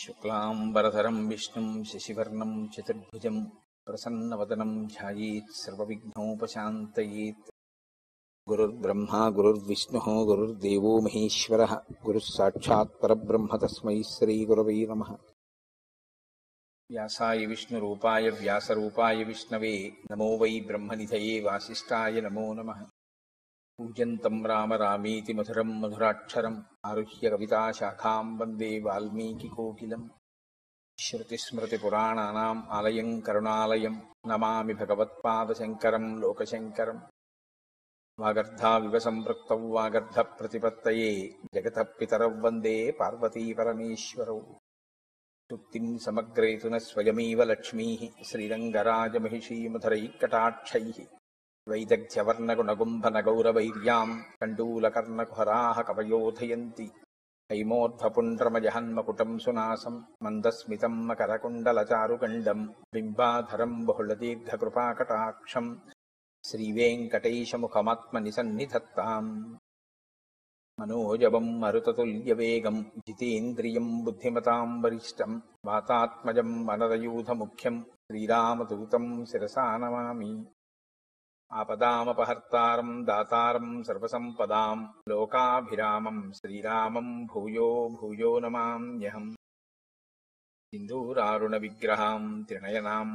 శుక్లాంబరధరం విష్ణుం శశివర్ణం చతుర్భుజం ప్రసన్నవదనం ధ్యాయేత్ సర్వవిఘ్నోపశాంతయేత్ గురుర్బ్రహ్మా గురుర్విష్ణుः గురుర్దేవో మహేశ్వరः గురుः సాక్షాత్ పరబ్రహ్మ తస్మై శ్రీగురవై నమः వ్యాసాయ విష్ణురూపాయ వ్యాసరూపాయ విష్ణవే నమో వై బ్రహ్మనిధయే వాసిష్ఠాయ నమో నమః పూజ్యంతం రామ రామీతి మధురం మధురాక్షరం ఆరుహ్య కవితాశాఖాం వందే వాల్మీకికోకిలం శృతిస్మృతిపురాణానాम् ఆలయం కరుణాలయం నమామి భగవత్పాదశంకరం లోకశంకరం వాగర్ధావివ సంపృక్తౌ వాగర్ధప్రతిపత్తయే జగతః పితరౌ వందే పార్వతీపరమేశ్వరౌ సుక్తిం సమగ్రేతున స్వయమేవ లక్ష్మీः శ్రీరంగరాజమహిషీమధురైకటాక్షైः వైదగ్ధ్యవర్ణగుణగుంభనగౌరవైర్యాम् కण्डूलकर्णकुहराः कवयोधयन्ति हैमोर्ध्वपुण्ड्रमजहन्मकुटम् सुनासम् मन्दस्मितम् मकरकुण्डलचारुगण्डम् बिम्बाधरम् बहुलदीर्घकृपाकटाक्षम् श्रीवेङ्कटेशमुखमात्मनिसन्निधत्ताम् मनोजवम् मरुततुल्यवेगम् जितेन्द्रियम् बुद्धिमताम् वरिष्ठम् वातात्मजम् वनरयूथमुख्यम् श्रीरामदूतम् शिरसा नमामि आपदामपहर्तारम् दातारम् सर्वसम्पदाम् लोकाभिरामम् श्रीरामम् भूयो भूयो नमाम्यहम् सिन्दूरारुणविग्रहाम् त्रिनयनाम्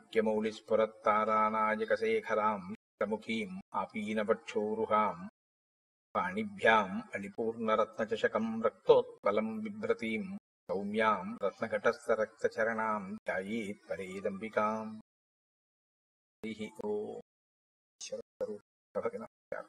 माणिक्यमौलिस्फुरत्तारानायकशेखराम् प्रमुखीम् आपीनपक्षोरुहाम् पाणिभ्याम् अलिपूर्णरत्नचषकम् रक्तोत्पलम् बिभ्रतीम् सौम्याम् रत्नघटस्थरक्तचरणाम् ध्यायेत् परेदम्बिकाम् हरिः ओ ఈశ్వరస్వరూప నమస్కారం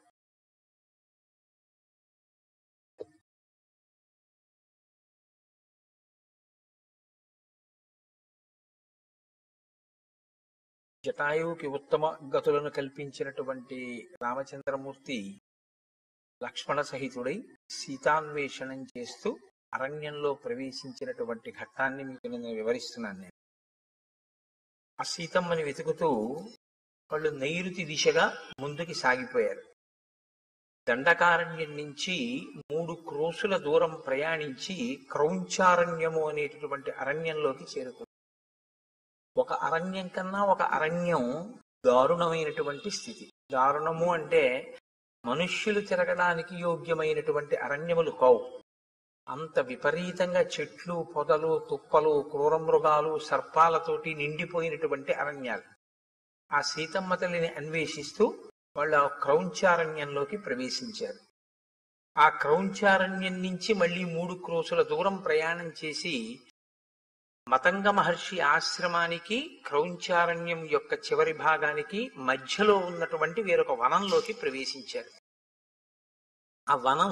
జటాయువుకి ఉత్తమ గతులను కల్పించినటువంటి రామచంద్రమూర్తి లక్ష్మణ సహితుడై సీతాన్వేషణం చేస్తూ అరణ్యంలో ప్రవేశించినటువంటి ఘట్టాన్ని మీకు నేను వివరిస్తున్నాను నేను ఆ సీతమ్మని వెతుకుతూ వాళ్ళు నైరుతి దిశగా ముందుకి సాగిపోయారు దండకారణ్యం నుంచి మూడు క్రోసుల దూరం ప్రయాణించి క్రౌంచారణ్యము అనేటటువంటి అరణ్యంలోకి చేరుకుంది ఒక అరణ్యం కన్నా ఒక అరణ్యం దారుణమైనటువంటి స్థితి దారుణము అంటే మనుష్యులు తిరగడానికి యోగ్యమైనటువంటి అరణ్యములు కావు అంత విపరీతంగా చెట్లు పొదలు తుప్పలు క్రూరమృగాలు సర్పాలతోటి నిండిపోయినటువంటి అరణ్యాలు ఆ సీతమ్మ తల్లిని అన్వేషిస్తూ వాళ్ళు ఆ క్రౌంచారణ్యంలోకి ప్రవేశించారు ఆ క్రౌంచారణ్యం నుంచి మళ్ళీ మూడు క్రోసుల దూరం ప్రయాణం చేసి మతంగ మహర్షి ఆశ్రమానికి క్రౌంచారణ్యం యొక్క చివరి భాగానికి మధ్యలో ఉన్నటువంటి వేరొక వనంలోకి ప్రవేశించారు ఆ వనం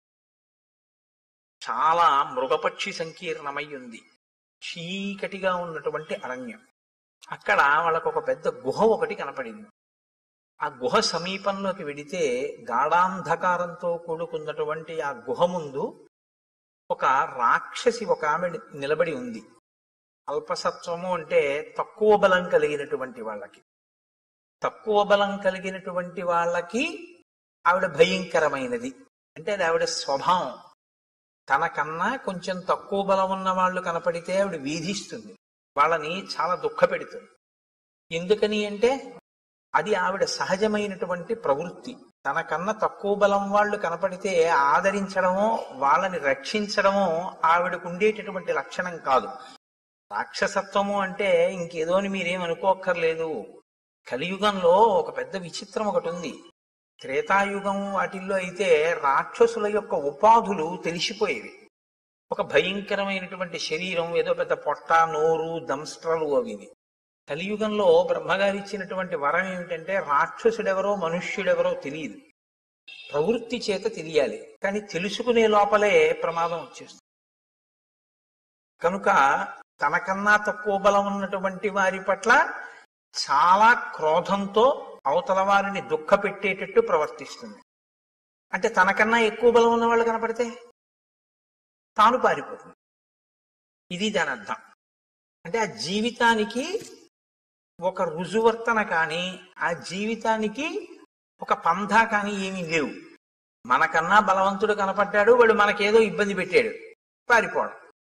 చాలా మృగపక్షి సంకీర్ణమై ఉంది చీకటిగా ఉన్నటువంటి అరణ్యం అక్కడ వాళ్ళకు ఒక పెద్ద గుహ ఒకటి కనపడింది ఆ గుహ సమీపంలోకి వెడితే గాఢాంధకారంతో కూడుకున్నటువంటి ఆ గుహ ముందు ఒక రాక్షసి ఒక ఆమె నిలబడి ఉంది అల్పసత్వము అంటే తక్కువ బలం కలిగినటువంటి వాళ్ళకి తక్కువ బలం కలిగినటువంటి వాళ్ళకి ఆవిడ భయంకరమైనది అంటే అది ఆవిడ స్వభావం తనకన్నా కొంచెం తక్కువ బలం ఉన్న వాళ్ళు కనపడితే ఆవిడ వీధిస్తుంది వాళ్ళని చాలా దుఃఖ పెడుతుంది ఎందుకని అంటే అది ఆవిడ సహజమైనటువంటి ప్రవృత్తి తనకన్నా తక్కువ బలం వాళ్ళు కనపడితే ఆదరించడమో వాళ్ళని రక్షించడమో ఆవిడకు ఉండేటటువంటి లక్షణం కాదు రాక్షసత్వము అంటే ఇంకేదోని మీరేం అనుకోక్కర్లేదు కలియుగంలో ఒక పెద్ద విచిత్రం ఒకటి ఉంది త్రేతాయుగం వాటిల్లో అయితే రాక్షసుల యొక్క ఉపాధులు తెలిసిపోయేవి ఒక భయంకరమైనటువంటి శరీరం ఏదో పెద్ద పొట్ట నోరు దంస్ట్రలు అవి కలియుగంలో బ్రహ్మగారు ఇచ్చినటువంటి వరం ఏమిటంటే రాక్షసుడెవరో మనుష్యుడెవరో తెలియదు ప్రవృత్తి చేత తెలియాలి కానీ తెలుసుకునే లోపలే ప్రమాదం వచ్చేస్తుంది కనుక తనకన్నా తక్కువ బలం ఉన్నటువంటి వారి పట్ల చాలా క్రోధంతో అవతల వారిని దుఃఖ పెట్టేటట్టు ప్రవర్తిస్తుంది అంటే తనకన్నా ఎక్కువ బలం ఉన్న వాళ్ళు కనపడితే తాను పారిపోతుంది ఇది దాని అర్థం అంటే ఆ జీవితానికి ఒక రుజువర్తన కానీ ఆ జీవితానికి ఒక పంధా కానీ ఏమీ లేవు మనకన్నా బలవంతుడు కనపడ్డాడు వాడు మనకేదో ఇబ్బంది పెట్టాడు పారిపోవడం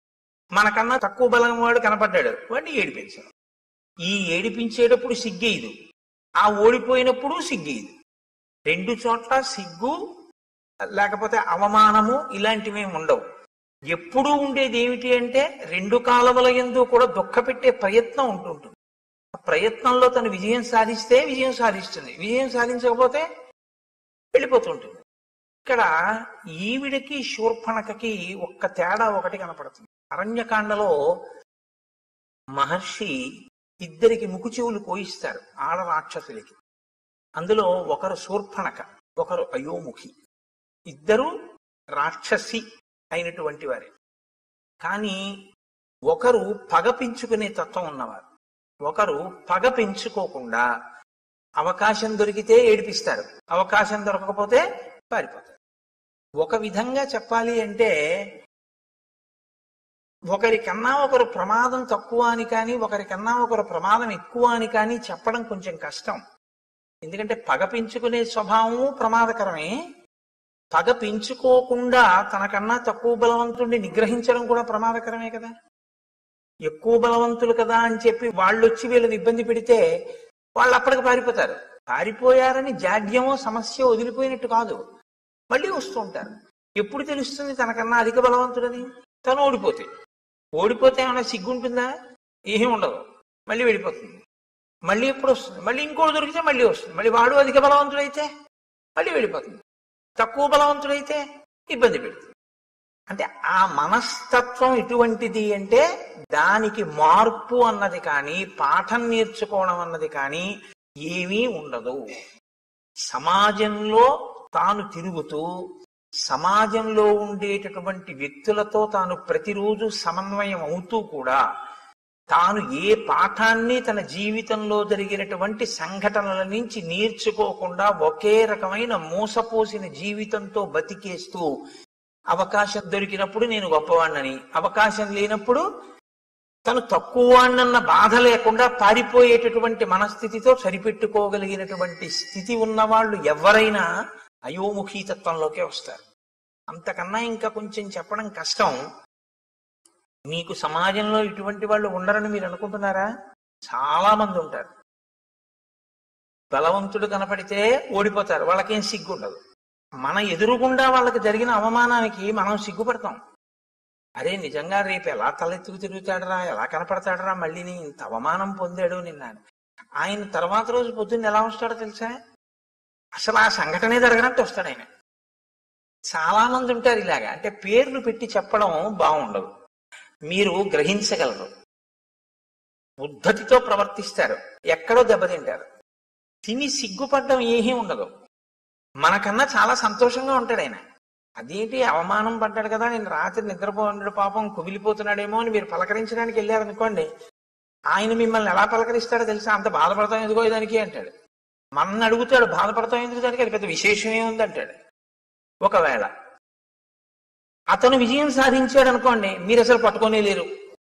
మనకన్నా తక్కువ బలం వాడు కనపడ్డాడు వాడిని ఏడిపించడం ఈ ఏడిపించేటప్పుడు సిగ్గేయదు ఆ ఓడిపోయినప్పుడు సిగ్గేయదు రెండు చోట్ల సిగ్గు లేకపోతే అవమానము ఇలాంటివి ఉండవు ఎప్పుడూ ఉండేది ఏమిటి అంటే రెండు కాలముల ఎందు కూడా దుఃఖపెట్టే ప్రయత్నం ఉంటుంటుంది ఆ ప్రయత్నంలో తను విజయం సాధిస్తే విజయం సాధిస్తుంది విజయం సాధించకపోతే వెళ్ళిపోతుంటుంది ఇక్కడ ఈవిడకి శూర్పణకకి ఒక్క తేడా ఒకటి కనపడుతుంది అరణ్యకాండలో మహర్షి ఇద్దరికి ముకు చెవులు కోయిస్తారు ఆడ రాక్షసులకి అందులో ఒకరు శూర్పణక ఒకరు అయోముఖి ఇద్దరు రాక్షసి అయినటువంటి వారే కానీ ఒకరు పగ పెంచుకునే తత్వం ఉన్నవారు ఒకరు పగ పెంచుకోకుండా అవకాశం దొరికితే ఏడిపిస్తారు అవకాశం దొరకకపోతే పారిపోతారు ఒక విధంగా చెప్పాలి అంటే ఒకరికన్నా ఒకరు ప్రమాదం తక్కువ అని కానీ ఒకరికన్నా ఒకరు ప్రమాదం ఎక్కువ అని కానీ చెప్పడం కొంచెం కష్టం ఎందుకంటే పగ పెంచుకునే స్వభావము ప్రమాదకరమే పగ పెంచుకోకుండా తనకన్నా తక్కువ బలవంతుడిని నిగ్రహించడం కూడా ప్రమాదకరమే కదా ఎక్కువ బలవంతులు కదా అని చెప్పి వాళ్ళు వచ్చి వీళ్ళని ఇబ్బంది పెడితే వాళ్ళు అప్పటికి పారిపోతారు పారిపోయారని జాడ్యమో సమస్య వదిలిపోయినట్టు కాదు మళ్ళీ వస్తూ ఉంటారు ఎప్పుడు తెలుస్తుంది తనకన్నా అధిక బలవంతుడని తను ఓడిపోతే ఓడిపోతే ఏమైనా సిగ్గుంటుందా ఏమీ ఉండదు మళ్ళీ వెళ్ళిపోతుంది మళ్ళీ ఎప్పుడు వస్తుంది మళ్ళీ ఇంకోటి దొరికితే మళ్ళీ వస్తుంది మళ్ళీ వాడు అధిక బలవంతుడైతే మళ్ళీ వెళ్ళిపోతుంది తక్కువ బలవంతుడైతే ఇబ్బంది పెడుతుంది అంటే ఆ మనస్తత్వం ఎటువంటిది అంటే దానికి మార్పు అన్నది కానీ పాఠం నేర్చుకోవడం అన్నది కానీ ఏమీ ఉండదు సమాజంలో తాను తిరుగుతూ సమాజంలో ఉండేటటువంటి వ్యక్తులతో తాను ప్రతిరోజు సమన్వయం అవుతూ కూడా తాను ఏ పాఠాన్ని తన జీవితంలో జరిగినటువంటి సంఘటనల నుంచి నేర్చుకోకుండా ఒకే రకమైన మోసపోసిన జీవితంతో బతికేస్తూ అవకాశం దొరికినప్పుడు నేను గొప్పవాణ్ణని అవకాశం లేనప్పుడు తను తక్కువ వాణ్ణన్న బాధ లేకుండా పారిపోయేటటువంటి మనస్థితితో సరిపెట్టుకోగలిగినటువంటి స్థితి ఉన్నవాళ్ళు ఎవరైనా అయోముఖీ తత్వంలోకే వస్తారు అంతకన్నా ఇంకా కొంచెం చెప్పడం కష్టం మీకు సమాజంలో ఇటువంటి వాళ్ళు ఉండరని మీరు అనుకుంటున్నారా చాలా మంది ఉంటారు బలవంతుడు కనపడితే ఓడిపోతారు వాళ్ళకేం సిగ్గు ఉండదు మన ఎదురుగుండా వాళ్ళకి జరిగిన అవమానానికి మనం సిగ్గుపడతాం అరే నిజంగా రేపు ఎలా తలెత్తుకు తిరుగుతాడరా ఎలా కనపడతాడరా మళ్ళీ నీ ఇంత అవమానం పొందాడు నిన్న ఆయన తర్వాత రోజు పొద్దున్న ఎలా వస్తాడో తెలుసా అసలు ఆ సంఘటనే జరగనట్టు వస్తాడు ఆయన చాలా మంది ఉంటారు ఇలాగా అంటే పేర్లు పెట్టి చెప్పడం బాగుండదు మీరు గ్రహించగలరు ఉద్ధతితో ప్రవర్తిస్తారు ఎక్కడో దెబ్బతింటారు తిని సిగ్గుపడడం ఏమీ ఉండదు మనకన్నా చాలా సంతోషంగా ఉంటాడు ఆయన అదేంటి అవమానం పడ్డాడు కదా నేను రాత్రి నిద్రపోన్నాడు పాపం కుమిలిపోతున్నాడేమో అని మీరు పలకరించడానికి వెళ్ళారనుకోండి ఆయన మిమ్మల్ని ఎలా పలకరిస్తాడో తెలుసా అంత బాధపడతాం ఎందుకో దానికి అంటాడు మన అడుగుతాడు బాధపడతాం ఎందుకు దానికి అది పెద్ద విశేషమే ఉంది అంటాడు ఒకవేళ అతను విజయం సాధించాడు అనుకోండి మీరు అసలు పట్టుకోనే లేరు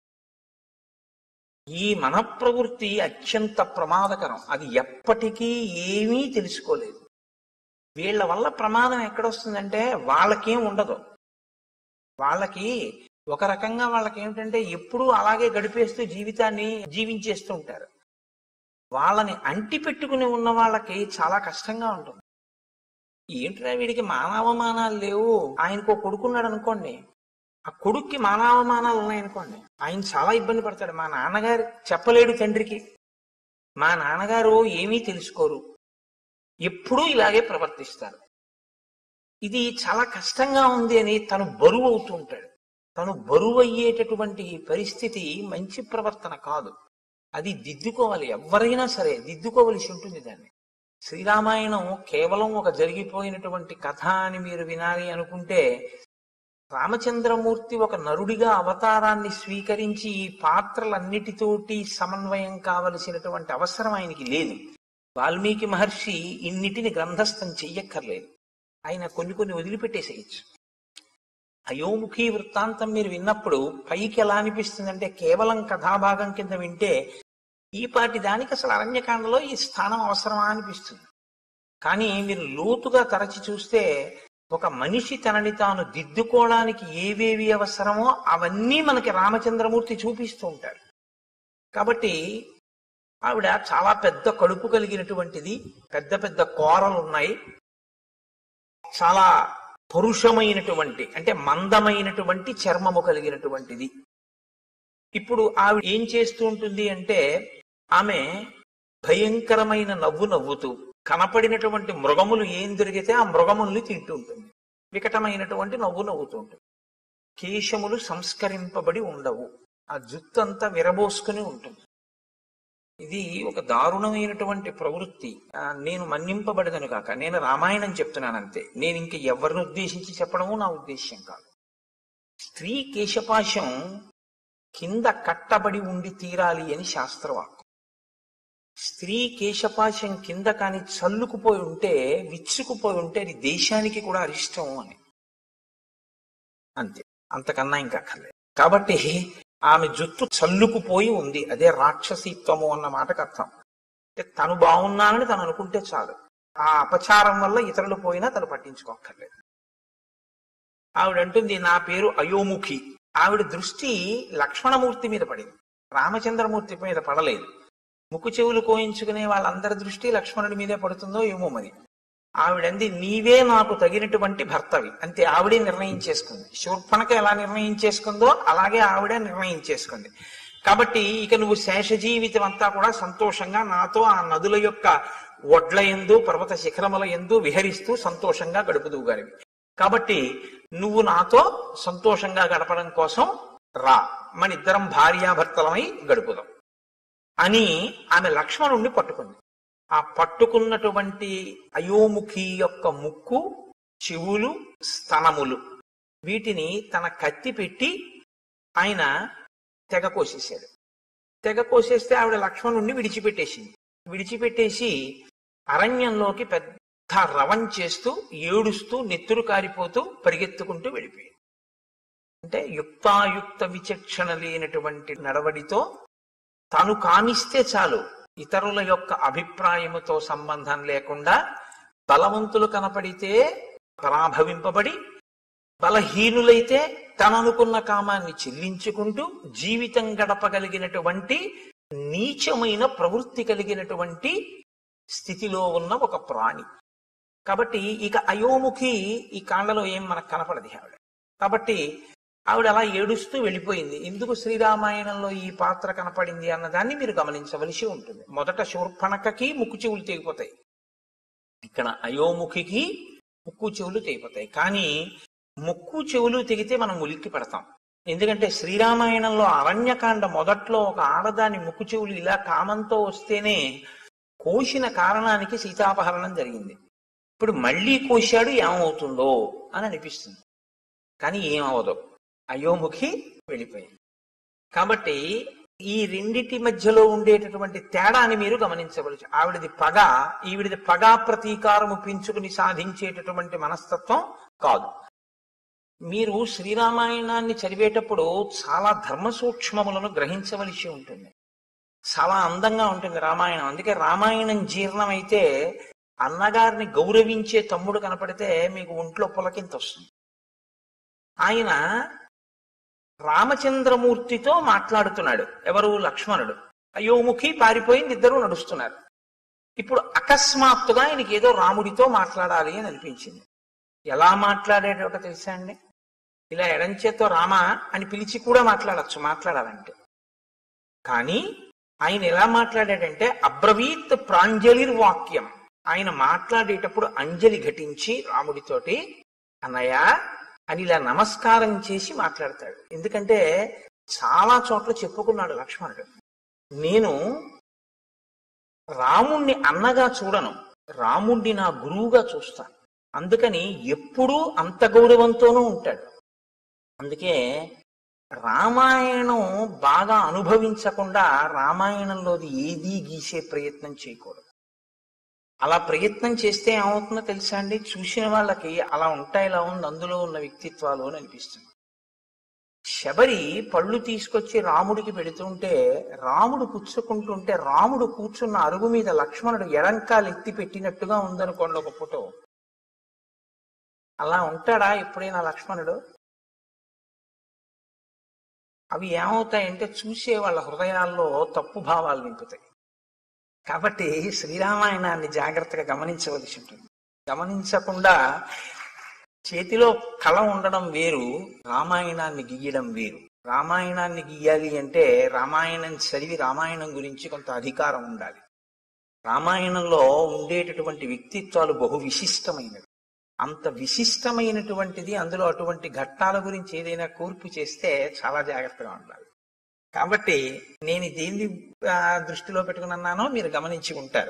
ఈ మన ప్రవృత్తి అత్యంత ప్రమాదకరం అది ఎప్పటికీ ఏమీ తెలుసుకోలేదు వీళ్ళ వల్ల ప్రమాదం ఎక్కడొస్తుందంటే వాళ్ళకేం ఉండదు వాళ్ళకి ఒక రకంగా వాళ్ళకి ఏమిటంటే ఎప్పుడూ అలాగే గడిపేస్తూ జీవితాన్ని జీవించేస్తూ ఉంటారు వాళ్ళని అంటి పెట్టుకుని ఉన్న వాళ్ళకి చాలా కష్టంగా ఉంటుంది ఏంట్రా వీడికి మానవమానాలు లేవు ఆయనకు ఒక కొడుకున్నాడు అనుకోండి ఆ కొడుక్కి మానవమానాలు ఉన్నాయనుకోండి ఆయన చాలా ఇబ్బంది పడతాడు మా నాన్నగారు చెప్పలేడు తండ్రికి మా నాన్నగారు ఏమీ తెలుసుకోరు ఎప్పుడూ ఇలాగే ప్రవర్తిస్తారు ఇది చాలా కష్టంగా ఉంది అని తను బరువు అవుతూ ఉంటాడు తను బరువు అయ్యేటటువంటి పరిస్థితి మంచి ప్రవర్తన కాదు అది దిద్దుకోవాలి ఎవరైనా సరే దిద్దుకోవలసి ఉంటుంది దాన్ని శ్రీరామాయణం కేవలం ఒక జరిగిపోయినటువంటి కథ అని మీరు వినాలి అనుకుంటే రామచంద్రమూర్తి ఒక నరుడిగా అవతారాన్ని స్వీకరించి ఈ పాత్రలన్నిటితోటి సమన్వయం కావలసినటువంటి అవసరం ఆయనకి లేదు వాల్మీకి మహర్షి ఇన్నిటిని గ్రంథస్థం చెయ్యక్కర్లేదు ఆయన కొన్ని కొన్ని వదిలిపెట్టేసేయచ్చు అయోముఖి వృత్తాంతం మీరు విన్నప్పుడు పైకి ఎలా అనిపిస్తుందంటే కేవలం కథాభాగం కింద వింటే ఈ పాటి దానికి అసలు అరణ్యకాండలో ఈ స్థానం అవసరమా అనిపిస్తుంది కానీ మీరు లోతుగా తరచి చూస్తే ఒక మనిషి తనని తాను దిద్దుకోవడానికి ఏవేవి అవసరమో అవన్నీ మనకి రామచంద్రమూర్తి చూపిస్తూ ఉంటారు కాబట్టి ఆవిడ చాలా పెద్ద కడుపు కలిగినటువంటిది పెద్ద పెద్ద కోరలు ఉన్నాయి చాలా పరుషమైనటువంటి అంటే మందమైనటువంటి చర్మము కలిగినటువంటిది ఇప్పుడు ఆవిడ ఏం చేస్తూ ఉంటుంది అంటే ఆమె భయంకరమైన నవ్వు నవ్వుతూ కనపడినటువంటి మృగములు ఏం దొరికితే ఆ మృగముల్ని తింటూ ఉంటుంది వికటమైనటువంటి నవ్వు నవ్వుతూ ఉంటుంది కేశములు సంస్కరింపబడి ఉండవు ఆ జుత్తు అంతా విరబోసుకుని ఉంటుంది ఇది ఒక దారుణమైనటువంటి ప్రవృత్తి ఆ, నేను మన్నింపబడదను కాక నేను రామాయణం చెప్తున్నాను అంతే నేను ఇంక ఎవరిని ఉద్దేశించి చెప్పడము నా ఉద్దేశ్యం కాదు స్త్రీ కేశపాశం కింద కట్టబడి ఉండి తీరాలి అని శాస్త్రవాక్కు స్త్రీ కేశపాశం కింద కాని చల్లుకుపోయి ఉంటే విచ్చుకుపోయి ఉంటే అది దేశానికి కూడా అరిష్టం అని అంతే అంతకన్నా ఇంకా అక్కర్లేదు కాబట్టి ఆమె జుట్టు చల్లుకుపోయి ఉంది అదే రాక్షసీత్వము అన్న మాటకు అర్థం అంటే తను బాగున్నానని తను అనుకుంటే చాలు ఆ అపచారం వల్ల ఇతరులు పోయినా తను పట్టించుకోక్కర్లేదు ఆవిడ అంటుంది నా పేరు అయోముఖి ఆవిడ దృష్టి లక్ష్మణమూర్తి మీద పడింది రామచంద్రమూర్తి మీద పడలేదు ముక్కు చెవులు కోయించుకునే వాళ్ళందరి దృష్టి లక్ష్మణుడి మీదే పడుతుందో ఏమో మరి ఆవిడంది నీవే నాకు తగినటువంటి భర్తవి అంతే ఆవిడే నిర్ణయం చేసుకుంది శూర్పణక ఎలా నిర్ణయం చేసుకుందో అలాగే ఆవిడే నిర్ణయం చేసుకుంది కాబట్టి ఇక నువ్వు శేష జీవితం అంతా కూడా సంతోషంగా నాతో ఆ నదుల యొక్క ఒడ్ల ఎందు పర్వత శిఖరముల ఎందు విహరిస్తూ సంతోషంగా గడుపుదువు గారివి కాబట్టి నువ్వు నాతో సంతోషంగా గడపడం కోసం రా మన ఇద్దరం భార్యాభర్తలమై గడుపుదాం అని ఆమె లక్ష్మణుణ్ణి పట్టుకుంది ఆ పట్టుకున్నటువంటి అయోముఖి యొక్క ముక్కు చెవులు స్తనములు వీటిని తన కత్తి పెట్టి ఆయన తెగ కోసేశాడు తెగ కోసేస్తే ఆవిడ లక్ష్మణుణ్ణి విడిచిపెట్టేసింది విడిచిపెట్టేసి అరణ్యంలోకి పెద్ద రవం చేస్తూ ఏడుస్తూ నెత్తురు కారిపోతూ పరిగెత్తుకుంటూ వెళ్ళిపోయింది అంటే యుక్తాయుక్త విచక్షణ లేనటువంటి నడవడితో తాను కామిస్తే చాలు ఇతరుల యొక్క అభిప్రాయముతో సంబంధం లేకుండా బలవంతులు కనపడితే పరాభవింపబడి బలహీనులైతే తననుకున్న కామాన్ని చెల్లించుకుంటూ జీవితం గడపగలిగినటువంటి నీచమైన ప్రవృత్తి కలిగినటువంటి స్థితిలో ఉన్న ఒక ప్రాణి కాబట్టి ఇక అయోముఖి ఈ కాండలో ఏం మనకు కనపడది ఆవిడ కాబట్టి ఆవిడ అలా ఏడుస్తూ వెళ్ళిపోయింది ఎందుకు శ్రీరామాయణంలో ఈ పాత్ర కనపడింది అన్నదాన్ని మీరు గమనించవలసి ఉంటుంది మొదట శూర్పణకకి ముక్కు చెవులు తెగిపోతాయి ఇక్కడ అయోముఖికి ముక్కు చెవులు తెగిపోతాయి కానీ ముక్కు చెవులు తెగితే మనం ఉలిక్కి పెడతాం ఎందుకంటే శ్రీరామాయణంలో అరణ్యకాండ మొదట్లో ఒక ఆడదాని ముక్కు చెవులు ఇలా కామంతో వస్తేనే కోసిన కారణానికి సీతాపహరణం జరిగింది ఇప్పుడు మళ్ళీ కోశాడు ఏమవుతుందో అని అనిపిస్తుంది కానీ ఏమవదు అయోముఖి వెళ్ళిపోయింది కాబట్టి ఈ రెండిటి మధ్యలో ఉండేటటువంటి తేడాని మీరు గమనించవలసి ఆవిడది పగ ఈవిడిది పగా ప్రతీకారము పెంచుకుని సాధించేటటువంటి మనస్తత్వం కాదు మీరు శ్రీరామాయణాన్ని చదివేటప్పుడు చాలా ధర్మ సూక్ష్మములను గ్రహించవలసి ఉంటుంది చాలా అందంగా ఉంటుంది రామాయణం అందుకే రామాయణం జీర్ణమైతే అన్నగారిని గౌరవించే తమ్ముడు కనపడితే మీకు ఒంట్లో పులకింత వస్తుంది ఆయన రామచంద్రమూర్తితో మాట్లాడుతున్నాడు ఎవరు లక్ష్మణుడు అయోముఖి పారిపోయింది ఇద్దరు నడుస్తున్నారు ఇప్పుడు అకస్మాత్తుగా ఆయనకి ఏదో రాముడితో మాట్లాడాలి అని అనిపించింది ఎలా మాట్లాడేటో తెలుసా అండి ఇలా ఎడంచేతో రామ అని పిలిచి కూడా మాట్లాడచ్చు మాట్లాడాలంటే కానీ ఆయన ఎలా మాట్లాడాడంటే అబ్రవీత్ ప్రాంజలిర్ వాక్యం ఆయన మాట్లాడేటప్పుడు అంజలి ఘటించి రాముడితోటి అన్నయ్య అని ఇలా నమస్కారం చేసి మాట్లాడతాడు ఎందుకంటే చాలా చోట్ల చెప్పుకున్నాడు లక్ష్మణుడు నేను రాముణ్ణి అన్నగా చూడను రాముణ్ణి నా గురువుగా చూస్తాను అందుకని ఎప్పుడూ అంత గౌరవంతోనూ ఉంటాడు అందుకే రామాయణం బాగా అనుభవించకుండా రామాయణంలోది ఏదీ గీసే ప్రయత్నం చేయకూడదు అలా ప్రయత్నం చేస్తే ఏమవుతుందో తెలుసా అండి చూసిన వాళ్ళకి అలా ఉంటాయి ఇలా ఉంది అందులో ఉన్న వ్యక్తిత్వాలు అని అనిపిస్తుంది శబరి పళ్ళు తీసుకొచ్చి రాముడికి పెడుతుంటే రాముడు పుచ్చుకుంటుంటే రాముడు కూర్చున్న అరుగు మీద లక్ష్మణుడు ఎడంకాలు ఎత్తి పెట్టినట్టుగా ఉందనుకోండి ఒక ఫోటో అలా ఉంటాడా ఎప్పుడైనా లక్ష్మణుడు అవి ఏమవుతాయంటే చూసే వాళ్ళ హృదయాల్లో తప్పు భావాలు నింపుతాయి కాబట్టి శ్రీరామాయణాన్ని జాగ్రత్తగా గమనించవలసి ఉంటుంది గమనించకుండా చేతిలో కళ ఉండడం వేరు రామాయణాన్ని గీయడం వేరు రామాయణాన్ని గీయాలి అంటే రామాయణం చదివి రామాయణం గురించి కొంత అధికారం ఉండాలి రామాయణంలో ఉండేటటువంటి వ్యక్తిత్వాలు బహు విశిష్టమైనవి అంత విశిష్టమైనటువంటిది అందులో అటువంటి ఘట్టాల గురించి ఏదైనా కూర్పు చేస్తే చాలా జాగ్రత్తగా ఉండాలి కాబట్టి నేను దేన్ని ఆ, దృష్టిలో పెట్టుకున్నానో మీరు గమనించి ఉంటారు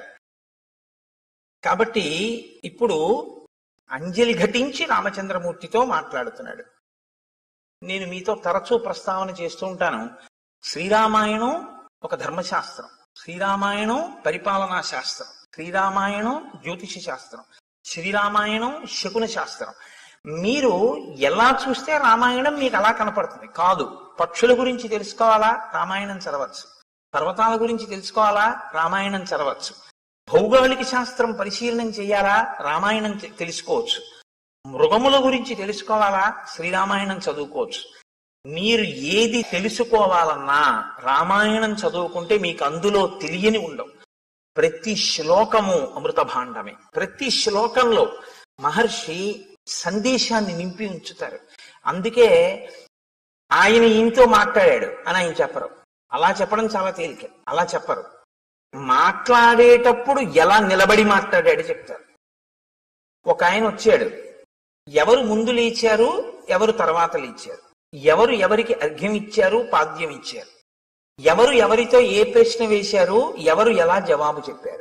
కాబట్టి ఇప్పుడు అంజలి ఘటించి రామచంద్రమూర్తితో మాట్లాడుతున్నాడు నేను మీతో తరచూ ప్రస్తావన చేస్తూ ఉంటాను శ్రీరామాయణం ఒక ధర్మశాస్త్రం శ్రీరామాయణం పరిపాలనా శాస్త్రం శ్రీరామాయణం జ్యోతిష శాస్త్రం శ్రీరామాయణం శకున శాస్త్రం మీరు ఎలా చూస్తే రామాయణం మీకు అలా కనపడుతుంది కాదు పక్షుల గురించి తెలుసుకోవాలా రామాయణం చదవచ్చు పర్వతాల గురించి తెలుసుకోవాలా రామాయణం చదవచ్చు భౌగోళిక శాస్త్రం పరిశీలనం చేయాలా రామాయణం తె- తెలుసుకోవచ్చు మృగముల గురించి తెలుసుకోవాలా శ్రీరామాయణం చదువుకోవచ్చు మీరు ఏది తెలుసుకోవాలన్నా రామాయణం చదువుకుంటే మీకు అందులో తెలియని ఉండవు ప్రతి శ్లోకము అమృత భాండమే ప్రతి శ్లోకంలో మహర్షి సందేశాన్ని నింపి ఉంచుతారు అందుకే ఆయన ఈయనతో మాట్లాడాడు అని ఆయన చెప్పరు అలా చెప్పడం చాలా తేలిక అలా చెప్పరు మాట్లాడేటప్పుడు ఎలా నిలబడి మాట్లాడాడు చెప్తారు ఒక ఆయన వచ్చాడు ఎవరు ముందు లేచారు ఎవరు తర్వాత లేచారు ఎవరు ఎవరికి అర్ఘ్యం ఇచ్చారు పాద్యం ఇచ్చారు ఎవరు ఎవరితో ఏ ప్రశ్న వేశారు ఎవరు ఎలా జవాబు చెప్పారు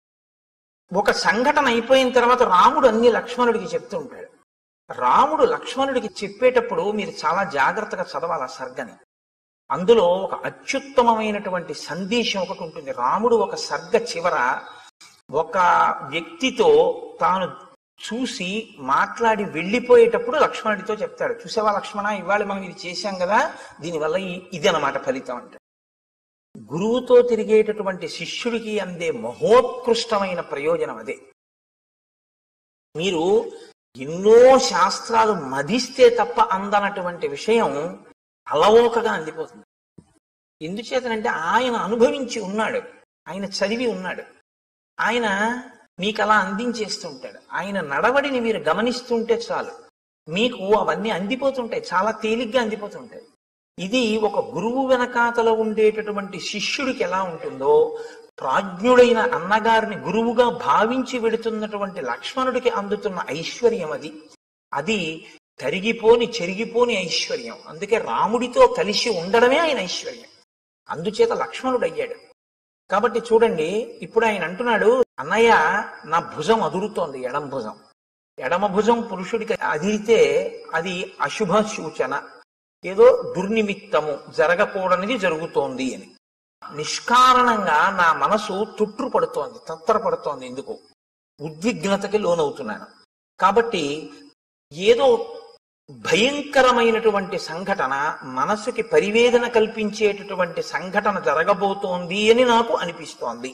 ఒక సంఘటన అయిపోయిన తర్వాత రాముడు అన్ని లక్ష్మణుడికి చెప్తూ ఉంటాడు రాముడు లక్ష్మణుడికి చెప్పేటప్పుడు మీరు చాలా జాగ్రత్తగా చదవాలి ఆ సర్గని అందులో ఒక అత్యుత్తమమైనటువంటి సందేశం ఒకటి ఉంటుంది రాముడు ఒక సర్గ చివర ఒక వ్యక్తితో తాను చూసి మాట్లాడి వెళ్ళిపోయేటప్పుడు లక్ష్మణుడితో చెప్తాడు చూసావా లక్ష్మణ ఇవాళ మనం ఇది చేశాం కదా దీనివల్ల ఈ- ఇది అన్నమాట ఫలితం అంటే గురువుతో తిరిగేటటువంటి శిష్యుడికి అందే మహోత్కృష్టమైన ప్రయోజనం అదే మీరు ఎన్నో శాస్త్రాలు మదిస్తే తప్ప అందనటువంటి విషయం అలవోకగా అందిపోతుంది ఎందుచేతనంటే ఆయన అనుభవించి ఉన్నాడు ఆయన చదివి ఉన్నాడు ఆయన మీకు అలా అందించేస్తూ ఉంటాడు ఆయన నడవడిని మీరు గమనిస్తుంటే చాలు మీకు అవన్నీ అందిపోతుంటాయి చాలా తేలిగ్గా అందిపోతుంటాయి ఇది ఒక గురువు వెనకాతల ఉండేటటువంటి శిష్యుడికి ఎలా ఉంటుందో ప్రాజ్ఞుడైన అన్నగారిని గురువుగా భావించి వెడుతున్నటువంటి లక్ష్మణుడికి అందుతున్న ఐశ్వర్యం అది అది తరిగిపోని చెరిగిపోని ఐశ్వర్యం అందుకే రాముడితో కలిసి ఉండడమే ఆయన ఐశ్వర్యం అందుచేత లక్ష్మణుడు అయ్యాడు కాబట్టి చూడండి ఇప్పుడు ఆయన అంటున్నాడు అన్నయ్య నా భుజం అదురుతోంది ఎడం భుజం ఎడమ భుజం పురుషుడికి అదిరితే అది అశుభ సూచన ఏదో దుర్నిమిత్తము జరగకూడనిది జరుగుతోంది అని నిష్కారణంగా నా మనసు తుట్టు పడుతోంది తత్తర పడుతోంది ఎందుకు ఉద్విగ్నతకి లోనవుతున్నాను కాబట్టి ఏదో భయంకరమైనటువంటి సంఘటన మనసుకి పరివేదన కల్పించేటటువంటి సంఘటన జరగబోతోంది అని నాకు అనిపిస్తోంది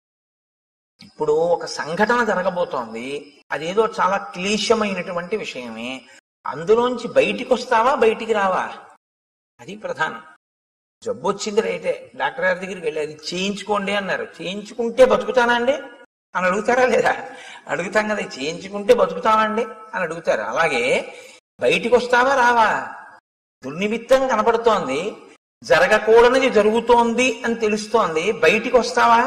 ఇప్పుడు ఒక సంఘటన జరగబోతోంది అదేదో చాలా క్లేశమైనటువంటి విషయమే అందులోంచి బయటికి వస్తావా బయటికి రావా అది ప్రధానం జబ్బు వచ్చింది రైతే డాక్టర్ గారి దగ్గరికి వెళ్ళి అది చేయించుకోండి అన్నారు చేయించుకుంటే బతుకుతానా అండి అని అడుగుతారా లేదా అడుగుతాం కదా చేయించుకుంటే బతుకుతామండి అని అడుగుతారు అలాగే బయటికి వస్తావా రావా దుర్నిమిత్తం కనపడుతోంది జరగకూడనిది జరుగుతోంది అని తెలుస్తోంది బయటికి వస్తావా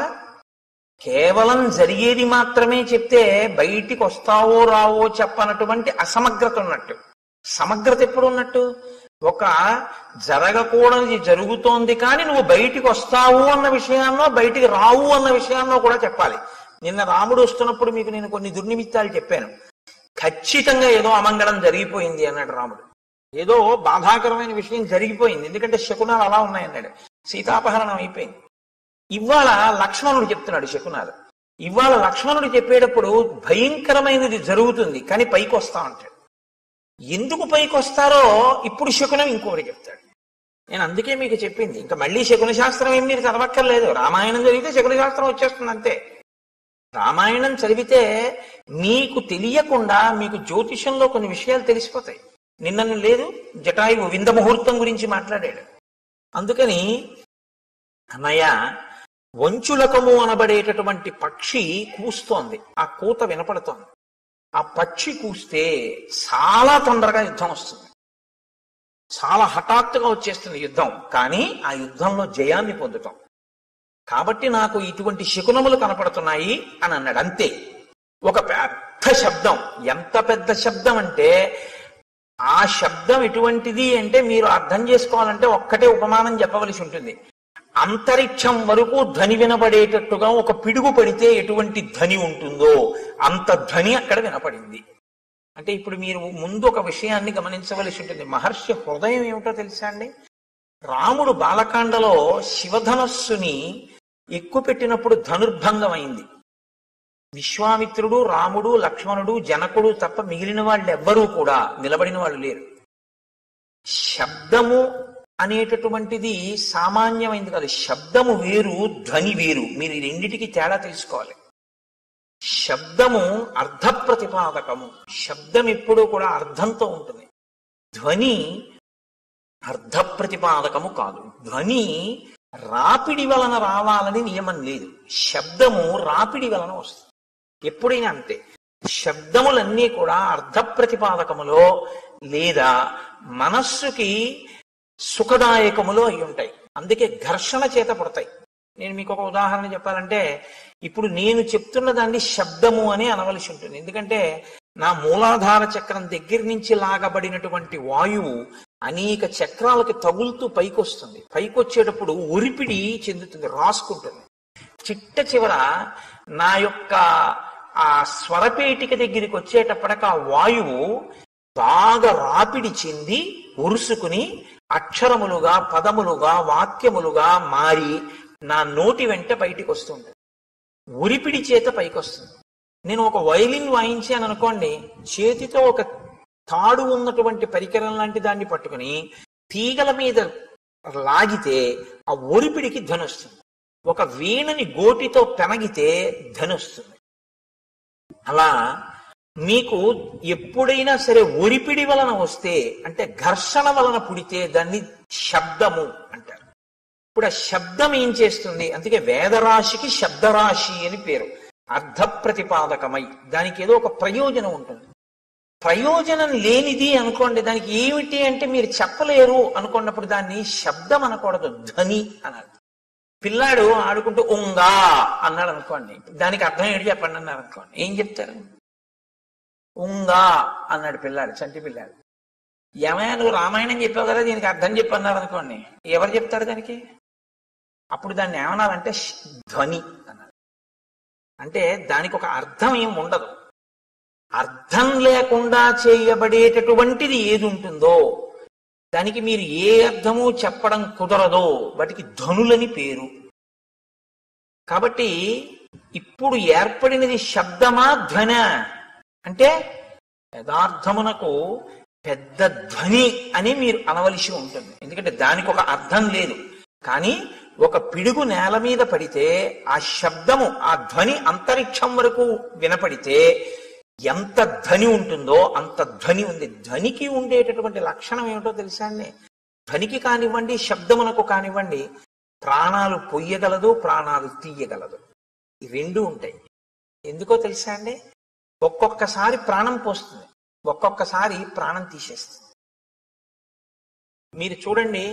కేవలం జరిగేది మాత్రమే చెప్తే బయటికి వస్తావో రావో చెప్పనటువంటి అసమగ్రత ఉన్నట్టు సమగ్రత ఎప్పుడు ఉన్నట్టు ఒక జరగకూడనిది జరుగుతోంది కానీ నువ్వు బయటికి వస్తావు అన్న విషయాన్నో బయటికి రావు అన్న విషయాన్నో కూడా చెప్పాలి నిన్న రాముడు వస్తున్నప్పుడు మీకు నేను కొన్ని దుర్నిమిత్తాలు చెప్పాను ఖచ్చితంగా ఏదో అమంగళం జరిగిపోయింది అన్నాడు రాముడు ఏదో బాధాకరమైన విషయం జరిగిపోయింది ఎందుకంటే శకునాలు అలా ఉన్నాయన్నాడు సీతాపహరణం అయిపోయింది ఇవాళ లక్ష్మణుడు చెప్తున్నాడు శకునాలు ఇవాళ లక్ష్మణుడు చెప్పేటప్పుడు భయంకరమైనది జరుగుతుంది కానీ పైకి వస్తా ఉంటాడు ఎందుకు పైకి వస్తారో ఇప్పుడు శకునం ఇంకొకటి చెప్తాడు నేను అందుకే మీకు చెప్పింది ఇంకా మళ్ళీ శకున శాస్త్రం ఏం మీరు చదవక్కర్లేదు రామాయణం జరిగితే శకున శాస్త్రం వచ్చేస్తుంది అంతే రామాయణం చదివితే మీకు తెలియకుండా మీకు జ్యోతిషంలో కొన్ని విషయాలు తెలిసిపోతాయి నిన్న లేదు జటాయువు వింద ముహూర్తం గురించి మాట్లాడాడు అందుకని అన్నయ్య వంచులకము అనబడేటటువంటి పక్షి కూస్తోంది ఆ కూత వినపడుతోంది ఆ పక్షి కూస్తే చాలా తొందరగా యుద్ధం వస్తుంది చాలా హఠాత్తుగా వచ్చేస్తుంది యుద్ధం కానీ ఆ యుద్ధంలో జయాన్ని పొందుతాం కాబట్టి నాకు ఇటువంటి శకునములు కనపడుతున్నాయి అని అన్నాడు అంతే ఒక పెద్ద శబ్దం ఎంత పెద్ద శబ్దం అంటే ఆ శబ్దం ఎటువంటిది అంటే మీరు అర్థం చేసుకోవాలంటే ఒక్కటే ఉపమానం చెప్పవలసి ఉంటుంది అంతరిక్షం వరకు ధ్వని వినబడేటట్టుగా ఒక పిడుగు పడితే ఎటువంటి ధ్వని ఉంటుందో అంత ధ్వని అక్కడ వినపడింది అంటే ఇప్పుడు మీరు ముందు ఒక విషయాన్ని గమనించవలసి ఉంటుంది మహర్షి హృదయం ఏమిటో తెలుసా అండి రాముడు బాలకాండలో శివధనస్సుని ఎక్కుపెట్టినప్పుడు ధనుర్భంగం అయింది విశ్వామిత్రుడు రాముడు లక్ష్మణుడు జనకుడు తప్ప మిగిలిన వాళ్ళు ఎవ్వరూ కూడా నిలబడిన వాళ్ళు లేరు శబ్దము అనేటటువంటిది సామాన్యమైంది కాదు శబ్దము వేరు ధ్వని వేరు మీరు ఈ రెండిటికి తేడా తెలుసుకోవాలి శబ్దము అర్థ ప్రతిపాదకము శబ్దం ఎప్పుడూ కూడా అర్థంతో ఉంటుంది ధ్వని అర్థ ప్రతిపాదకము కాదు ధ్వని రాపిడి వలన రావాలని నియమం లేదు శబ్దము రాపిడి వలన వస్తుంది ఎప్పుడైనా అంతే శబ్దములన్నీ కూడా అర్థ ప్రతిపాదకములో లేదా మనస్సుకి సుఖదాయకములో అయి ఉంటాయి అందుకే ఘర్షణ చేత పడతాయి నేను మీకు ఒక ఉదాహరణ చెప్పాలంటే ఇప్పుడు నేను చెప్తున్న దాన్ని శబ్దము అని అనవలసి ఉంటుంది ఎందుకంటే నా మూలాధార చక్రం దగ్గర నుంచి లాగబడినటువంటి వాయువు అనేక చక్రాలకి తగులుతూ పైకొస్తుంది పైకొచ్చేటప్పుడు ఒరిపిడి చెందుతుంది రాసుకుంటుంది చిట్ట చివర నా యొక్క ఆ స్వరపేటిక దగ్గరికి వచ్చేటప్పటికి ఆ వాయువు బాగా రాపిడి చెంది ఉరుసుకుని అక్షరములుగా పదములుగా వాక్యములుగా మారి నా నోటి వెంట బయటికి వస్తుంది ఉరిపిడి చేత పైకి వస్తుంది నేను ఒక వైలిన్ వాయించాను అనుకోండి చేతితో ఒక తాడు ఉన్నటువంటి పరికరం లాంటి దాన్ని పట్టుకుని తీగల మీద లాగితే ఆ ఒరిపిడికి ధ్వని వస్తుంది ఒక వీణని గోటితో పెనగితే ధ్వని వస్తుంది అలా మీకు ఎప్పుడైనా సరే ఒరిపిడి వలన వస్తే అంటే ఘర్షణ వలన పుడితే దాన్ని శబ్దము అంటారు ఇప్పుడు ఆ శబ్దం ఏం చేస్తుంది అందుకే వేదరాశికి శబ్దరాశి అని పేరు అర్థ ప్రతిపాదకమై దానికి ఏదో ఒక ప్రయోజనం ఉంటుంది ప్రయోజనం లేనిది అనుకోండి దానికి ఏమిటి అంటే మీరు చెప్పలేరు అనుకున్నప్పుడు దాన్ని శబ్దం అనకూడదు ధ్వని అనాలి పిల్లాడు ఆడుకుంటూ ఉంగా అన్నాడు అనుకోండి దానికి అర్థం ఏంటి చెప్పండి అన్నారు అనుకోండి ఏం చెప్తారు ఉంగా అన్నాడు పిల్లాడు చంటి పిల్లాడు ఏమయ్యా నువ్వు రామాయణం చెప్పావు కదా దీనికి అర్థం చెప్పన్నారు అనుకోండి ఎవరు చెప్తాడు దానికి అప్పుడు దాన్ని ఏమన్నారంటే శ్- ధ్వని అన్నారు అంటే దానికి ఒక అర్థం ఏం ఉండదు అర్థం లేకుండా చేయబడేటటువంటిది ఏది ఉంటుందో దానికి మీరు ఏ అర్థము చెప్పడం కుదరదో వాటికి ధ్వనులని పేరు కాబట్టి ఇప్పుడు ఏర్పడినది శబ్దమా ధ్వన అంటే యథార్థమునకు పెద్ద ధ్వని అని మీరు అనవలసి ఉంటుంది ఎందుకంటే దానికి ఒక అర్థం లేదు కానీ ఒక పిడుగు నేల మీద పడితే ఆ శబ్దము ఆ ధ్వని అంతరిక్షం వరకు వినపడితే ఎంత ధ్వని ఉంటుందో అంత ధ్వని ఉంది ధ్వనికి ఉండేటటువంటి లక్షణం ఏమిటో తెలుసా అండి ధ్వనికి కానివ్వండి శబ్దమునకు కానివ్వండి ప్రాణాలు పొయ్యగలదు ప్రాణాలు తీయగలదు ఈ రెండు ఉంటాయి ఎందుకో తెలుసా అండి ఒక్కొక్కసారి ప్రాణం పోస్తుంది ఒక్కొక్కసారి ప్రాణం తీసేస్తుంది మీరు చూడండి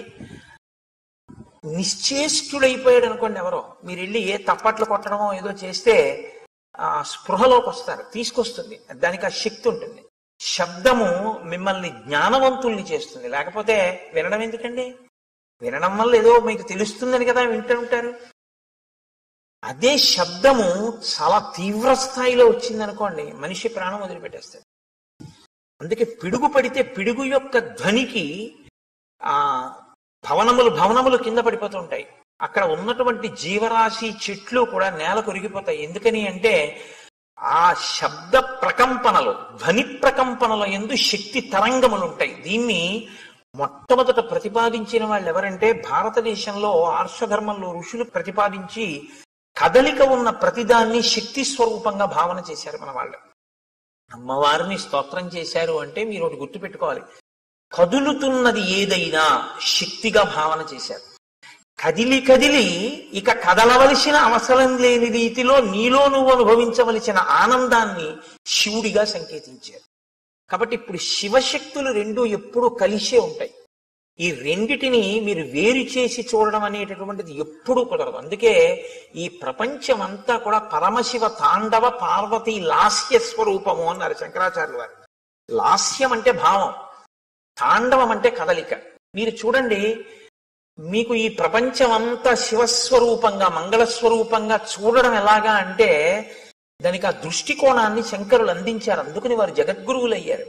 నిశ్చేష్టుడైపోయాడు అనుకోండి ఎవరో మీరు వెళ్ళి ఏ తప్పట్లు కొట్టడమో ఏదో చేస్తే ఆ స్పృహలోకి వస్తారు తీసుకొస్తుంది దానికి ఆ శక్తి ఉంటుంది శబ్దము మిమ్మల్ని జ్ఞానవంతుల్ని చేస్తుంది లేకపోతే వినడం ఎందుకండి వినడం వల్ల ఏదో మీకు తెలుస్తుందని కదా వింటూ ఉంటారు అదే శబ్దము చాలా తీవ్ర స్థాయిలో వచ్చింది అనుకోండి మనిషి ప్రాణం వదిలిపెట్టేస్తాడు అందుకే పిడుగు పడితే పిడుగు యొక్క ధ్వనికి ఆ భవనములు భవనములు కింద పడిపోతూ ఉంటాయి అక్కడ ఉన్నటువంటి జీవరాశి చెట్లు కూడా నేల కొరిగిపోతాయి ఎందుకని అంటే ఆ శబ్ద ప్రకంపనలు ధ్వని ప్రకంపనల ఎందు శక్తి తరంగములు ఉంటాయి దీన్ని మొట్టమొదట ప్రతిపాదించిన వాళ్ళు ఎవరంటే భారతదేశంలో ఆర్షధర్మంలో ఋషులు ప్రతిపాదించి కదలిక ఉన్న ప్రతిదాన్ని శక్తి స్వరూపంగా భావన చేశారు మన వాళ్ళు అమ్మవారిని స్తోత్రం చేశారు అంటే మీరు ఒకటి గుర్తుపెట్టుకోవాలి కదులుతున్నది ఏదైనా శక్తిగా భావన చేశారు కదిలి కదిలి ఇక కదలవలసిన అవసరం లేని రీతిలో నీలో నువ్వు అనుభవించవలసిన ఆనందాన్ని శివుడిగా సంకేతించారు కాబట్టి ఇప్పుడు శివశక్తులు రెండు ఎప్పుడూ కలిసే ఉంటాయి ఈ రెండిటిని మీరు వేరు చేసి చూడడం అనేటటువంటిది ఎప్పుడూ కుదరదు అందుకే ఈ ప్రపంచం అంతా కూడా పరమశివ తాండవ పార్వతి లాస్య స్వరూపము అన్నారు శంకరాచార్యులు వారు లాస్యం అంటే భావం తాండవం అంటే కదలిక మీరు చూడండి మీకు ఈ ప్రపంచం అంతా శివస్వరూపంగా మంగళస్వరూపంగా చూడడం ఎలాగా అంటే దానికి ఆ దృష్టికోణాన్ని శంకరులు అందించారు అందుకని వారు జగద్గురువులు అయ్యారు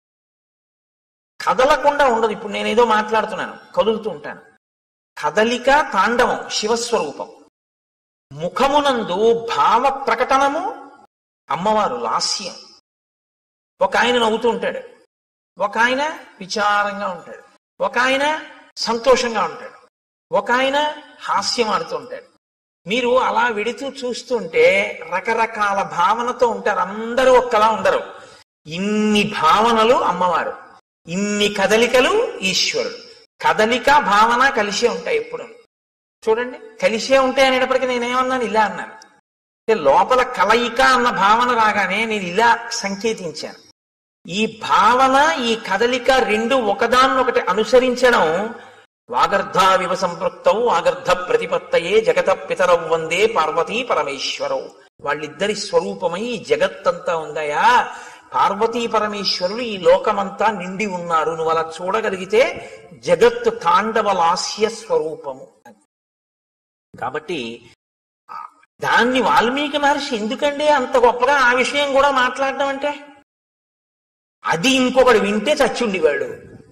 కదలకుండా ఉండదు ఇప్పుడు నేనేదో మాట్లాడుతున్నాను కదులుతూ ఉంటాను కదలిక తాండవం శివస్వరూపం ముఖమునందు భావ ప్రకటనము అమ్మవారు లాస్యం ఒక ఆయన నవ్వుతూ ఉంటాడు ఒక ఆయన విచారంగా ఉంటాడు ఒక ఆయన సంతోషంగా ఉంటాడు ఒక ఆయన హాస్యం ఆడుతూ ఉంటాడు మీరు అలా వెడుతూ చూస్తుంటే రకరకాల భావనతో ఉంటారు అందరూ ఒక్కలా ఉండరు ఇన్ని భావనలు అమ్మవారు ఇన్ని కదలికలు ఈశ్వరుడు కదలిక భావన కలిసే ఉంటాయి ఎప్పుడు చూడండి కలిసే ఉంటాయి అనేటప్పటికీ నేనేమన్నాను ఇలా అన్నాను అంటే లోపల కలయిక అన్న భావన రాగానే నేను ఇలా సంకేతించాను ఈ భావన ఈ కదలిక రెండు ఒకదాన్నొకటి అనుసరించడం వాగర్ధావివ సంపృక్తౌ వాగర్ధ ప్రతిపత్తయే జగత పితరౌ వందే పార్వతీ పరమేశ్వరవు వాళ్ళిద్దరి స్వరూపమై ఈ జగత్తంతా ఉందయా పార్వతీ పరమేశ్వరులు ఈ లోకమంతా నిండి ఉన్నారు నువ్వు అలా చూడగలిగితే జగత్తు తాండవ లాస్య స్వరూపము అని కాబట్టి ఆ, దాన్ని వాల్మీకి మహర్షి ఎందుకండి అంత గొప్పగా ఆ విషయం కూడా మాట్లాడడం అంటే అది ఇంకొకడు వింటే చచ్చుండివాడు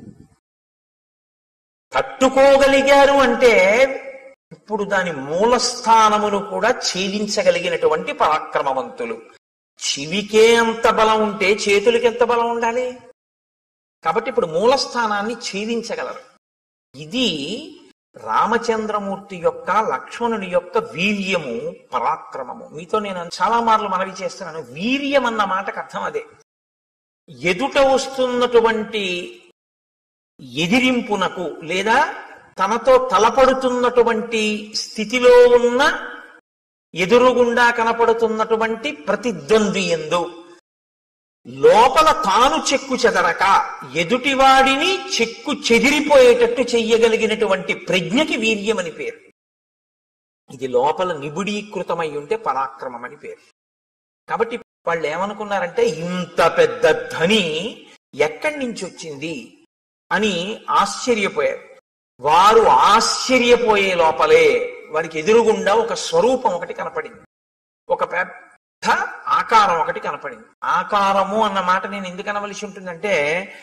తట్టుకోగలిగారు అంటే ఇప్పుడు దాని మూలస్థానమును కూడా ఛేదించగలిగినటువంటి పరాక్రమవంతులు చెవికే అంత బలం ఉంటే చేతులకి ఎంత బలం ఉండాలి కాబట్టి ఇప్పుడు మూలస్థానాన్ని ఛేదించగలరు ఇది రామచంద్రమూర్తి యొక్క లక్ష్మణుని యొక్క వీర్యము పరాక్రమము మీతో నేను చాలా మార్లు మనవి చేస్తున్నాను వీర్యం అన్న మాటకు అర్థం అదే ఎదుట వస్తున్నటువంటి ఎదిరింపునకు లేదా తనతో తలపడుతున్నటువంటి స్థితిలో ఉన్న ఎదురుగుండా కనపడుతున్నటువంటి ప్రతిద్వంద్వి ఎందు లోపల తాను చెక్కు చెదరక ఎదుటివాడిని చెక్కు చెదిరిపోయేటట్టు చెయ్యగలిగినటువంటి ప్రజ్ఞకి వీర్యమని పేరు ఇది లోపల నిబుడీకృతమై ఉంటే పరాక్రమం అని పేరు కాబట్టి వాళ్ళు ఏమనుకున్నారంటే ఇంత పెద్ద ధని ఎక్కడి నుంచి వచ్చింది అని ఆశ్చర్యపోయారు వారు ఆశ్చర్యపోయే లోపలే వారికి ఎదురుగుండా ఒక స్వరూపం ఒకటి కనపడింది ఒక పెద్ద ఆకారం ఒకటి కనపడింది ఆకారము అన్న మాట నేను ఎందుకు అనవలసి ఉంటుందంటే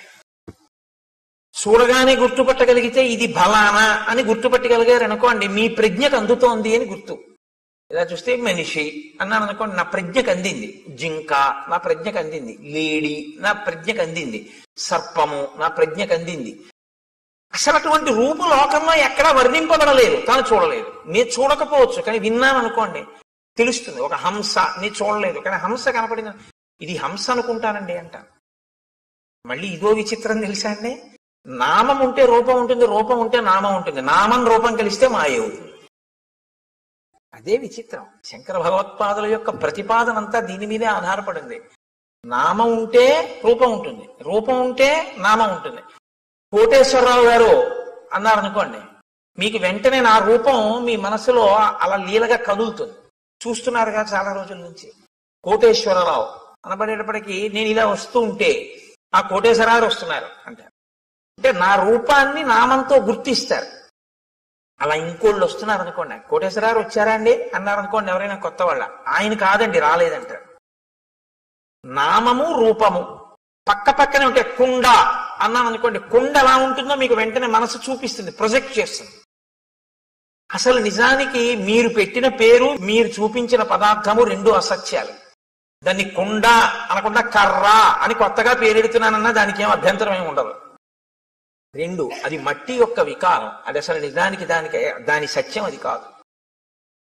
చూడగానే గుర్తుపట్టగలిగితే ఇది బలానా అని గుర్తుపట్టగలిగారు అనుకోండి మీ ప్రజ్ఞకు అందుతోంది అని గుర్తు ఇలా చూస్తే మనిషి అన్నాను అనుకోండి నా ప్రజ్ఞకు అందింది జింక నా ప్రజ్ఞకు అందింది లేడి నా ప్రజ్ఞకు అందింది సర్పము నా ప్రజ్ఞకు అందింది అసలు అటువంటి రూపు లోకంలో ఎక్కడా వర్ణింపబడలేదు తాను చూడలేదు నేను చూడకపోవచ్చు కానీ విన్నాను అనుకోండి తెలుస్తుంది ఒక హంస నేను చూడలేదు కానీ హంస కనపడింది ఇది హంస అనుకుంటానండి అంటాను మళ్ళీ ఇదో విచిత్రం తెలుసా అండి నామం ఉంటే రూపం ఉంటుంది రూపం ఉంటే నామం ఉంటుంది నామం రూపం కలిస్తే మాయ అవుతుంది అదే విచిత్రం శంకర భగవత్పాదుల యొక్క ప్రతిపాదన అంతా దీని మీదే ఆధారపడింది నామం ఉంటే రూపం ఉంటుంది రూపం ఉంటే నామం ఉంటుంది కోటేశ్వరరావు గారు అన్నారనుకోండి మీకు వెంటనే నా రూపం మీ మనసులో అలా లీలగా కదులుతుంది చూస్తున్నారుగా చాలా రోజుల నుంచి కోటేశ్వరరావు అనబడేటప్పటికీ నేను ఇలా వస్తూ ఉంటే ఆ కోటేశ్వరరావు వస్తున్నారు అంటారు అంటే నా రూపాన్ని నామంతో గుర్తిస్తారు అలా ఇంకోళ్ళు వస్తున్నారు అనుకోండి కోటేశ్వరరావు వచ్చారా అండి అన్నారు అనుకోండి ఎవరైనా కొత్త వాళ్ళ ఆయన కాదండి రాలేదంటారు నామము రూపము పక్క పక్కనే ఉంటే కుండ అన్నాం అనుకోండి కుండ ఎలా ఉంటుందో మీకు వెంటనే మనసు చూపిస్తుంది ప్రొజెక్ట్ చేస్తుంది అసలు నిజానికి మీరు పెట్టిన పేరు మీరు చూపించిన పదార్థము రెండు అసత్యాలు దాన్ని కుండ అనకుండా కర్ర అని కొత్తగా పేరెడుతున్నానన్నా దానికి ఏం అభ్యంతరం ఏమి ఉండదు రెండు అది మట్టి యొక్క వికారం అది అసలు నిజానికి దానికి దాని సత్యం అది కాదు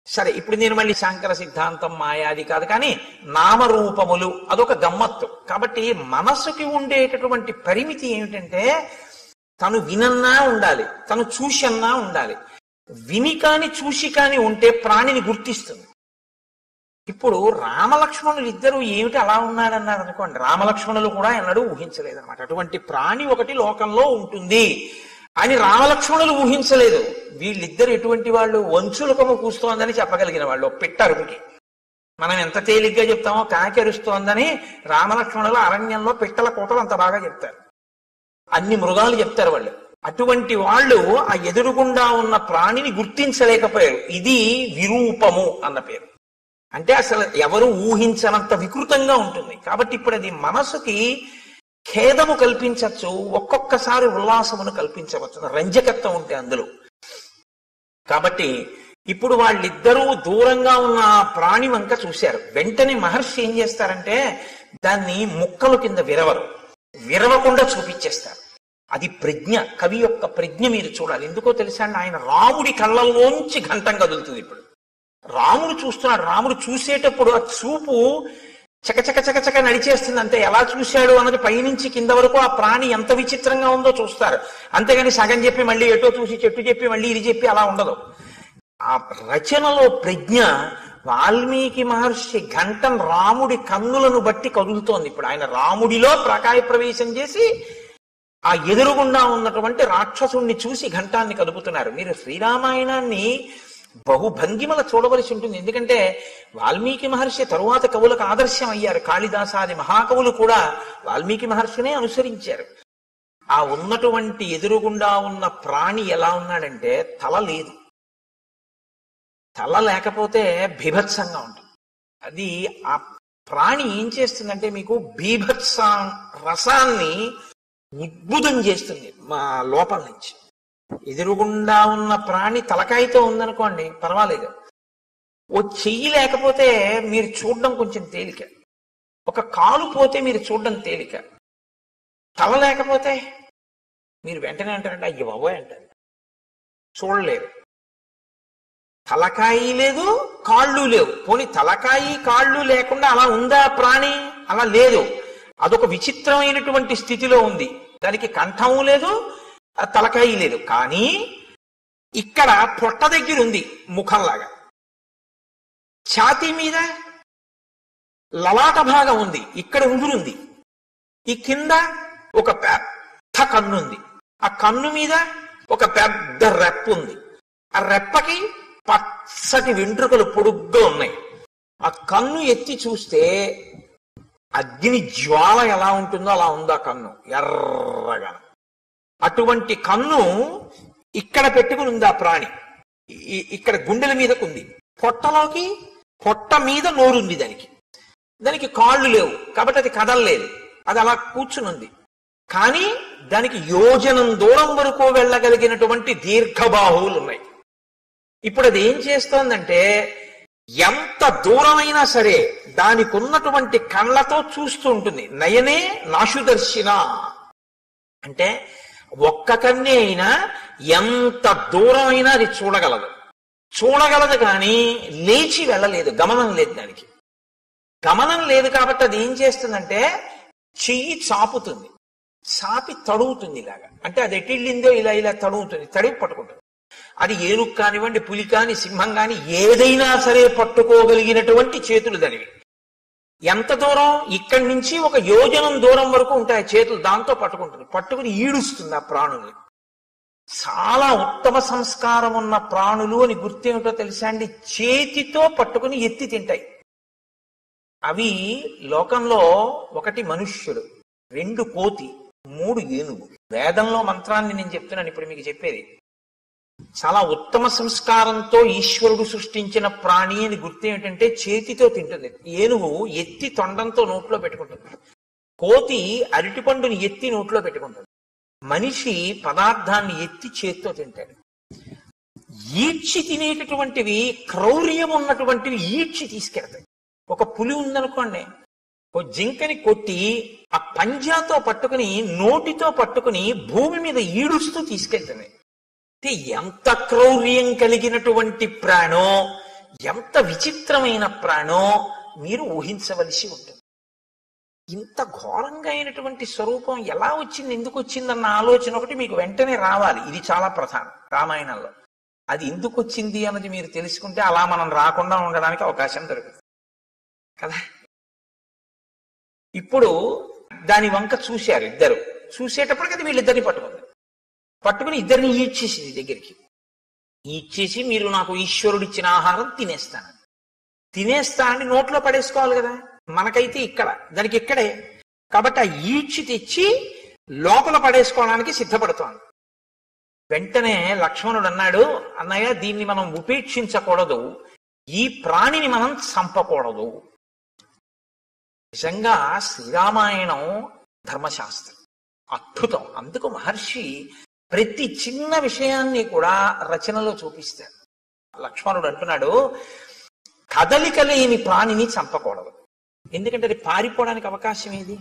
సరే ఇప్పుడు నేను మళ్ళీ శంకర సిద్ధాంతం మాయాది కాదు కానీ నామరూపములు అదొక గమ్మత్తు కాబట్టి మనసుకి ఉండేటటువంటి పరిమితి ఏమిటంటే తను వినన్నా ఉండాలి తను చూసన్నా ఉండాలి విని కాని చూసి కాని ఉంటే ప్రాణిని గుర్తిస్తుంది ఇప్పుడు రామలక్ష్మణులు ఇద్దరు ఏమిటి అలా ఉన్నాడన్నారు అనుకోండి రామలక్ష్మణులు కూడా ఎన్నడూ ఊహించలేదన్నమాట అటువంటి ప్రాణి ఒకటి లోకంలో ఉంటుంది అని రామలక్ష్మణులు ఊహించలేదు వీళ్ళిద్దరు ఎటువంటి వాళ్ళు వంచులకము కూస్తోందని చెప్పగలిగిన వాళ్ళు పిట్ట అరుపుకి మనం ఎంత తేలిగ్గా చెప్తామో కాకి అరుస్తోందని రామలక్ష్మణులు అరణ్యంలో పిట్టల కోటలు అంత బాగా చెప్తారు అన్ని మృగాలు చెప్తారు వాళ్ళు అటువంటి వాళ్ళు ఆ ఎదురుగుండా ఉన్న ప్రాణిని గుర్తించలేకపోయారు ఇది విరూపము అన్న పేరు అంటే అసలు ఎవరు ఊహించనంత వికృతంగా ఉంటుంది కాబట్టి ఇప్పుడు అది మనసుకి ఖేదము కల్పించవచ్చు ఒక్కొక్కసారి ఉల్లాసమును కల్పించవచ్చు రంజకత్వం ఉంటే అందులో కాబట్టి ఇప్పుడు వాళ్ళిద్దరూ దూరంగా ఉన్న ఆ ప్రాణి వంక చూశారు వెంటనే మహర్షి ఏం చేస్తారంటే దాన్ని ముక్కలు కింద విరవరు విరవకుండా చూపించేస్తారు అది ప్రజ్ఞ కవి యొక్క ప్రజ్ఞ మీరు చూడాలి ఎందుకో తెలుసా అండి ఆయన రాముడి కళ్ళల్లోంచి ఘంటం కదులుతుంది ఇప్పుడు రాముడు చూస్తున్నాడు రాముడు చూసేటప్పుడు ఆ చూపు చకచక చకచక నడిచేస్తుంది అంతే ఎలా చూశాడు అన్నది పైనుంచి కింద వరకు ఆ ప్రాణి ఎంత విచిత్రంగా ఉందో చూస్తారు అంతేగాని సగం చెప్పి మళ్ళీ ఎటో చూసి చెట్టు చెప్పి మళ్ళీ ఇది చెప్పి అలా ఉండదు ఆ రచనలో ప్రజ్ఞ వాల్మీకి మహర్షి ఘంటం రాముడి కన్నులను బట్టి కదులుతోంది ఇప్పుడు ఆయన రాముడిలో ప్రకాయ ప్రవేశం చేసి ఆ ఎదురుగుండా ఉన్నటువంటి రాక్షసుణ్ణి చూసి ఘంటాన్ని కదుపుతున్నారు మీరు శ్రీరామాయణాన్ని బహుభంగిమల చూడవలసి ఉంటుంది ఎందుకంటే వాల్మీకి మహర్షి తరువాత కవులకు ఆదర్శం అయ్యారు కాళిదాసాది మహాకవులు కూడా వాల్మీకి మహర్షినే అనుసరించారు ఆ ఉన్నటువంటి ఎదురుగుండా ఉన్న ప్రాణి ఎలా ఉన్నాడంటే తల లేదు తల లేకపోతే బీభత్సంగా ఉంటుంది అది ఆ ప్రాణి ఏం చేస్తుందంటే మీకు బీభత్స రసాన్ని ఉద్భుతం చేస్తుంది మా లోపల నుంచి ఎదురుగుండా ఉన్న ప్రాణి తలకాయతో ఉందనుకోండి పర్వాలేదు ఓ చెయ్యి లేకపోతే మీరు చూడడం కొంచెం తేలిక ఒక కాలు పోతే మీరు చూడడం తేలిక తల లేకపోతే మీరు వెంటనే అంటారంటే అయ్య బాబోయ్ అంటారు చూడలేరు తలకాయి లేదు కాళ్ళు లేవు పోనీ తలకాయి కాళ్ళు లేకుండా అలా ఉందా ప్రాణి అలా లేదు అదొక విచిత్రమైనటువంటి స్థితిలో ఉంది దానికి కంఠము లేదు ఆ తలకాయి లేదు కానీ ఇక్కడ పొట్ట దగ్గర ఉంది ముఖంలాగా ఛాతీ మీద లలాట భాగం ఉంది ఇక్కడ ఉంగురుంది ఈ కింద ఒక పెద్ద కన్ను ఉంది ఆ కన్ను మీద ఒక పెద్ద రెప్ప ఉంది ఆ రెప్పకి పచ్చటి వెంట్రుకలు పొడుగ్గా ఉన్నాయి ఆ కన్ను ఎత్తి చూస్తే అగ్ని జ్వాల ఎలా ఉంటుందో అలా ఉంది ఆ కన్ను ఎర్రగా అటువంటి కన్ను ఇక్కడ పెట్టుకుని ఉంది ఆ ప్రాణి ఈ- ఇక్కడ గుండెల మీదకు ఉంది పొట్టలోకి పొట్ట మీద నోరుంది దానికి దానికి కాళ్ళు లేవు కాబట్టి అది కదలలేదు అది అలా కూర్చుని ఉంది కానీ దానికి యోజనం దూరం వరకు వెళ్ళగలిగినటువంటి దీర్ఘబాహువులు ఉన్నాయి ఇప్పుడు అది ఏం చేస్తోందంటే ఎంత దూరమైనా సరే దానికి ఉన్నటువంటి కళ్ళతో చూస్తూ ఉంటుంది నయనే నాశుదర్శిన అంటే ఒక్క కన్నే అయినా ఎంత దూరమైనా అది చూడగలదు చూడగలదు కానీ లేచి వెళ్ళలేదు గమనం లేదు దానికి గమనం లేదు కాబట్టి అది ఏం చేస్తుందంటే చెయ్యి చాపుతుంది చాపి తడుగుతుంది ఇలాగా అంటే అది ఎటిళ్ళిందో ఇలా ఇలా తడుగుతుంది తడివి పట్టుకుంటుంది అది ఏనుగు కానివ్వండి పులి కాని సింహం కాని ఏదైనా సరే పట్టుకోగలిగినటువంటి చేతులు దానివి ఎంత దూరం ఇక్కడి నుంచి ఒక యోజనం దూరం వరకు ఉంటాయి చేతులు దాంతో పట్టుకుంటుంది పట్టుకుని ఈడుస్తుంది ఆ ప్రాణుల్ని చాలా ఉత్తమ సంస్కారం ఉన్న ప్రాణులు అని గుర్తేమిటో తెలుసా అండి చేతితో పట్టుకుని ఎత్తి తింటాయి అవి లోకంలో ఒకటి మనుష్యుడు రెండు కోతి మూడు ఏనుగు వేదంలో మంత్రాన్ని నేను చెప్తున్నాను ఇప్పుడు మీకు చెప్పేది చాలా ఉత్తమ సంస్కారంతో ఈశ్వరుడు సృష్టించిన ప్రాణి అని గుర్తు ఏమిటంటే చేతితో తింటుంది ఏనుగు ఎత్తి తొండంతో నోట్లో పెట్టుకుంటుంది కోతి అరటిపండుని ఎత్తి నోట్లో పెట్టుకుంటుంది మనిషి పదార్థాన్ని ఎత్తి చేత్తో తింటాడు ఈడ్చి తినేటటువంటివి క్రౌర్యం ఉన్నటువంటివి ఈడ్చి తీసుకెళ్తాయి ఒక పులి ఉందనుకోండి ఓ జింకని కొట్టి ఆ పంజాతో పట్టుకుని నోటితో పట్టుకుని భూమి మీద ఈడుస్తూ తీసుకెళ్తుంది అంటే ఎంత క్రౌర్యం కలిగినటువంటి ప్రాణో ఎంత విచిత్రమైన ప్రాణో మీరు ఊహించవలసి ఉంటుంది ఇంత ఘోరంగా అయినటువంటి స్వరూపం ఎలా వచ్చింది ఎందుకు వచ్చిందన్న ఆలోచన ఒకటి మీకు వెంటనే రావాలి ఇది చాలా ప్రధానం రామాయణంలో అది ఎందుకు వచ్చింది అన్నది మీరు తెలుసుకుంటే అలా మనం రాకుండా ఉండడానికి అవకాశం దొరుకుతుంది కదా ఇప్పుడు దాని వంక చూశారు ఇద్దరు చూసేటప్పటికి అది వీళ్ళిద్దరిని పట్టుకుంది పట్టుకుని ఇద్దరిని ఈడ్చేసింది దగ్గరికి ఈడ్చేసి మీరు నాకు ఈశ్వరుడు ఇచ్చిన ఆహారం తినేస్తాను తినేస్తానని నోట్లో పడేసుకోవాలి కదా మనకైతే ఇక్కడ దానికి ఇక్కడే కాబట్టి ఆ ఈడ్చి తెచ్చి లోపల పడేసుకోవడానికి సిద్ధపడుతోంది వెంటనే లక్ష్మణుడు అన్నాడు అన్నయ్య దీన్ని మనం ఉపేక్షించకూడదు ఈ ప్రాణిని మనం చంపకూడదు నిజంగా శ్రీరామాయణం ధర్మశాస్త్రం అద్భుతం అందుకు మహర్షి ప్రతి చిన్న విషయాన్ని కూడా రచనలో చూపిస్తాడు లక్ష్మణుడు అంటున్నాడు కదలిక లేని ప్రాణిని చంపకూడదు ఎందుకంటే అది పారిపోవడానికి అవకాశం ఏది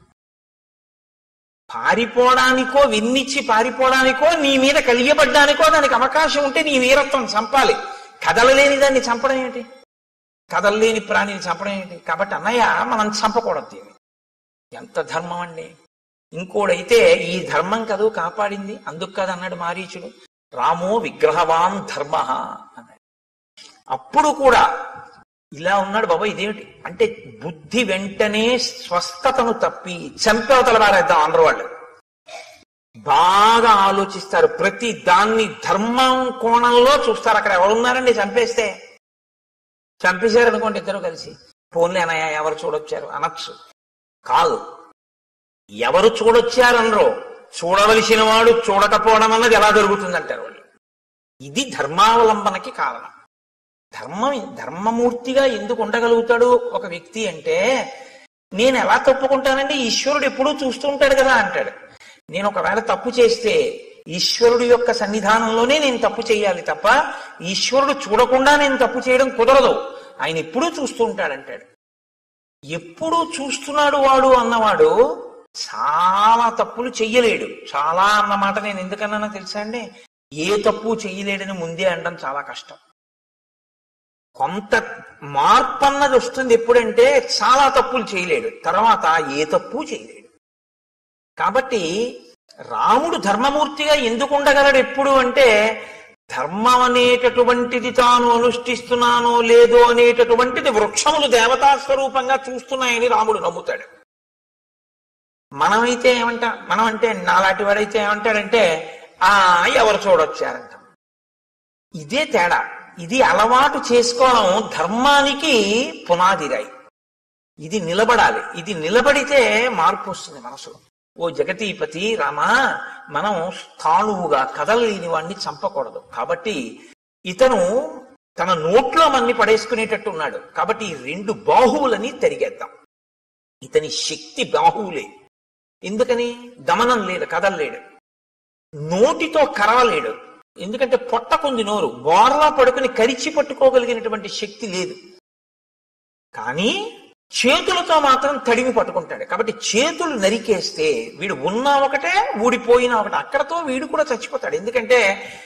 పారిపోవడానికో విన్నిచ్చి పారిపోవడానికో నీ మీద కలియబడ్డానికో దానికి అవకాశం ఉంటే నీ వీరత్వం చంపాలి కదలలేని దాన్ని చంపడం ఏంటి కదలలేని ప్రాణిని చంపడం ఏంటి కాబట్టి అన్నయ్య మనం చంపకూడదు దీన్ని ఎంత ధర్మం అండి ఇంకోడైతే ఈ ధర్మం కదూ కాపాడింది అందుకు కదా అన్నాడు మారీచుడు రామో విగ్రహవాన్ ధర్మ అన్నాడు అప్పుడు కూడా ఇలా ఉన్నాడు బాబా ఇదేమిటి అంటే బుద్ధి వెంటనే స్వస్థతను తప్పి చంపేవతల వారేద్దాం అందరూ వాళ్ళు బాగా ఆలోచిస్తారు ప్రతి దాన్ని ధర్మం కోణంలో చూస్తారు అక్కడ ఎవరున్నారండి చంపేస్తే చంపేశారు అనుకోండి ఇద్దరు కలిసి ఫోన్లే అనయ్య ఎవరు చూడొచ్చారు అనొచ్చు కాదు ఎవరు చూడొచ్చారనరో చూడవలసిన వాడు చూడకపోవడం అన్నది ఎలా జరుగుతుందంటారు వాళ్ళు ఇది ధర్మావలంబనకి కారణం ధర్మం ధర్మమూర్తిగా ఎందుకు ఉండగలుగుతాడు ఒక వ్యక్తి అంటే నేను ఎలా తప్పుకుంటానండి ఈశ్వరుడు ఎప్పుడూ చూస్తూ ఉంటాడు కదా అంటాడు నేను ఒకవేళ తప్పు చేస్తే ఈశ్వరుడు యొక్క సన్నిధానంలోనే నేను తప్పు చేయాలి తప్ప ఈశ్వరుడు చూడకుండా నేను తప్పు చేయడం కుదరదు ఆయన ఎప్పుడూ చూస్తూ ఉంటాడంటాడు ఎప్పుడూ చూస్తున్నాడు వాడు అన్నవాడు చాలా తప్పులు చెయ్యలేడు చాలా అన్నమాట నేను ఎందుకన్నా తెలుసా అండి ఏ తప్పు చెయ్యలేడని ముందే అనడం చాలా కష్టం కొంత మార్పు అన్నది వస్తుంది ఎప్పుడంటే చాలా తప్పులు చేయలేడు తర్వాత ఏ తప్పు చేయలేడు కాబట్టి రాముడు ధర్మమూర్తిగా ఎందుకు ఉండగలడు ఎప్పుడు అంటే ధర్మం అనేటటువంటిది తాను అనుష్ఠిస్తున్నానో లేదో అనేటటువంటిది వృక్షములు దేవతా స్వరూపంగా చూస్తున్నాయని రాముడు నమ్ముతాడు మనమైతే ఏమంటా మనం అంటే నాలాంటి వాడైతే ఏమంటాడంటే ఆ ఎవరు చూడొచ్చారంటాం ఇదే తేడా ఇది అలవాటు చేసుకోవడం ధర్మానికి పునాదిరాయి ఇది నిలబడాలి ఇది నిలబడితే మార్పు వస్తుంది మనసులో ఓ జగతీపతి రామా మనం స్థాణువుగా కదలలేని వాడిని చంపకూడదు కాబట్టి ఇతను తన నోట్లో మన్ని పడేసుకునేటట్టు ఉన్నాడు కాబట్టి ఈ రెండు బాహువులని తిరిగేద్దాం ఇతని శక్తి బాహువులే ఎందుకని దమనం లేదు కదలలేడు నోటితో కరవలేడు ఎందుకంటే పొట్టకుంది నోరు బోర్లా పడుకుని కరిచి పట్టుకోగలిగినటువంటి శక్తి లేదు కానీ చేతులతో మాత్రం తడిమి పట్టుకుంటాడు కాబట్టి చేతులు నరికేస్తే వీడు ఉన్నా ఒకటే ఊడిపోయినా ఒకటే అక్కడతో వీడు కూడా చచ్చిపోతాడు ఎందుకంటే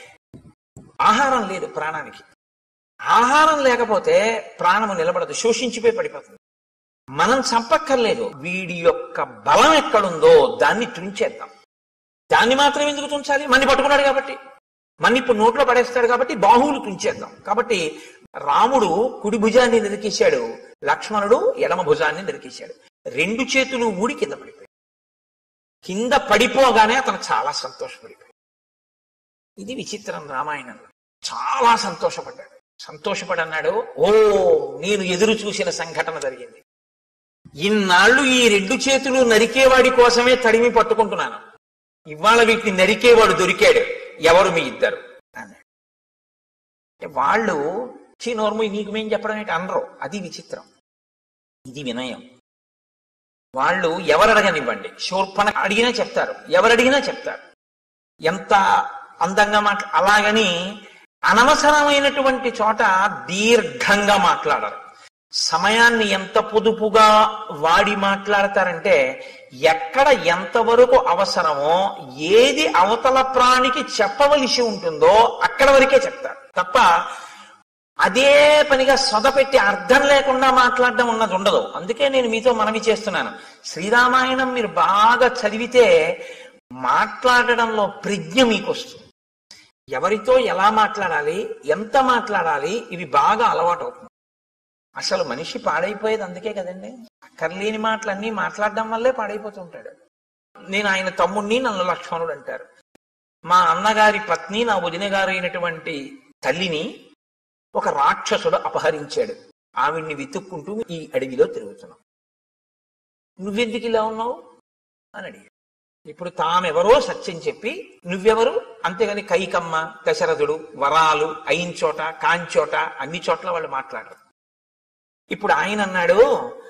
ఆహారం లేదు ప్రాణానికి ఆహారం లేకపోతే ప్రాణము నిలబడదు శోషించిపోయి పడిపోతుంది మనం చంపక్కర్లేదు వీడి యొక్క బలం ఎక్కడుందో దాన్ని తుంచేద్దాం దాన్ని మాత్రం ఎందుకు తుంచాలి మన్ని పట్టుకున్నాడు కాబట్టి మన్ని ఇప్పుడు నోట్లో పడేస్తాడు కాబట్టి బాహువులు తుంచేద్దాం కాబట్టి రాముడు కుడి భుజాన్ని నిరికేశాడు లక్ష్మణుడు ఎడమ భుజాన్ని నిరికేశాడు రెండు చేతులు ఊడి కింద పడిపోయాడు కింద పడిపోగానే అతను చాలా సంతోషపడిపోయాడు ఇది విచిత్రం రామాయణంలో చాలా సంతోషపడ్డాడు సంతోషపడి అన్నాడు ఓ నేను ఎదురు చూసిన సంఘటన జరిగింది ఇన్నాళ్ళు ఈ రెండు చేతులు నరికేవాడి కోసమే తడిమి పట్టుకుంటున్నాను ఇవాళ వీటిని నరికేవాడు దొరికాడు ఎవరు మీ ఇద్దరు అన్నాడు అంటే వాళ్ళు చీ నోర్ము నీకు మేం చెప్పడం ఏంటి అనరు అది విచిత్రం ఇది వినయం వాళ్ళు ఎవరు అడగనివ్వండి శూర్పణ అడిగినా చెప్తారు ఎవరు అడిగినా చెప్తారు ఎంత అందంగా మాట్లా అలాగని అనవసరమైనటువంటి చోట దీర్ఘంగా మాట్లాడరు సమయాన్ని ఎంత పొదుపుగా వాడి మాట్లాడతారంటే ఎక్కడ ఎంతవరకు అవసరమో ఏది అవతల ప్రాణికి చెప్పవలసి ఉంటుందో అక్కడ వరకే చెప్తారు తప్ప అదే పనిగా సొదపెట్టి అర్థం లేకుండా మాట్లాడడం ఉన్నది ఉండదు అందుకే నేను మీతో మనవి చేస్తున్నాను శ్రీరామాయణం మీరు బాగా చదివితే మాట్లాడడంలో ప్రజ్ఞ మీకు వస్తుంది ఎవరితో ఎలా మాట్లాడాలి ఎంత మాట్లాడాలి ఇవి బాగా అలవాటు అవుతుంది అసలు మనిషి పాడైపోయేది అందుకే కదండి అక్కర్లేని మాటలన్నీ మాట్లాడడం వల్లే పాడైపోతుంటాడు నేను ఆయన తమ్ముణ్ణి నన్ను లక్ష్మణుడు అంటారు మా అన్నగారి పత్ని నా వదిన గారు అయినటువంటి తల్లిని ఒక రాక్షసుడు అపహరించాడు ఆవిడ్ని వెతుక్కుంటూ ఈ అడవిలో తిరుగుతున్నాం నువ్వెందుకు ఇలా ఉన్నావు అని అడిగాడు ఇప్పుడు తామెవరో సత్యం చెప్పి నువ్వెవరు అంతేగాని కైకమ్మ దశరథుడు వరాలు అయిన చోట కాంచోట అన్ని చోట్ల వాళ్ళు మాట్లాడరు ఇప్పుడు ఆయన అన్నాడు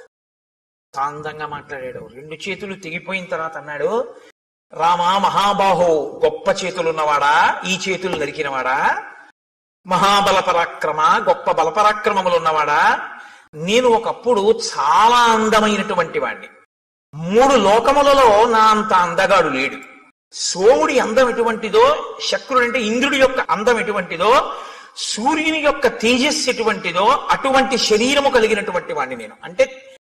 శాంతంగా మాట్లాడాడు రెండు చేతులు తెగిపోయిన తర్వాత అన్నాడు రామా మహాబాహో గొప్ప చేతులున్నవాడా ఈ చేతులు నరికినవాడా మహాబల పరాక్రమ గొప్ప బలపరాక్రమములు ఉన్నవాడా నేను ఒకప్పుడు చాలా అందమైనటువంటి వాణ్ణి మూడు లోకములలో నా అంత అందగాడు లేడు సోముడి అందం ఎటువంటిదో శక్రుడు అంటే ఇంద్రుడి యొక్క అందం ఎటువంటిదో సూర్యుని యొక్క తేజస్సు ఎటువంటిదో అటువంటి శరీరము కలిగినటువంటి వాణ్ణి నేను అంటే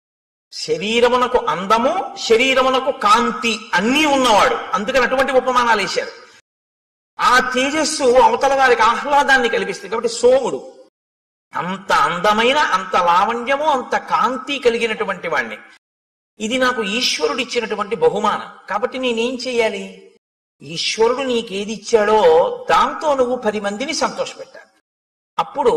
శరీరమునకు అందము శరీరమునకు కాంతి అన్నీ ఉన్నవాడు అందుకని అటువంటి ఉపమానాలు వేశారు ఆ తేజస్సు అవతల వారికి ఆహ్లాదాన్ని కలిగిస్తుంది కాబట్టి సోముడు అంత అందమైన అంత లావణ్యము అంత కాంతి కలిగినటువంటి వాణ్ణి ఇది నాకు ఈశ్వరుడు ఇచ్చినటువంటి బహుమానం కాబట్టి నేనేం చెయ్యాలి ఈశ్వరుడు నీకేది ఇచ్చాడో దాంతో నువ్వు పది మందిని సంతోషపెట్టాలి అప్పుడు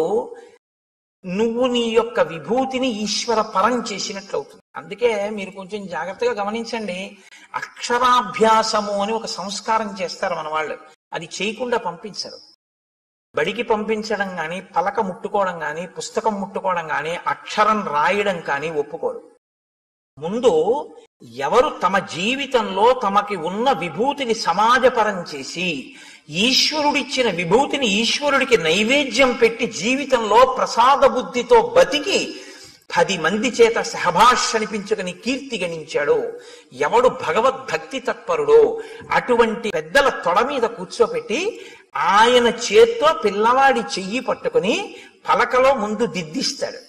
నువ్వు నీ యొక్క విభూతిని ఈశ్వర పరం చేసినట్లు అవుతుంది అందుకే మీరు కొంచెం జాగ్రత్తగా గమనించండి అక్షరాభ్యాసము అని ఒక సంస్కారం చేస్తారు మన వాళ్ళు అది చేయకుండా పంపించరు బడికి పంపించడం కానీ పలక ముట్టుకోవడం కానీ పుస్తకం ముట్టుకోవడం కానీ అక్షరం రాయడం కానీ ఒప్పుకోరు ముందు ఎవరు తమ జీవితంలో తమకి ఉన్న విభూతిని సమాజపరం చేసి ఈశ్వరుడిచ్చిన విభూతిని ఈశ్వరుడికి నైవేద్యం పెట్టి జీవితంలో ప్రసాద బుద్ధితో బతికి పది మంది చేత సహభాష్ అనిపించుకుని కీర్తి గణించాడో ఎవడు భగవద్భక్తి తత్పరుడో అటువంటి పెద్దల తొడ మీద కూర్చోపెట్టి ఆయన చేత్తో పిల్లవాడి చెయ్యి పట్టుకుని పలకలో ముందు దిద్దిస్తాడు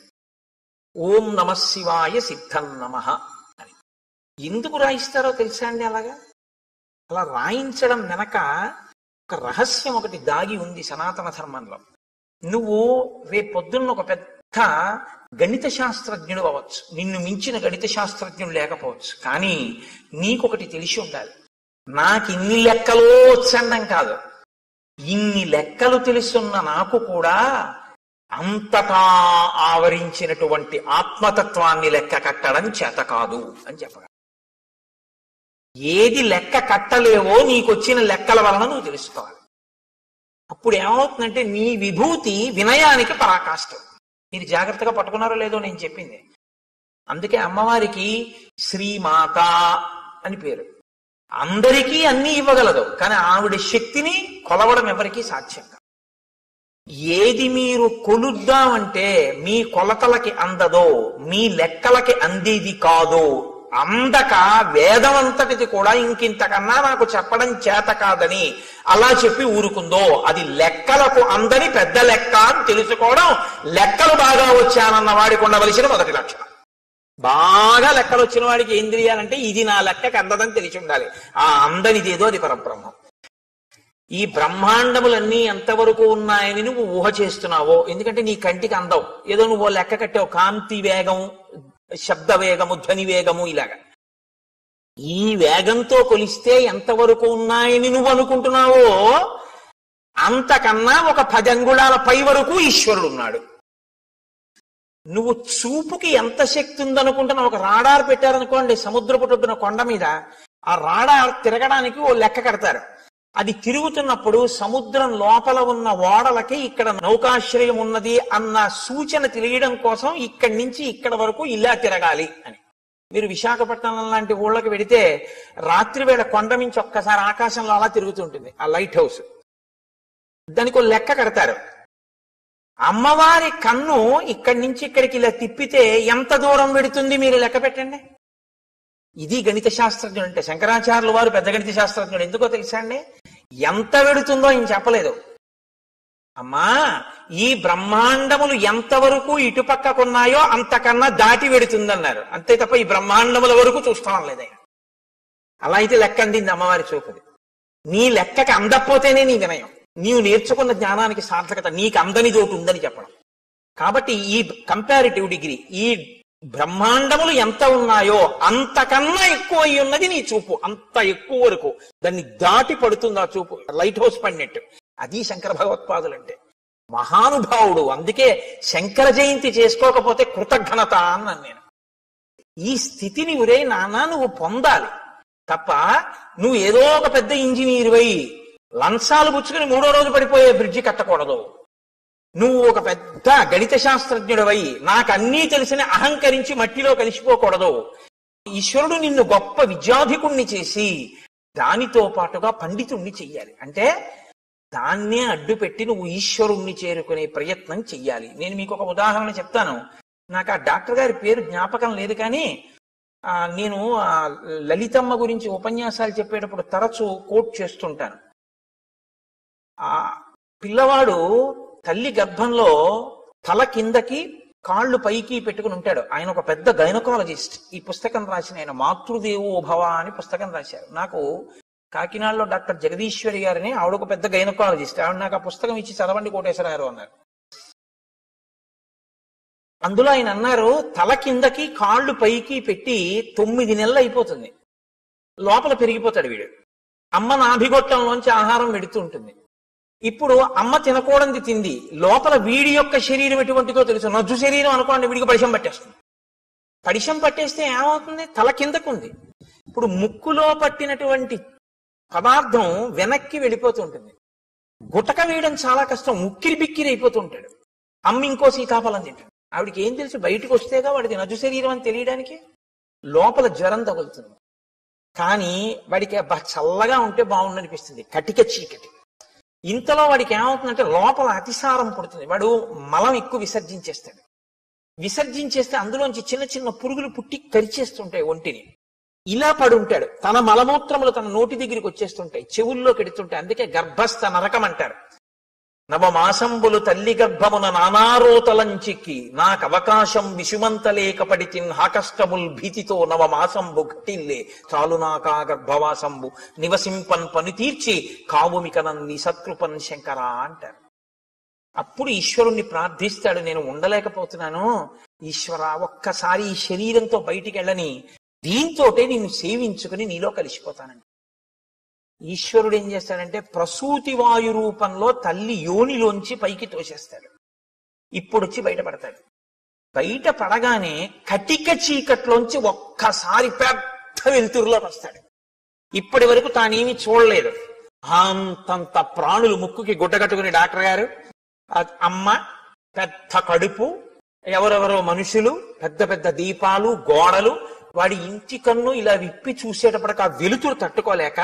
ఓం నమ శివాయ సిద్ధం నమ అని ఎందుకు రాయిస్తారో తెలుసా అండి అలాగా అలా రాయించడం వెనక ఒక రహస్యం ఒకటి దాగి ఉంది సనాతన ధర్మంలో నువ్వు రేపొద్దున్న ఒక పెద్ద గణిత శాస్త్రజ్ఞుడు అవ్వచ్చు నిన్ను మించిన గణిత శాస్త్రజ్ఞుడు లేకపోవచ్చు కానీ నీకొకటి తెలిసి ఉండాలి నాకు ఇన్ని లెక్కలో వచ్చండం కాదు ఇన్ని లెక్కలు తెలుసున్న నాకు కూడా అంతటా ఆవరించినటువంటి ఆత్మతత్వాన్ని లెక్క కట్టడం చేత కాదు అని చెప్పగల ఏది లెక్క కట్టలేవో నీకొచ్చిన లెక్కల వలన నువ్వు తెలుసుకోవాలి అప్పుడు ఏమవుతుందంటే నీ విభూతి వినయానికి పరాకాష్టం మీరు జాగ్రత్తగా పట్టుకున్నారో లేదో నేను చెప్పింది అందుకే అమ్మవారికి శ్రీమాత అని పేరు అందరికీ అన్ని ఇవ్వగలదు కానీ ఆవిడ శక్తిని కొలవడం ఎవరికీ సాధ్యం కాదు ఏది మీరు కొలుద్దామంటే మీ కొలతలకి అందదో మీ లెక్కలకి అందేది కాదో అందక వేదమంతటిది కూడా ఇంకింతకన్నా నాకు చెప్పడం చేత కాదని అలా చెప్పి ఊరుకుందో అది లెక్కలకు అందని పెద్ద లెక్క అని తెలుసుకోవడం లెక్కలు బాగా వచ్చానన్న వాడికి ఉండవలసిన మొదటి లక్షణం బాగా లెక్కలు వచ్చిన వాడికి ఏం తెలియాలంటే ఇది నా లెక్కకి అందదని తెలిసి ఉండాలి ఆ అందనిదేదో అది పరబ్రహ్మం ఈ బ్రహ్మాండములన్నీ ఎంతవరకు ఉన్నాయని నువ్వు ఊహ చేస్తున్నావో ఎందుకంటే నీ కంటికి అందవు ఏదో నువ్వు ఓ లెక్క కట్టావు కాంతి వేగం శబ్ద వేగము ధ్వని వేగము ఇలాగా ఈ వేగంతో కొలిస్తే ఎంతవరకు ఉన్నాయని నువ్వు అనుకుంటున్నావో అంతకన్నా ఒక పది అంగుళాల పై వరకు ఈశ్వరుడు ఉన్నాడు నువ్వు చూపుకి ఎంత శక్తి ఉందనుకుంటున్నావు ఒక రాడార్ పెట్టారనుకోండి సముద్రపు ఒడ్డున కొండ మీద ఆ రాడార్ తిరగడానికి ఓ లెక్క కడతారు అది తిరుగుతున్నప్పుడు సముద్రం లోపల ఉన్న ఓడలకి ఇక్కడ నౌకాశ్రయం ఉన్నది అన్న సూచన తెలియడం కోసం ఇక్కడి నుంచి ఇక్కడ వరకు ఇలా తిరగాలి అని మీరు విశాఖపట్నం లాంటి ఊళ్ళకి వెడితే రాత్రి వేళ కొండ నుంచి ఒక్కసారి ఆకాశంలో అలా తిరుగుతుంటుంది ఆ లైట్ హౌస్ దానికి ఒక లెక్క కడతారు అమ్మవారి కన్ను ఇక్కడి నుంచి ఇక్కడికి ఇలా తిప్పితే ఎంత దూరం పెడుతుంది మీరు లెక్క పెట్టండి ఇది గణిత శాస్త్రజ్ఞుడు అంటే శంకరాచార్యులు వారు పెద్ద గణిత శాస్త్రజ్ఞుడు ఎందుకో తెలుసా అండి ఎంత వెడుతుందో ఆయన చెప్పలేదు అమ్మా ఈ బ్రహ్మాండములు ఎంతవరకు ఇటుపక్కకున్నాయో అంతకన్నా దాటి వెడుతుందన్నారు అంతే తప్ప ఈ బ్రహ్మాండముల వరకు చూస్తాం లేదు ఆయన అలా అయితే లెక్క అందింది అమ్మవారి చూపుది నీ లెక్కకి అందకపోతేనే నీ వినయం నీవు నేర్చుకున్న జ్ఞానానికి సార్థకత నీకు అందని చోటు ఉందని చెప్పడం కాబట్టి ఈ కంపారిటివ్ డిగ్రీ ఈ బ్రహ్మాండములు ఎంత ఉన్నాయో అంతకన్నా ఎక్కువ అయి ఉన్నది నీ చూపు అంత ఎక్కువ వరకు దాన్ని దాటి పడుతుంది ఆ చూపు లైట్ హౌస్ పడినట్టు అది శంకర భగవత్పాదులు అంటే మహానుభావుడు అందుకే శంకర జయంతి చేసుకోకపోతే కృతజ్ఞత అన్నాను నేను ఈ స్థితిని ఉరే నాన్న నువ్వు పొందాలి తప్ప నువ్వు ఏదో ఒక పెద్ద ఇంజనీర్ వై లంచాలు పుచ్చుకుని మూడో రోజు పడిపోయే బ్రిడ్జి కట్టకూడదు నువ్వు ఒక పెద్ద గణిత శాస్త్రజ్ఞుడవై నాకు అన్నీ తెలిసిన అహంకరించి మట్టిలో కలిసిపోకూడదు ఈశ్వరుడు నిన్ను గొప్ప విద్యాధికుణ్ణి చేసి దానితో పాటుగా పండితుణ్ణి చెయ్యాలి అంటే దాన్నే అడ్డు పెట్టి నువ్వు ఈశ్వరుణ్ణి చేరుకునే ప్రయత్నం చెయ్యాలి నేను మీకు ఒక ఉదాహరణ చెప్తాను నాకు ఆ డాక్టర్ గారి పేరు జ్ఞాపకం లేదు కానీ ఆ, నేను ఆ లలితమ్మ గురించి ఉపన్యాసాలు చెప్పేటప్పుడు తరచూ కోట్ చేస్తుంటాను ఆ పిల్లవాడు తల్లి గర్భంలో తల కిందకి కాళ్ళు పైకి పెట్టుకుని ఉంటాడు ఆయన ఒక పెద్ద గైనకాలజిస్ట్ ఈ పుస్తకం రాసిన ఆయన మాతృదేవో భవ అని పుస్తకం రాశారు నాకు కాకినాడలో డాక్టర్ జగదీశ్వరి గారిని ఆవిడ ఒక పెద్ద గైనకాలజిస్ట్ ఆవిడ నాకు ఆ పుస్తకం ఇచ్చి చదవండి కోటేశ్వరారు అన్నారు అందులో ఆయన అన్నారు తల కిందకి కాళ్ళు పైకి పెట్టి తొమ్మిది నెలలు అయిపోతుంది లోపల పెరిగిపోతాడు వీడు అమ్మ నాభిగొట్టంలోంచి ఆహారం వెడుతూ ఉంటుంది ఇప్పుడు అమ్మ తినకూడనిది తింది లోపల వీడి యొక్క శరీరం ఎటువంటిదో తెలుసు నజ్జు శరీరం అనుకోండి వీడికి పడిశం పట్టేస్తుంది పడిశం పట్టేస్తే ఏమవుతుంది తల కిందకుంది ఇప్పుడు ముక్కులో పట్టినటువంటి పదార్థం వెనక్కి వెళ్ళిపోతుంటుంది గుటక వేయడం చాలా కష్టం ఉక్కిరి బిక్కిరి అయిపోతుంటాడు అమ్మ ఇంకో సీతాఫలం తింటాడు ఆవిడకి ఏం తెలుసు బయటకు వస్తేగా వాడికి నజు శరీరం అని తెలియడానికి లోపల జ్వరం తగులుతుంది కానీ వాడికి అబ్బా చల్లగా ఉంటే బాగుండనిపిస్తుంది కటిక చీకటి ఇంతలో వాడికి ఏమవుతుందంటే లోపల అతిసారం పుడుతుంది వాడు మలం ఎక్కువ విసర్జించేస్తాడు విసర్జించేస్తే అందులోంచి చిన్న చిన్న పురుగులు పుట్టి కరిచేస్తుంటాయి ఒంటిని ఇలా పడుంటాడు తన మలమూత్రములు తన నోటి దగ్గరికి వచ్చేస్తుంటాయి చెవుల్లో కెడుతుంటాయి అందుకే గర్భస్థ నరకం అంటారు నవమాసంబులు తల్లి గర్భమున నానారోతలంచిక్కి నాకు అవకాశం విషుమంతలేకపడి తిన్హాకష్టముల్ భీతితో నవమాసంబు ఘటిల్లే చాలు నాకా గర్భవాసంబు నివసింపన్ పని తీర్చి కావుమికనన్ని సత్కృపన్ శంకరా అంటారు అప్పుడు ఈశ్వరుణ్ణి ప్రార్థిస్తాడు నేను ఉండలేకపోతున్నాను ఈశ్వర ఒక్కసారి ఈ శరీరంతో బయటికి వెళ్ళని దీంతోటే నిన్ను సేవించుకుని నీలో కలిసిపోతానండి ఈశ్వరుడు ఏం చేస్తాడంటే ప్రసూతి వాయు రూపంలో తల్లి యోనిలోంచి పైకి తోసేస్తాడు ఇప్పుడు వచ్చి బయటపడతాడు బయట పడగానే కటిక చీకట్లోంచి ఒక్కసారి పెద్ద వెలుతురులోకి వస్తాడు ఇప్పటి వరకు తానేమి చూడలేదు అంతంత ప్రాణులు ముక్కుకి గుడ్డ కట్టుకుని డాక్టర్ గారు ఆ అమ్మ పెద్ద కడుపు ఎవరెవరో మనుషులు పెద్ద పెద్ద దీపాలు గోడలు వాడి ఇంటి కన్ను ఇలా విప్పి చూసేటప్పటికి ఆ వెలుతురు తట్టుకోలేక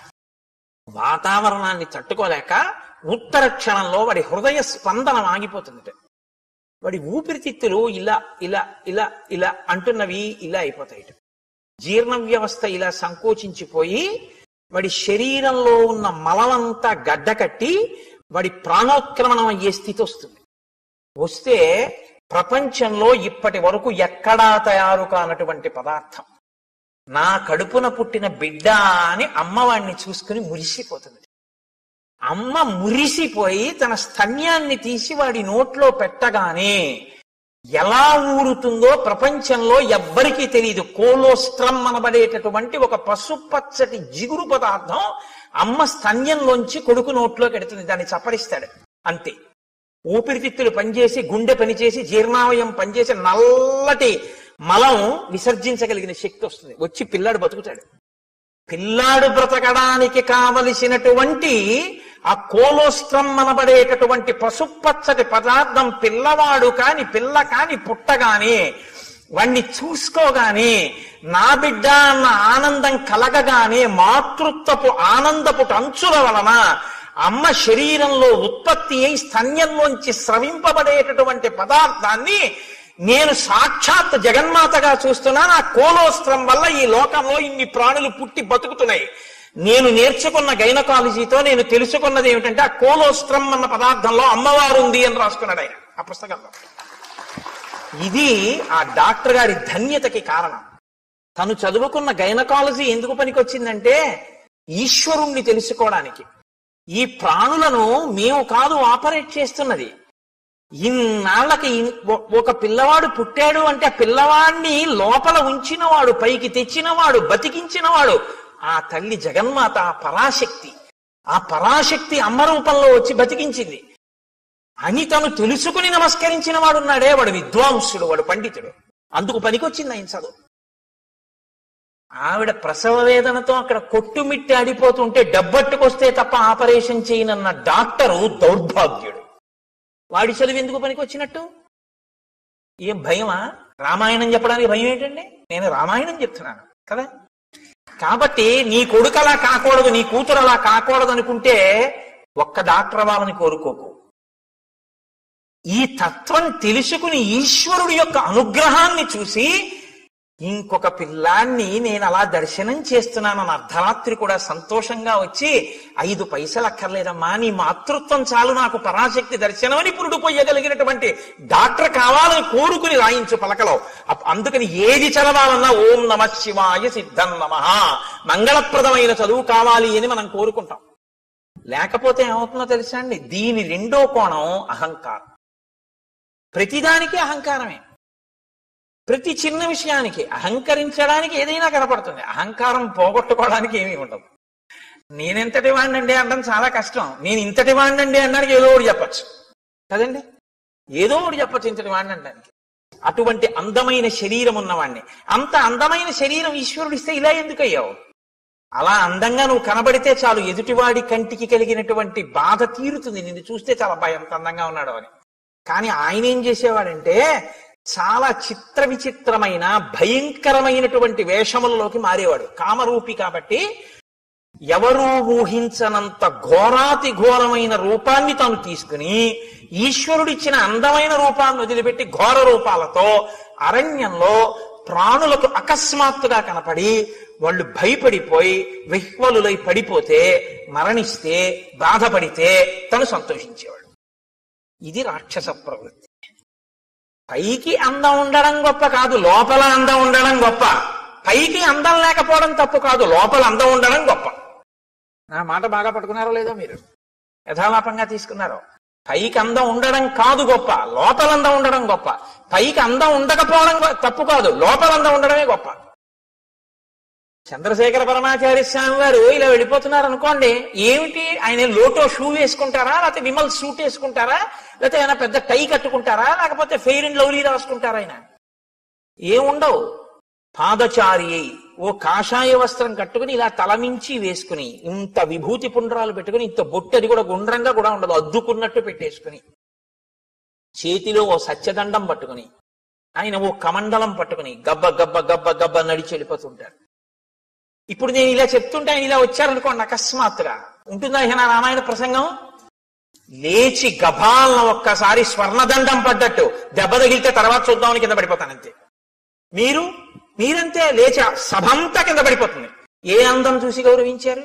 వాతావరణాన్ని తట్టుకోలేక ఉత్తర క్షణంలో వాడి హృదయ స్పందన ఆగిపోతుంది వాడి ఊపిరితిత్తులు ఇలా ఇలా ఇలా ఇలా అంటున్నవి ఇలా అయిపోతాయి జీర్ణ వ్యవస్థ ఇలా సంకోచించిపోయి వాడి శరీరంలో ఉన్న మలమంతా గడ్డకట్టి వాడి ప్రాణోత్క్రమణం అయ్యే స్థితి వస్తుంది వస్తే ప్రపంచంలో ఇప్పటి వరకు ఎక్కడా తయారు కానటువంటి పదార్థం నా కడుపున పుట్టిన బిడ్డ అని అమ్మవాణ్ణి చూసుకుని మురిసిపోతుంది అమ్మ మురిసిపోయి తన స్తన్యాన్ని తీసి వాడి నోట్లో పెట్టగానే ఎలా ఊరుతుందో ప్రపంచంలో ఎవ్వరికీ తెలియదు కోలోస్ట్రమ్ అనబడేటటువంటి ఒక పసుపచ్చటి జిగురు పదార్థం అమ్మ స్తన్యంలోంచి కొడుకు నోట్లోకి ఎడుతుంది దాన్ని చప్పరిస్తాడు అంతే ఊపిరితిత్తులు పనిచేసి గుండె పనిచేసి జీర్ణావయం పనిచేసి నల్లటి మలం విసర్జించగలిగిన శక్తి వస్తుంది వచ్చి పిల్లాడు బతుకుతాడు పిల్లాడు బ్రతకడానికి కావలసినటువంటి ఆ కోలోస్ట్రమ్ అనబడేటటువంటి పసుపచ్చటి పదార్థం పిల్లవాడు కాని పిల్ల కాని పుట్టగానే వాణ్ణి చూసుకోగానే నా బిడ్డ అన్న ఆనందం కలగగానే మాతృత్వపు ఆనందపు అంచుల వలన అమ్మ శరీరంలో ఉత్పత్తి అయి స్తన్యంలోంచి స్రవింపబడేటటువంటి పదార్థాన్ని నేను సాక్షాత్ జగన్మాతగా చూస్తున్నా నా కోలోస్త్రం వల్ల ఈ లోకంలో ఇన్ని ప్రాణులు పుట్టి బతుకుతున్నాయి నేను నేర్చుకున్న గైనకాలజీతో నేను తెలుసుకున్నది ఏమిటంటే ఆ కోలోస్ట్రం అన్న పదార్థంలో అమ్మవారు ఉంది అని రాసుకున్నాడు ఆయన ఆ పుస్తకంలో ఇది ఆ డాక్టర్ గారి ధన్యతకి కారణం తను చదువుకున్న గైనకాలజీ ఎందుకు పనికొచ్చిందంటే ఈశ్వరుణ్ణి తెలుసుకోవడానికి ఈ ప్రాణులను మేము కాదు ఆపరేట్ చేస్తున్నది ఇన్నాళ్ళకి ఇన్- ఒ- ఒక పిల్లవాడు పుట్టాడు అంటే ఆ పిల్లవాడిని లోపల ఉంచినవాడు పైకి తెచ్చినవాడు బతికించినవాడు ఆ తల్లి జగన్మాత ఆ పరాశక్తి ఆ పరాశక్తి అమ్మ రూపంలో వచ్చి బతికించింది అని తను తెలుసుకుని నమస్కరించిన వాడు ఉన్నాడే వాడు విద్వాంసుడు వాడు పండితుడు అందుకు పనికొచ్చింది ఆయన చదువు ఆవిడ ప్రసవ వేదనతో అక్కడ కొట్టుమిట్టి ఆడిపోతుంటే డబ్బట్టుకొస్తే తప్ప ఆపరేషన్ చేయనన్న డాక్టరు దౌర్భాగ్యుడు వాడి చదువు ఎందుకు పనికొచ్చినట్టు ఏం భయమా రామాయణం చెప్పడానికి భయం ఏంటండి నేను రామాయణం చెప్తున్నాను కదా కాబట్టి నీ కొడుకు అలా కాకూడదు నీ కూతురు అలా కాకూడదు అనుకుంటే ఒక్క డాక్టర్ అవ్వాలని కోరుకోకు ఈ తత్వం తెలుసుకుని ఈశ్వరుడి యొక్క అనుగ్రహాన్ని చూసి ఇంకొక పిల్లాన్ని నేను అలా దర్శనం చేస్తున్నానని అర్ధరాత్రి కూడా సంతోషంగా వచ్చి ఐదు పైసలు అక్కర్లేదమ్మా నీ మాతృత్వం చాలు నాకు పరాశక్తి దర్శనం అని పురుడు పోయగలిగినటువంటి డాక్టర్ కావాలని కోరుకుని రాయించు పలకలో అప్- అందుకని ఏది చదవాలన్నా ఓం నమ శివాయ సిద్ధం నమ మంగళప్రదమైన చదువు కావాలి అని మనం కోరుకుంటాం లేకపోతే ఏమవుతుందో తెలుసా అండి దీని రెండో కోణం అహంకారం ప్రతిదానికి అహంకారమే ప్రతి చిన్న విషయానికి అహంకరించడానికి ఏదైనా కనపడుతుంది అహంకారం పోగొట్టుకోవడానికి ఏమీ ఉండదు నేనెంతటి వాడినండి అనడం చాలా కష్టం నేను ఇంతటి వాడినండి అనడానికి ఏదో ఒకటి చెప్పచ్చు కదండి ఏదో ఒకటి చెప్పచ్చు ఇంతటి వాడిని అనడానికి అటువంటి అందమైన శరీరం ఉన్నవాణ్ణి అంత అందమైన శరీరం ఈశ్వరుడు ఇస్తే ఇలా ఎందుకు అయ్యావు అలా అందంగా నువ్వు కనబడితే చాలు ఎదుటివాడి కంటికి కలిగినటువంటి బాధ తీరుతుంది నిన్ను చూస్తే చాలా భయం ఎంత అందంగా ఉన్నాడు అని కానీ ఆయన ఏం చేసేవాడంటే చాలా చిత్ర విచిత్రమైన భయంకరమైనటువంటి వేషములలోకి మారేవాడు కామరూపి కాబట్టి ఎవరూ ఊహించనంత ఘోరాతి ఘోరమైన రూపాన్ని తాను తీసుకుని ఈశ్వరుడిచ్చిన అందమైన రూపాన్ని వదిలిపెట్టి ఘోర రూపాలతో అరణ్యంలో ప్రాణులకు అకస్మాత్తుగా కనపడి వాళ్ళు భయపడిపోయి విహ్వలులై పడిపోతే మరణిస్తే బాధపడితే తను సంతోషించేవాడు ఇది రాక్షస ప్రవృత్తి పైకి అందం ఉండడం గొప్ప కాదు లోపల అందం ఉండడం గొప్ప పైకి అందం లేకపోవడం తప్పు కాదు లోపల అందం ఉండడం గొప్ప నా మాట బాగా పట్టుకున్నారో లేదో మీరు యథాలాపంగా తీసుకున్నారో పైకి అందం ఉండడం కాదు గొప్ప లోపల అందం ఉండడం గొప్ప పైకి అందం ఉండకపోవడం గొ- తప్పు కాదు లోపల అందం ఉండడమే గొప్ప చంద్రశేఖర పరమాచార్య స్వామి వారు ఇలా వెళ్ళిపోతున్నారు అనుకోండి ఏమిటి ఆయన లోటో షూ వేసుకుంటారా లేకపోతే విమల్ సూట్ వేసుకుంటారా లేకపోతే ఏమైనా పెద్ద టై కట్టుకుంటారా లేకపోతే ఫెయిర్ అండ్ లవ్లీ రాసుకుంటారా ఆయన ఏముండవు పాదచారి అయి ఓ కాషాయ వస్త్రం కట్టుకుని ఇలా తలమించి వేసుకుని ఇంత విభూతి పుండ్రాలు పెట్టుకుని ఇంత బొట్టు అది కూడా గుండ్రంగా కూడా ఉండదు అద్దుకున్నట్టు పెట్టేసుకుని చేతిలో ఓ సత్యదండం పట్టుకుని ఆయన ఓ కమండలం పట్టుకుని గబ్బ గబ్బ గబ్బ గబ్బ నడిచి వెళ్ళిపోతుంటారు ఇప్పుడు నేను ఇలా చెప్తుంటే ఆయన ఇలా వచ్చారనుకోండి అకస్మాత్తుగా ఉంటుందా ఇక నా రామాయణ ప్రసంగం లేచి గభాలను ఒక్కసారి స్వర్ణదండం పడ్డట్టు దెబ్బ తగిలితే తర్వాత చూద్దామని కింద పడిపోతానంతే మీరు మీరంతే లేచి ఆ సభంతా కింద పడిపోతుంది ఏ అందం చూసి గౌరవించారు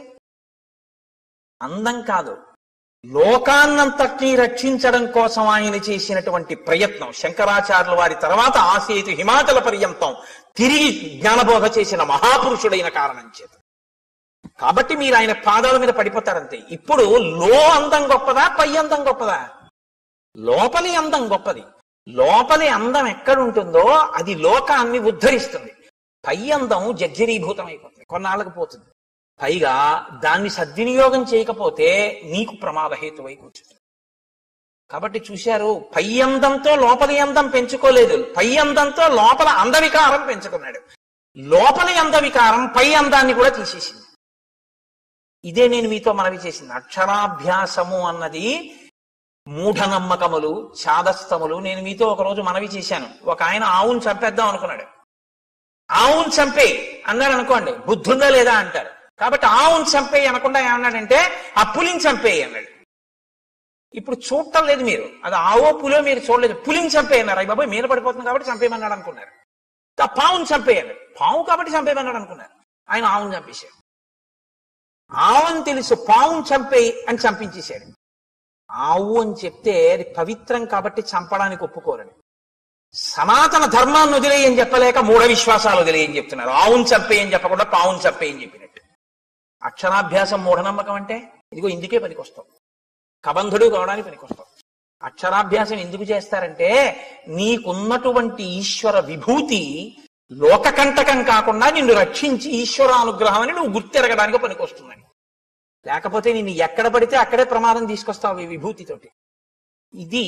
అందం కాదు లోకాన్నంతటినీ రక్షించడం కోసం ఆయన చేసినటువంటి ప్రయత్నం శంకరాచార్యుల వారి తర్వాత ఆసేతు హిమాచల పర్యంతం తిరిగి జ్ఞానబోధ చేసిన మహాపురుషుడైన కారణం చేత కాబట్టి మీరు ఆయన పాదాల మీద పడిపోతారంతే ఇప్పుడు లో అందం గొప్పదా పై అందం గొప్పదా లోపలి అందం గొప్పది లోపలి అందం ఎక్కడుంటుందో అది లోకాన్ని ఉద్ధరిస్తుంది పై అందం జర్జరీభూతం అయిపోతుంది కొన్నాళ్ళకు పోతుంది పైగా దాన్ని సద్వినియోగం చేయకపోతే నీకు ప్రమాదహేతువై కూర్చుంటుంది కాబట్టి చూశారు పై అందంతో లోపలి అందం పెంచుకోలేదు పై అందంతో లోపల అందవికారం పెంచుకున్నాడు లోపలి అందవికారం పై అందాన్ని కూడా తీసేసింది ఇదే నేను మీతో మనవి చేసింది అక్షరాభ్యాసము అన్నది మూఢనమ్మకములు చాదస్తములు నేను మీతో ఒక రోజు మనవి చేశాను ఒక ఆయన ఆవును చంపేద్దాం అనుకున్నాడు ఆవును చంపే అన్నాడు అనుకోండి బుద్ధుందా లేదా అంటారు కాబట్టి ఆవును చంపేయి అనకుండా ఏమన్నాడంటే ఆ పులిని చంపేయి అన్నాడు ఇప్పుడు చూడటం లేదు మీరు అది ఆవో పులో మీరు చూడలేదు పులిని చంపేయి అన్నారు అయ్యి బాబాయ్ మీద పడిపోతుంది కాబట్టి చంపేయమన్నాడు అనుకున్నారు ఆ పావును చంపేయన్నాడు పావు కాబట్టి చంపేయమన్నాడు అనుకున్నారు ఆయన ఆవును చంపేశాడు ఆవుని తెలుసు పావుని చంపేయి అని చంపించేశాడు ఆవు అని చెప్తే అది పవిత్రం కాబట్టి చంపడానికి ఒప్పుకోరని సనాతన ధర్మాన్ని వదిలేయని చెప్పలేక మూఢ విశ్వాసాలు వదిలేయని చెప్తున్నారు ఆవుని చంపేయని చెప్పకుండా పావుని చంపేయని చెప్పినట్టు అక్షరాభ్యాసం మూఢనమ్మకం అంటే ఇదిగో ఇందుకే పనికొస్తాం కబంధుడు కావడానికి పనికొస్తాం అక్షరాభ్యాసం ఎందుకు చేస్తారంటే నీకున్నటువంటి ఈశ్వర విభూతి లోకకంటకం కాకుండా నిన్ను రక్షించి ఈశ్వరానుగ్రహం అని నువ్వు గుర్తెరగడానికి పనికొస్తుందని లేకపోతే నిన్ను ఎక్కడ పడితే అక్కడే ప్రమాదం తీసుకొస్తావు ఈ విభూతితోటి ఇది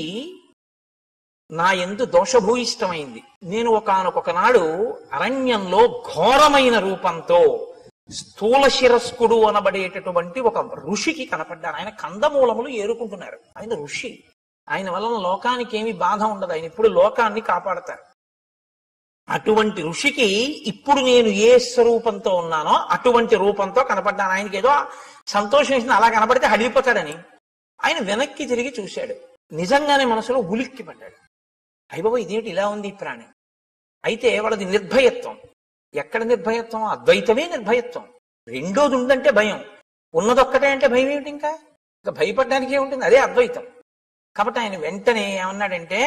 నా ఎందు దోషభూయిష్టమైంది నేను ఒకనొక నాడు అరణ్యంలో ఘోరమైన రూపంతో స్థూల శిరస్కుడు అనబడేటటువంటి ఒక ఋషికి కనపడ్డాను ఆయన కందమూలములు ఏరుకుంటున్నారు ఆయన ఋషి ఆయన వలన లోకానికి ఏమి బాధ ఉండదు ఆయన ఇప్పుడు లోకాన్ని కాపాడతారు అటువంటి ఋషికి ఇప్పుడు నేను ఏ స్వరూపంతో ఉన్నానో అటువంటి రూపంతో కనపడ్డాను ఆయనకి ఏదో సంతోషం వేసింది అలా కనపడితే హడిలిపోతాడని ఆయన వెనక్కి తిరిగి చూశాడు నిజంగానే మనసులో ఉలిక్కి పడ్డాడు అయ్యబాబు ఇదేమిటి ఇలా ఉంది ఈ ప్రాణి అయితే వాళ్ళది నిర్భయత్వం ఎక్కడ నిర్భయత్వం అద్వైతమే నిర్భయత్వం రెండోది ఉందంటే భయం ఉన్నదొక్కటే అంటే భయం ఏమిటి ఇంకా ఇంకా భయపడడానికి ఏముంటుంది అదే అద్వైతం కాబట్టి ఆయన వెంటనే ఏమన్నాడంటే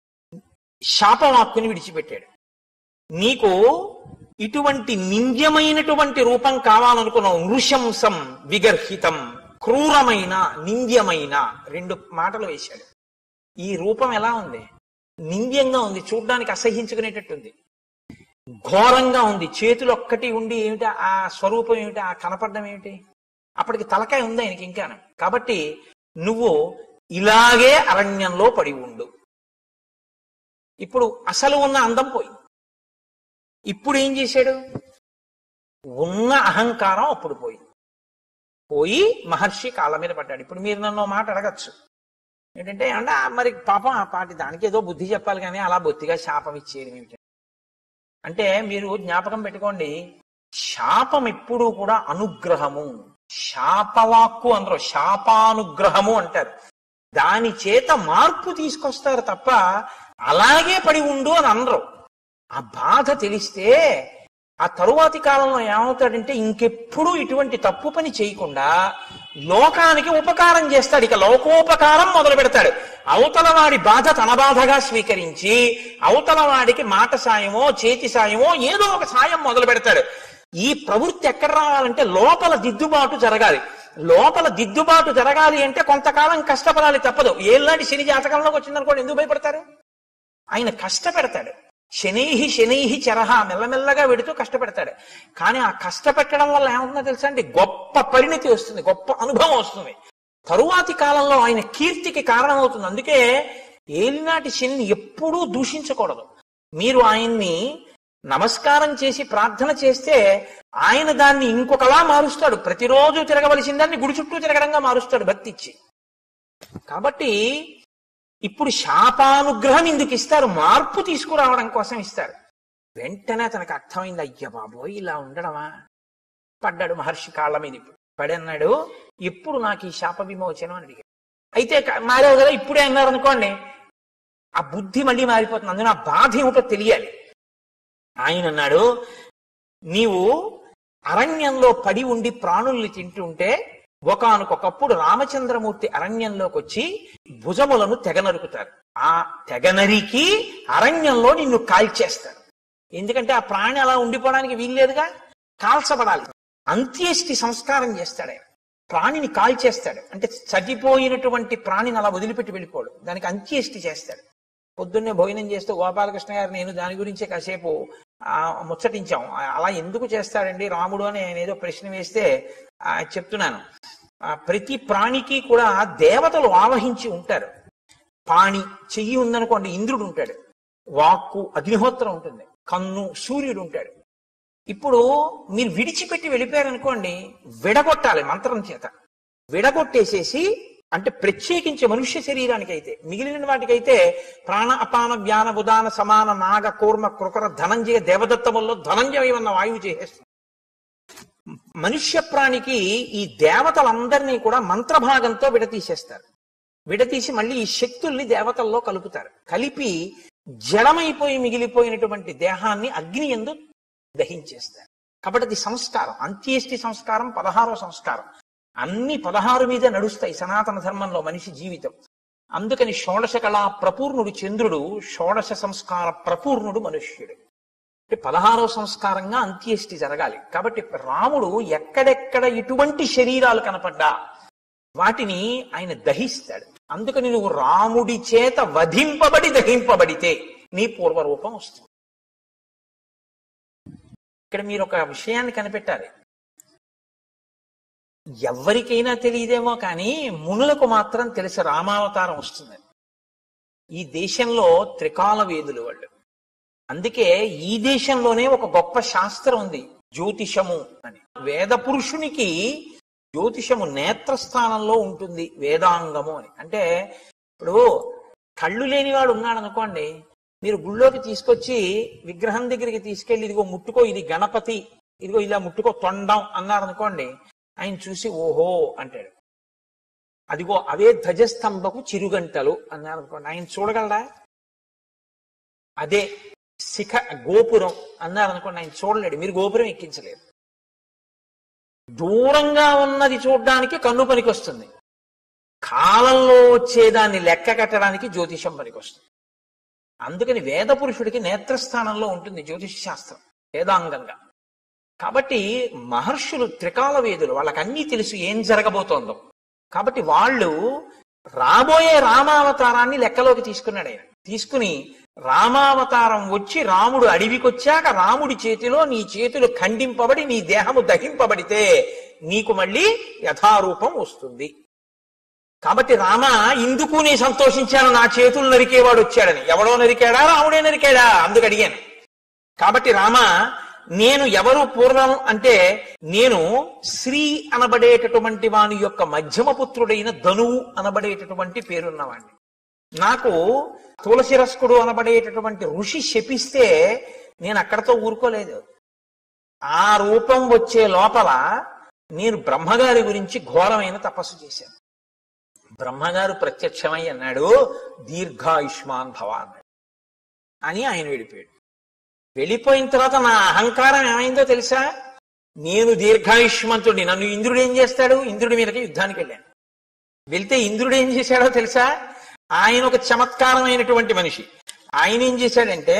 శాపవాక్కుని విడిచిపెట్టాడు నీకు ఇటువంటి నింద్యమైనటువంటి రూపం కావాలనుకున్నావు నృశంసం విగర్హితం క్రూరమైన నింద్యమైన రెండు మాటలు వేశాడు ఈ రూపం ఎలా ఉంది నింద్యంగా ఉంది చూడ్డానికి అసహించుకునేటట్టుంది ఘోరంగా ఉంది చేతులు ఒక్కటి ఉండి ఏమిటి ఆ స్వరూపం ఏమిటి ఆ కనపడడం ఏమిటి అప్పటికి తలకాయ ఉంది ఆయనకి ఇంకా కాబట్టి నువ్వు ఇలాగే అరణ్యంలో పడి ఉండు ఇప్పుడు అసలు ఉన్న అందం పోయింది ఇప్పుడు ఏం చేశాడు ఉన్న అహంకారం అప్పుడు పోయింది పోయి మహర్షి కాళ్ళ మీద పడ్డాడు ఇప్పుడు మీరు నన్ను ఓ మాట అడగచ్చు ఏంటంటే అంటే ఆ మరి పాపం ఆ పాటి దానికి ఏదో బుద్ధి చెప్పాలి కానీ అలా బొత్తిగా శాపం ఇచ్చేయడం ఏమిటి అంటే మీరు జ్ఞాపకం పెట్టుకోండి శాపం ఎప్పుడూ కూడా అనుగ్రహము శాపవాక్కు అందరూ శాపానుగ్రహము అంటారు దాని చేత మార్పు తీసుకొస్తారు తప్ప అలాగే పడి ఉండు అని అనరు ఆ బాధ తెలిస్తే ఆ తరువాతి కాలంలో ఏమవుతాడంటే ఇంకెప్పుడు ఇటువంటి తప్పు పని చేయకుండా లోకానికి ఉపకారం చేస్తాడు ఇక లోకోపకారం మొదలు పెడతాడు అవతల వాడి బాధ తన బాధగా స్వీకరించి అవతల వాడికి మాట సాయమో చేతి సాయమో ఏదో ఒక సాయం మొదలు పెడతాడు ఈ ప్రవృత్తి ఎక్కడ రావాలంటే లోపల దిద్దుబాటు జరగాలి లోపల దిద్దుబాటు జరగాలి అంటే కొంతకాలం కష్టపడాలి తప్పదు ఏళ్ళనాటి శని జాతకంలోకి వచ్చిందనుకోండి ఎందుకు భయపడతారు ఆయన కష్టపెడతాడు శనైహి శనైహి చరహ మెల్లమెల్లగా వెడుతూ కష్టపెడతాడు కానీ ఆ కష్టపెట్టడం వల్ల ఏమవుతుందో తెలుసా అండి గొప్ప పరిణతి వస్తుంది గొప్ప అనుభవం వస్తుంది తరువాతి కాలంలో ఆయన కీర్తికి కారణమవుతుంది అందుకే ఏలినాటి శని ఎప్పుడూ దూషించకూడదు మీరు ఆయన్ని నమస్కారం చేసి ప్రార్థన చేస్తే ఆయన దాన్ని ఇంకొకలా మారుస్తాడు ప్రతిరోజు తిరగవలసిన దాన్ని గుడి చుట్టూ తిరగడంగా మారుస్తాడు భక్తి ఇచ్చి కాబట్టి ఇప్పుడు శాపానుగ్రహం ఇందుకు ఇస్తారు మార్పు తీసుకురావడం కోసం ఇస్తారు వెంటనే తనకు అర్థమైంది అయ్య బాబోయ్ ఇలా ఉండడమా పడ్డాడు మహర్షి కాళ్ళ మీద ఇప్పుడు పడి అన్నాడు ఎప్పుడు నాకు ఈ శాప విమోచనం అని అడిగాడు అయితే క- మారావు కదా ఇప్పుడే అన్నారు అనుకోండి ఆ బుద్ధి మళ్ళీ మారిపోతుంది అందులో ఆ బాధ ఏమిటో తెలియాలి ఆయన అన్నాడు నీవు అరణ్యంలో పడి ఉండి ప్రాణుల్ని తింటుంటే ఒకానొకప్పుడు రామచంద్రమూర్తి అరణ్యంలోకి వచ్చి భుజములను తెగనరుకుతారు ఆ తెగనరికి అరణ్యంలో నిన్ను కాల్చేస్తారు ఎందుకంటే ఆ ప్రాణి అలా ఉండిపోవడానికి వీల్లేదుగా కాల్చబడాలి అంత్యేష్టి సంస్కారం చేస్తాడు ఆయన ప్రాణిని కాల్చేస్తాడు అంటే చనిపోయినటువంటి ప్రాణిని అలా వదిలిపెట్టి వెళ్ళిపోడు దానికి అంత్యేష్టి చేస్తాడు పొద్దున్నే భోజనం చేస్తూ గోపాలకృష్ణ గారు నేను దాని గురించే కాసేపు ఆ, ముచ్చటించాం ఆ, అలా ఎందుకు చేస్తాడండి రాముడు అని ఆయన ఏదో ప్రశ్న వేస్తే ఆ, చెప్తున్నాను ఆ, ప్రతి ప్రాణికి కూడా దేవతలు ఆవహించి ఉంటారు పాణి చెయ్యి ఉందనుకోండి ఇంద్రుడు ఉంటాడు వాక్కు అగ్నిహోత్రం ఉంటుంది కన్ను సూర్యుడు ఉంటాడు ఇప్పుడు మీరు విడిచిపెట్టి వెళ్ళిపోయారనుకోండి విడగొట్టాలి మంత్రం చేత విడగొట్టేసేసి అంటే ప్రత్యేకించి మనుష్య శరీరానికి అయితే మిగిలిన వాటికైతే ప్రాణ అపాన వ్యాన ఉదాన సమాన నాగ కూర్మ కృకర ధనంజయ దేవదత్తముల్లో ధనంజయ ఉన్న వాయువు చేసేస్తుంది మనుష్య ప్రాణికి ఈ దేవతలందరినీ కూడా మంత్రభాగంతో విడతీసేస్తారు విడతీసి మళ్ళీ ఈ శక్తుల్ని దేవతల్లో కలుపుతారు కలిపి జడమైపోయి మిగిలిపోయినటువంటి దేహాన్ని అగ్ని ఎందు దహించేస్తారు కాబట్టి అది సంస్కారం అంత్యేష్టి సంస్కారం పదహారో సంస్కారం అన్ని పదహారు మీదే నడుస్తాయి సనాతన ధర్మంలో మనిషి జీవితం అందుకని షోడశ కళా ప్రపూర్ణుడు చంద్రుడు షోడశ సంస్కార ప్రపూర్ణుడు మనుష్యుడు అంటే పదహారో సంస్కారంగా అంత్యేష్టి జరగాలి కాబట్టి రాముడు ఎక్కడెక్కడ ఇటువంటి శరీరాలు కనపడ్డా వాటిని ఆయన దహిస్తాడు అందుకని నువ్వు రాముడి చేత వధింపబడి దహింపబడితే నీ పూర్వరూపం వస్తుంది ఇక్కడ మీరు ఒక విషయాన్ని కనిపెట్టాలి ఎవరికైనా తెలియదేమో కానీ మునులకు మాత్రం తెలిసి రామావతారం వస్తుంది ఈ దేశంలో త్రికాల వేదులు వాళ్ళు అందుకే ఈ దేశంలోనే ఒక గొప్ప శాస్త్రం ఉంది జ్యోతిషము అని వేద పురుషునికి జ్యోతిషము నేత్రస్థానంలో ఉంటుంది వేదాంగము అని అంటే ఇప్పుడు కళ్ళు లేనివాడు ఉన్నాడు అనుకోండి మీరు గుళ్ళోకి తీసుకొచ్చి విగ్రహం దగ్గరికి తీసుకెళ్లి ఇదిగో ముట్టుకో ఇది గణపతి ఇదిగో ఇలా ముట్టుకో తొండం అన్నారు అనుకోండి ఆయన చూసి ఓహో అంటాడు అదిగో అవే ధ్వజస్తంభకు చిరుగంటలు అన్నారు అనుకోండి ఆయన చూడగలరా అదే శిఖ గోపురం అన్నారు అనుకోండి ఆయన చూడలేడు మీరు గోపురం ఎక్కించలేరు దూరంగా ఉన్నది చూడడానికి కన్ను పనికొస్తుంది కాలంలో వచ్చేదాన్ని లెక్క కట్టడానికి జ్యోతిషం పనికొస్తుంది అందుకని వేద పురుషుడికి నేత్రస్థానంలో ఉంటుంది జ్యోతిష శాస్త్రం వేదాంగంగా కాబట్టి మహర్షులు త్రికాల వేదులు వాళ్ళకి అన్నీ తెలుసు ఏం జరగబోతోందో కాబట్టి వాళ్ళు రాబోయే రామావతారాన్ని లెక్కలోకి తీసుకున్నాడు ఆయన తీసుకుని రామావతారం వచ్చి రాముడు అడవికొచ్చాక రాముడి చేతిలో నీ చేతులు ఖండింపబడి నీ దేహము దహింపబడితే నీకు మళ్ళీ యథారూపం వస్తుంది కాబట్టి రామ ఇందుకు నీ సంతోషించాను నా చేతులు నరికేవాడు వచ్చాడని ఎవడో నరికాడా రాముడే నరికాడా అందుకు అడిగాను కాబట్టి రామ నేను ఎవరు పూర్వం అంటే నేను శ్రీ అనబడేటటువంటి వాని యొక్క మధ్యమ పుత్రుడైన ధనువు అనబడేటటువంటి పేరున్నవాణ్ణి నాకు తులసిరస్కుడు అనబడేటటువంటి ఋషి శపిస్తే నేను అక్కడతో ఊరుకోలేదు ఆ రూపం వచ్చే లోపల నేను బ్రహ్మగారి గురించి ఘోరమైన తపస్సు చేశాను బ్రహ్మగారు ప్రత్యక్షమై అన్నాడు దీర్ఘాయుష్మాన్ భవ అన్నాడు అని ఆయన వెళ్ళిపోయాడు వెళ్ళిపోయిన తర్వాత నా అహంకారం ఏమైందో తెలుసా నేను దీర్ఘాయుష్మంతుడిని నన్ను ఇంద్రుడు ఏం చేస్తాడు ఇంద్రుడి మీదకి యుద్ధానికి వెళ్ళాను వెళ్తే ఇంద్రుడు ఏం చేశాడో తెలుసా ఆయన ఒక చమత్కారమైనటువంటి మనిషి ఆయన ఏం చేశాడంటే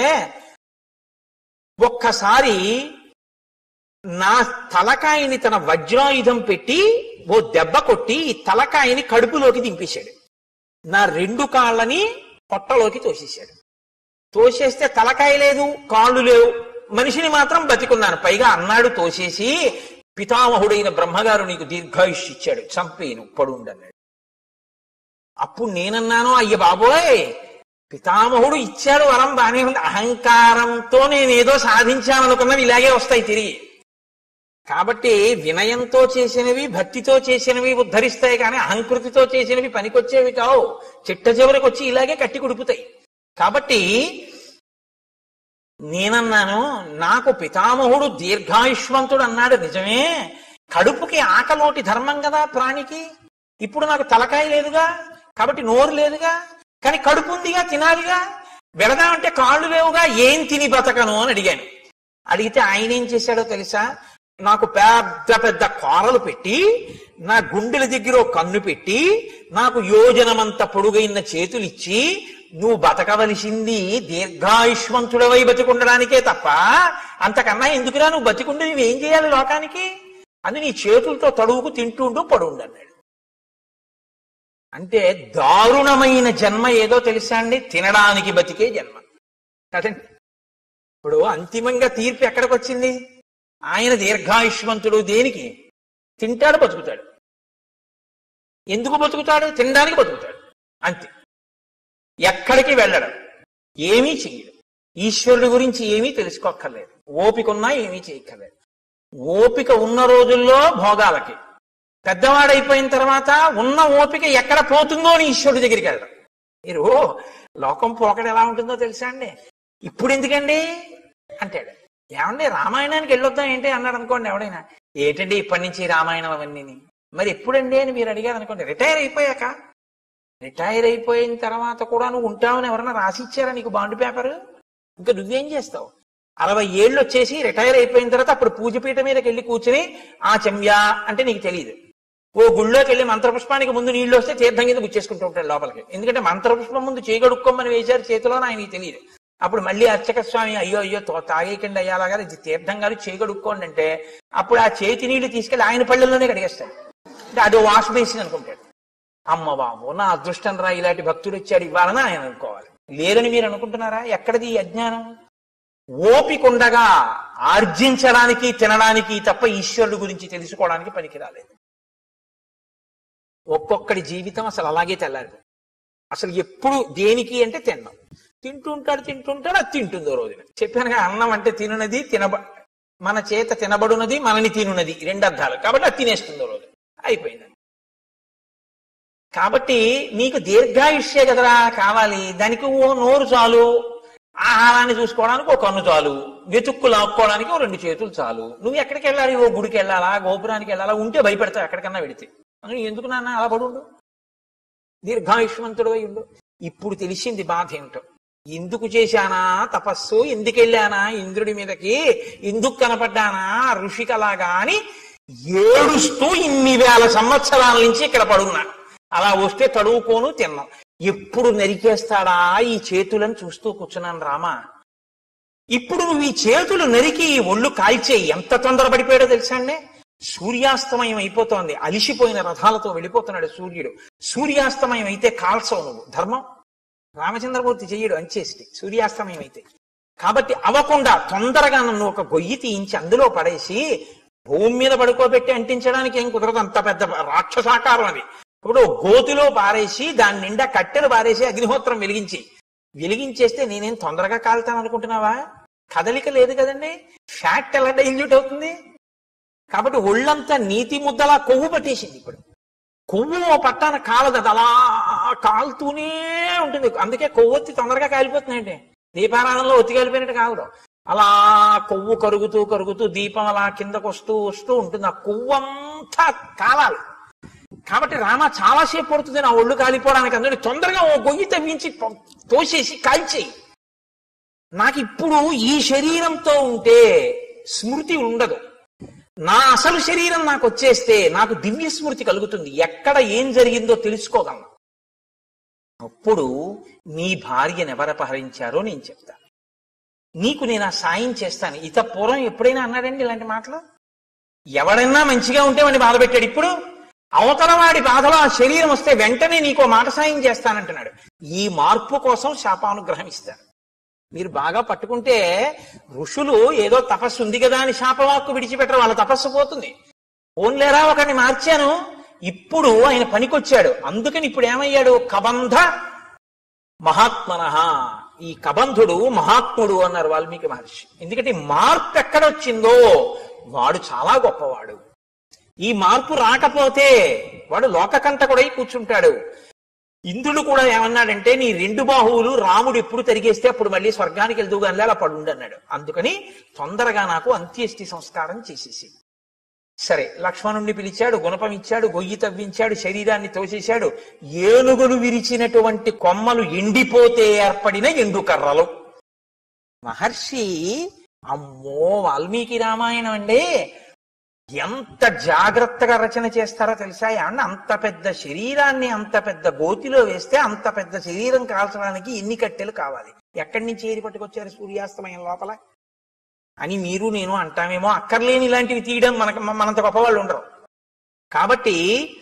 ఒక్కసారి నా తలకాయని తన వజ్రాయుధం పెట్టి ఓ దెబ్బ కొట్టి ఈ తలకాయని కడుపులోకి దింపేశాడు నా రెండు కాళ్ళని పొట్టలోకి తోసేశాడు తోసేస్తే తలకాయ లేదు కాళ్ళు లేవు మనిషిని మాత్రం బతికున్నాను పైగా అన్నాడు తోసేసి పితామహుడైన బ్రహ్మగారు నీకు దీర్ఘాయుష్ ఇచ్చాడు చంపేను పడుండన్నాడు అప్పుడు నేనన్నాను అయ్య బాబోయ్ పితామహుడు ఇచ్చాడు వరం బానే ఉంది అహంకారంతో నేనేదో సాధించాననుకున్నవి ఇలాగే వస్తాయి తిరిగి కాబట్టి వినయంతో చేసినవి భక్తితో చేసినవి ఉద్ధరిస్తాయి కానీ అహంకృతితో చేసినవి పనికొచ్చేవి కావు చిట్ట చివరికి వచ్చి ఇలాగే కట్టి కుడుపుతాయి కాబట్టి నేనన్నాను నాకు పితామహుడు దీర్ఘాయుష్మంతుడు అన్నాడు నిజమే కడుపుకి ఆకలోటి ధర్మం కదా ప్రాణికి ఇప్పుడు నాకు తలకాయ లేదుగా కాబట్టి నోరు లేదుగా కానీ కడుపు ఉందిగా తినాలిగా వెళదామంటే కాళ్ళు లేవుగా ఏం తిని బతకను అని అడిగాను అడిగితే ఆయన ఏం చేశాడో తెలుసా నాకు పెద్ద పెద్ద కోరలు పెట్టి నా గుండెల దగ్గర ఓ కన్ను పెట్టి నాకు యోజనమంత పొడుగైన చేతులు ఇచ్చి నువ్వు బతకవలసింది దీర్ఘాయుష్మంతుడవై బతికుండడానికే తప్ప అంతకన్నా ఎందుకురా నువ్వు బతికుండి నువ్వేం చేయాలి లోకానికి అని నీ చేతులతో తడువుకు తింటుండు పడుండు అన్నాడు అంటే దారుణమైన జన్మ ఏదో తెలుసా అండి తినడానికి బతికే జన్మ కదండి ఇప్పుడు అంతిమంగా తీర్పు ఎక్కడికి వచ్చింది ఆయన దీర్ఘాయుష్మంతుడు దేనికి తింటాడు బతుకుతాడు ఎందుకు బతుకుతాడు తినడానికి బతుకుతాడు అంతే ఎక్కడికి వెళ్ళడం ఏమీ చెయ్యడు ఈశ్వరుడి గురించి ఏమీ తెలుసుకోక్కర్లేదు ఓపిక ఉన్నా ఏమీ చేయక్కర్లేదు ఓపిక ఉన్న రోజుల్లో భోగాలకి పెద్దవాడైపోయిన తర్వాత ఉన్న ఓపిక ఎక్కడ పోతుందో అని ఈశ్వరుడి దగ్గరికి వెళ్ళడం మీరు లోకం పోకడ ఎలా ఉంటుందో తెలుసా అండి ఇప్పుడు ఎందుకండి అంటాడు ఏమండి రామాయణానికి వెళ్ళొద్దాం ఏంటి అన్నాడు అనుకోండి ఎవడైనా ఏంటండి ఇప్పటి నుంచి రామాయణం అవన్నీ మరి ఎప్పుడండి అని మీరు అడిగారు అనుకోండి రిటైర్ అయిపోయాక రిటైర్ అయిపోయిన తర్వాత కూడా నువ్వు ఉంటావని ఎవరైనా రాసిచ్చారా నీకు బాండ్ పేపర్ ఇంకా నువ్వేం చేస్తావు అరవై ఏళ్ళు వచ్చేసి రిటైర్ అయిపోయిన తర్వాత అప్పుడు పూజపీఠ మీదకి వెళ్ళి కూర్చుని ఆ చెమ్యా అంటే నీకు తెలియదు ఓ గుళ్ళోకి వెళ్ళి మంత్రపుష్పానికి ముందు నీళ్లు వస్తే తీర్థం కింద గుచ్చేసుకుంటూ ఉంటాడు లోపలికి ఎందుకంటే మంత్రపుష్పం ముందు చేయగడుక్కోమని వేశారు చేతిలో ఆయనకి తెలియదు అప్పుడు మళ్ళీ అర్చక స్వామి అయ్యో అయ్యో తో- తాగేయకండి అయ్యాలాగా ఇది తీర్థం గారు చేయగడుక్కోండి అంటే అప్పుడు ఆ చేతి నీళ్లు తీసుకెళ్లి ఆయన పళ్ళల్లోనే కడిగేస్తాడు అంటే అదో వాష్ బేసిన్ అనుకుంటాడు అమ్మ బాబు నా అదృష్టం రా ఇలాంటి భక్తుడు వచ్చాడు ఇవ్వాలని ఆయన అనుకోవాలి లేరని మీరు అనుకుంటున్నారా ఎక్కడిది ఈ అజ్ఞానం ఓపికండగా ఆర్జించడానికి తినడానికి తప్ప ఈశ్వరుడు గురించి తెలుసుకోవడానికి పనికిరాలేదు ఒక్కొక్కడి జీవితం అసలు అలాగే తెల్లారి అసలు ఎప్పుడు దేనికి అంటే తినడం తింటుంటాడు తింటుంటాడు అది తింటుందో రోజున చెప్పాను కదా, అన్నం అంటే తినునది తినబ మన చేత తినబడునది మనని తినునది రెండు అర్థాలు కాబట్టి అది తినేస్తుందో రోజు అయిపోయింది కాబట్టి నీకు దీర్ఘాయుష్యే కదరా కావాలి దానికి ఓ నోరు చాలు ఆహారాన్ని చూసుకోవడానికి ఒక కన్ను చాలు వెతుక్కు లాక్కోవడానికి ఓ రెండు చేతులు చాలు నువ్వు ఎక్కడికి వెళ్ళాలి ఓ గుడికి వెళ్ళాలా గోపురానికి వెళ్ళాలా ఉంటే భయపెడతావు ఎక్కడికన్నా వెడితే నువ్వు ఎందుకు నాన్న అలా పడి ఉండు దీర్ఘాయుష్మంతుడు అయి ఉండు ఇప్పుడు తెలిసింది బాధ ఏమిటో ఎందుకు చేశానా తపస్సు ఎందుకు వెళ్ళానా ఇంద్రుడి మీదకి ఎందుకు కనపడ్డానా ఋషికలాగా అని ఏడుస్తూ ఇన్ని వేల సంవత్సరాల నుంచి ఇక్కడ పడున్నా అలా వస్తే తడువుకోను తిన్నాం ఎప్పుడు నరికేస్తాడా ఈ చేతులను చూస్తూ కూర్చున్నాను రామా ఇప్పుడు నువ్వు ఈ చేతులు నరికి ఈ ఒళ్ళు కాల్చేయి ఎంత తొందరపడిపోయాడో తెలుసా అండి సూర్యాస్తమయం అయిపోతోంది అలిసిపోయిన రథాలతో వెళ్ళిపోతున్నాడు సూర్యుడు సూర్యాస్తమయం అయితే కాల్చవు నువ్వు ధర్మం రామచంద్రమూర్తి చెయ్యడు అంచేసి సూర్యాస్తమయం అయితే కాబట్టి అవకుండా తొందరగా నన్ను ఒక గొయ్యి తీయించి అందులో పడేసి భూమి మీద పడుకోబెట్టి అంటించడానికి ఏం కుదరదు అంత పెద్ద రాక్షసాకారం అది ఇప్పుడు ఓ గోతిలో పారేసి దాని నిండా కట్టెలు పారేసి అగ్నిహోత్రం వెలిగించి వెలిగించేస్తే నేనేం తొందరగా కాలుతాను అనుకుంటున్నావా కదలిక లేదు కదండి ఫ్యాట్ ఎలా డైల్యూట్ అవుతుంది కాబట్టి ఒళ్ళంతా నీతి ముద్దలా కొవ్వు పట్టేసింది ఇప్పుడు కొవ్వు ఓ పట్టాన కాలదు అది అలా కాలుతూనే ఉంటుంది అందుకే కొవ్వొత్తి తొందరగా కాలిపోతుందండి దీపారాధనలో ఒత్తి కాలిపోయినట్టు కాదు అలా కొవ్వు కరుగుతూ కరుగుతూ దీపం అలా కిందకు వస్తూ వస్తూ ఉంటుంది ఆ కొవ్వు అంతా కాలాలి కాబట్టి రామ చాలాసేపు పడుతుంది నా ఒళ్ళు కాలిపోవడానికి అందుకని తొందరగా ఓ గొయ్యి తవ్వించి ప- తోసేసి కాల్చేయి నాకు ఇప్పుడు ఈ శరీరంతో ఉంటే స్మృతి ఉండదు నా అసలు శరీరం నాకు వచ్చేస్తే నాకు దివ్య స్మృతి కలుగుతుంది ఎక్కడ ఏం జరిగిందో తెలుసుకోగలను అప్పుడు నీ భార్యను ఎవరు అపహరించారో నేను చెప్తాను నీకు నేను ఆ సాయం చేస్తాను ఇత పూర్వం ఎప్పుడైనా అన్నాడండి ఇలాంటి మాటలు ఎవడన్నా మంచిగా ఉంటే వాడిని బాధ పెట్టాడు ఇప్పుడు అవతల వాడి బాధలో ఆ శరీరం వస్తే వెంటనే నీకు ఓ మాట సాయం చేస్తానంటున్నాడు ఈ మార్పు కోసం శాపానుగ్రహం ఇస్తాడు మీరు బాగా పట్టుకుంటే ఋషులు ఏదో తపస్సు ఉంది కదా అని శాపవాక్కు విడిచిపెట్టరు వాళ్ళ తపస్సు పోతుంది ఓన్లేరా ఒకరిని మార్చాను ఇప్పుడు ఆయన పనికొచ్చాడు అందుకని ఇప్పుడు ఏమయ్యాడు కబంధ మహాత్మన ఈ కబంధుడు మహాత్ముడు అన్నారు వాల్మీకి మహర్షి ఎందుకంటే ఈ మార్పు ఎక్కడొచ్చిందో వాడు చాలా గొప్పవాడు ఈ మార్పు రాకపోతే వాడు లోకకంటకుడై కూర్చుంటాడు ఇంద్రుడు కూడా ఏమన్నాడంటే నీ రెండు బాహువులు రాముడు ఎప్పుడు తిరిగేస్తే అప్పుడు మళ్ళీ స్వర్గానికి వెళ్దుగానే అలా పడుండి అన్నాడు అందుకని తొందరగా నాకు అంత్యేష్టి సంస్కారం చేసేసి సరే లక్ష్మణుణ్ణి పిలిచాడు గుణపం ఇచ్చాడు గొయ్యి తవ్వించాడు శరీరాన్ని తోసేశాడు ఏనుగులు విరిచినటువంటి కొమ్మలు ఎండిపోతే ఏర్పడిన ఎండు కర్రలు మహర్షి అమ్మో వాల్మీకి రామాయణం అండి ఎంత జాగ్రత్తగా రచన చేస్తారో తెలుసా ఏమన్నా అంత పెద్ద శరీరాన్ని అంత పెద్ద గోతిలో వేస్తే అంత పెద్ద శరీరం కాల్చడానికి ఎన్ని కట్టెలు కావాలి ఎక్కడి నుంచి ఏరి పట్టుకొచ్చారు సూర్యాస్తమయం లోపల అని మీరు నేను అంటామేమో అక్కర్లేని ఇలాంటివి తీయడం మనకు మనంత గొప్పవాళ్ళు ఉండరు కాబట్టి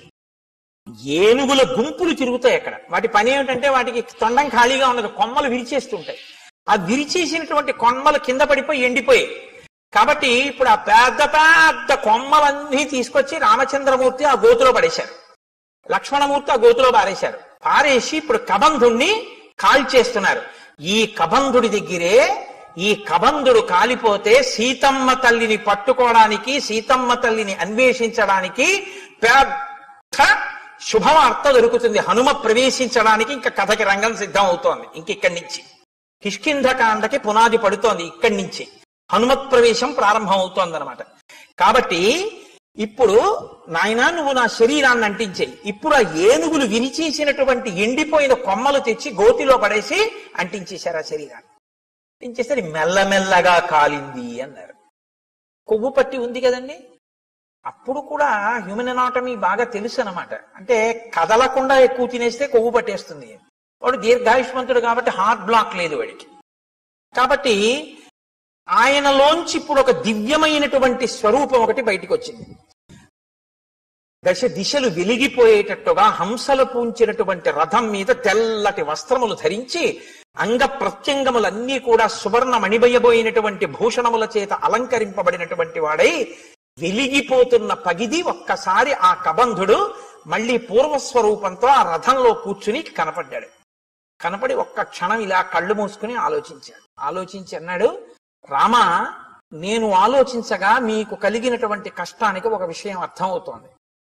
ఏనుగుల గుంపులు తిరుగుతాయి అక్కడ వాటి పని ఏమిటంటే వాటికి తొండం ఖాళీగా ఉండదు కొమ్మలు విరిచేస్తుంటాయి ఆ విరిచేసినటువంటి కొమ్మలు కింద పడిపోయి ఎండిపోయి కాబట్టి ఇప్పుడు ఆ పెద్ద పెద్ద కొమ్మలన్నీ తీసుకొచ్చి రామచంద్రమూర్తి ఆ గోతులో పడేశారు లక్ష్మణమూర్తి ఆ గోతులో పారేశారు పారేసి ఇప్పుడు కబంధుణ్ణి కాల్చేస్తున్నారు ఈ కబంధుడి దగ్గరే ఈ కబంధుడు కాలిపోతే సీతమ్మ తల్లిని పట్టుకోవడానికి సీతమ్మ తల్లిని అన్వేషించడానికి పెద్ద శుభవార్త దొరుకుతుంది హనుమ ప్రవేశించడానికి ఇంకా కథకి రంగం సిద్ధం అవుతోంది ఇంక ఇక్కడి నుంచి కిష్కింధకాండకి పునాది పడుతోంది ఇక్కడి నుంచి హనుమత్ ప్రవేశం ప్రారంభం అవుతోందనమాట కాబట్టి ఇప్పుడు నాయనా నువ్వు నా శరీరాన్ని అంటించేయి ఇప్పుడు ఆ ఏనుగులు విరిచేసినటువంటి ఎండిపోయిన కొమ్మలు తెచ్చి గోతిలో పడేసి అంటించేశారు ఆ శరీరాన్ని ఏం చేస్తే అది మెల్లమెల్లగా కాలింది అన్నారు కొవ్వు పట్టి ఉంది కదండి అప్పుడు కూడా హ్యూమన్ ఎనాటమీ బాగా తెలుసు అనమాట అంటే కదలకుండా ఎక్కువ తినేస్తే కొవ్వు పట్టేస్తుంది వాడు దీర్ఘాయుష్మంతుడు కాబట్టి హార్ట్ బ్లాక్ లేదు వాడికి కాబట్టి ఆయనలోంచి ఇప్పుడు ఒక దివ్యమైనటువంటి స్వరూపం ఒకటి బయటికి వచ్చింది దశ దిశలు వెలిగిపోయేటట్టుగా హంసలు పూంచినటువంటి రథం మీద తెల్లటి వస్త్రములు ధరించి అంగ ప్రత్యంగములన్నీ కూడా సువర్ణ మణిబయబోయినటువంటి భూషణముల చేత అలంకరింపబడినటువంటి వాడై వెలిగిపోతున్న పగిది ఒక్కసారి ఆ కబంధుడు మళ్ళీ పూర్వస్వరూపంతో ఆ రథంలో కూర్చుని కనపడ్డాడు కనపడి ఒక్క క్షణం ఇలా కళ్ళు మూసుకుని ఆలోచించాడు ఆలోచించి అన్నాడు రామా నేను ఆలోచించగా మీకు కలిగినటువంటి కష్టానికి ఒక విషయం అర్థమవుతోంది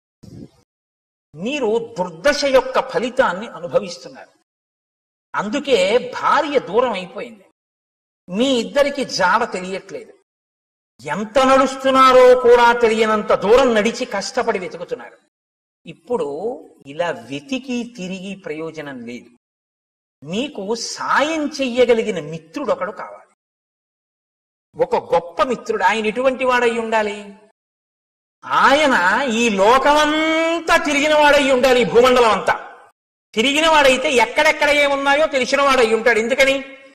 మీరు దుర్దశ యొక్క ఫలితాన్ని అనుభవిస్తున్నారు అందుకే భార్య దూరం అయిపోయింది మీ ఇద్దరికి జాడ తెలియట్లేదు ఎంత నడుస్తున్నారో కూడా తెలియనంత దూరం నడిచి కష్టపడి వెతుకుతున్నారు ఇప్పుడు ఇలా వెతికి తిరిగి ప్రయోజనం లేదు మీకు సాయం చెయ్యగలిగిన మిత్రుడు ఒకడు కావాలి ఒక గొప్ప మిత్రుడు ఆయన ఎటువంటి వాడై ఉండాలి ఆయన ఈ లోకమంతా తిరిగిన వాడై ఉండాలి ఈ భూమండలం అంతా తిరిగిన వాడైతే ఎక్కడెక్కడ ఏమున్నాయో తెలిసిన వాడై ఉంటాడు ఎందుకని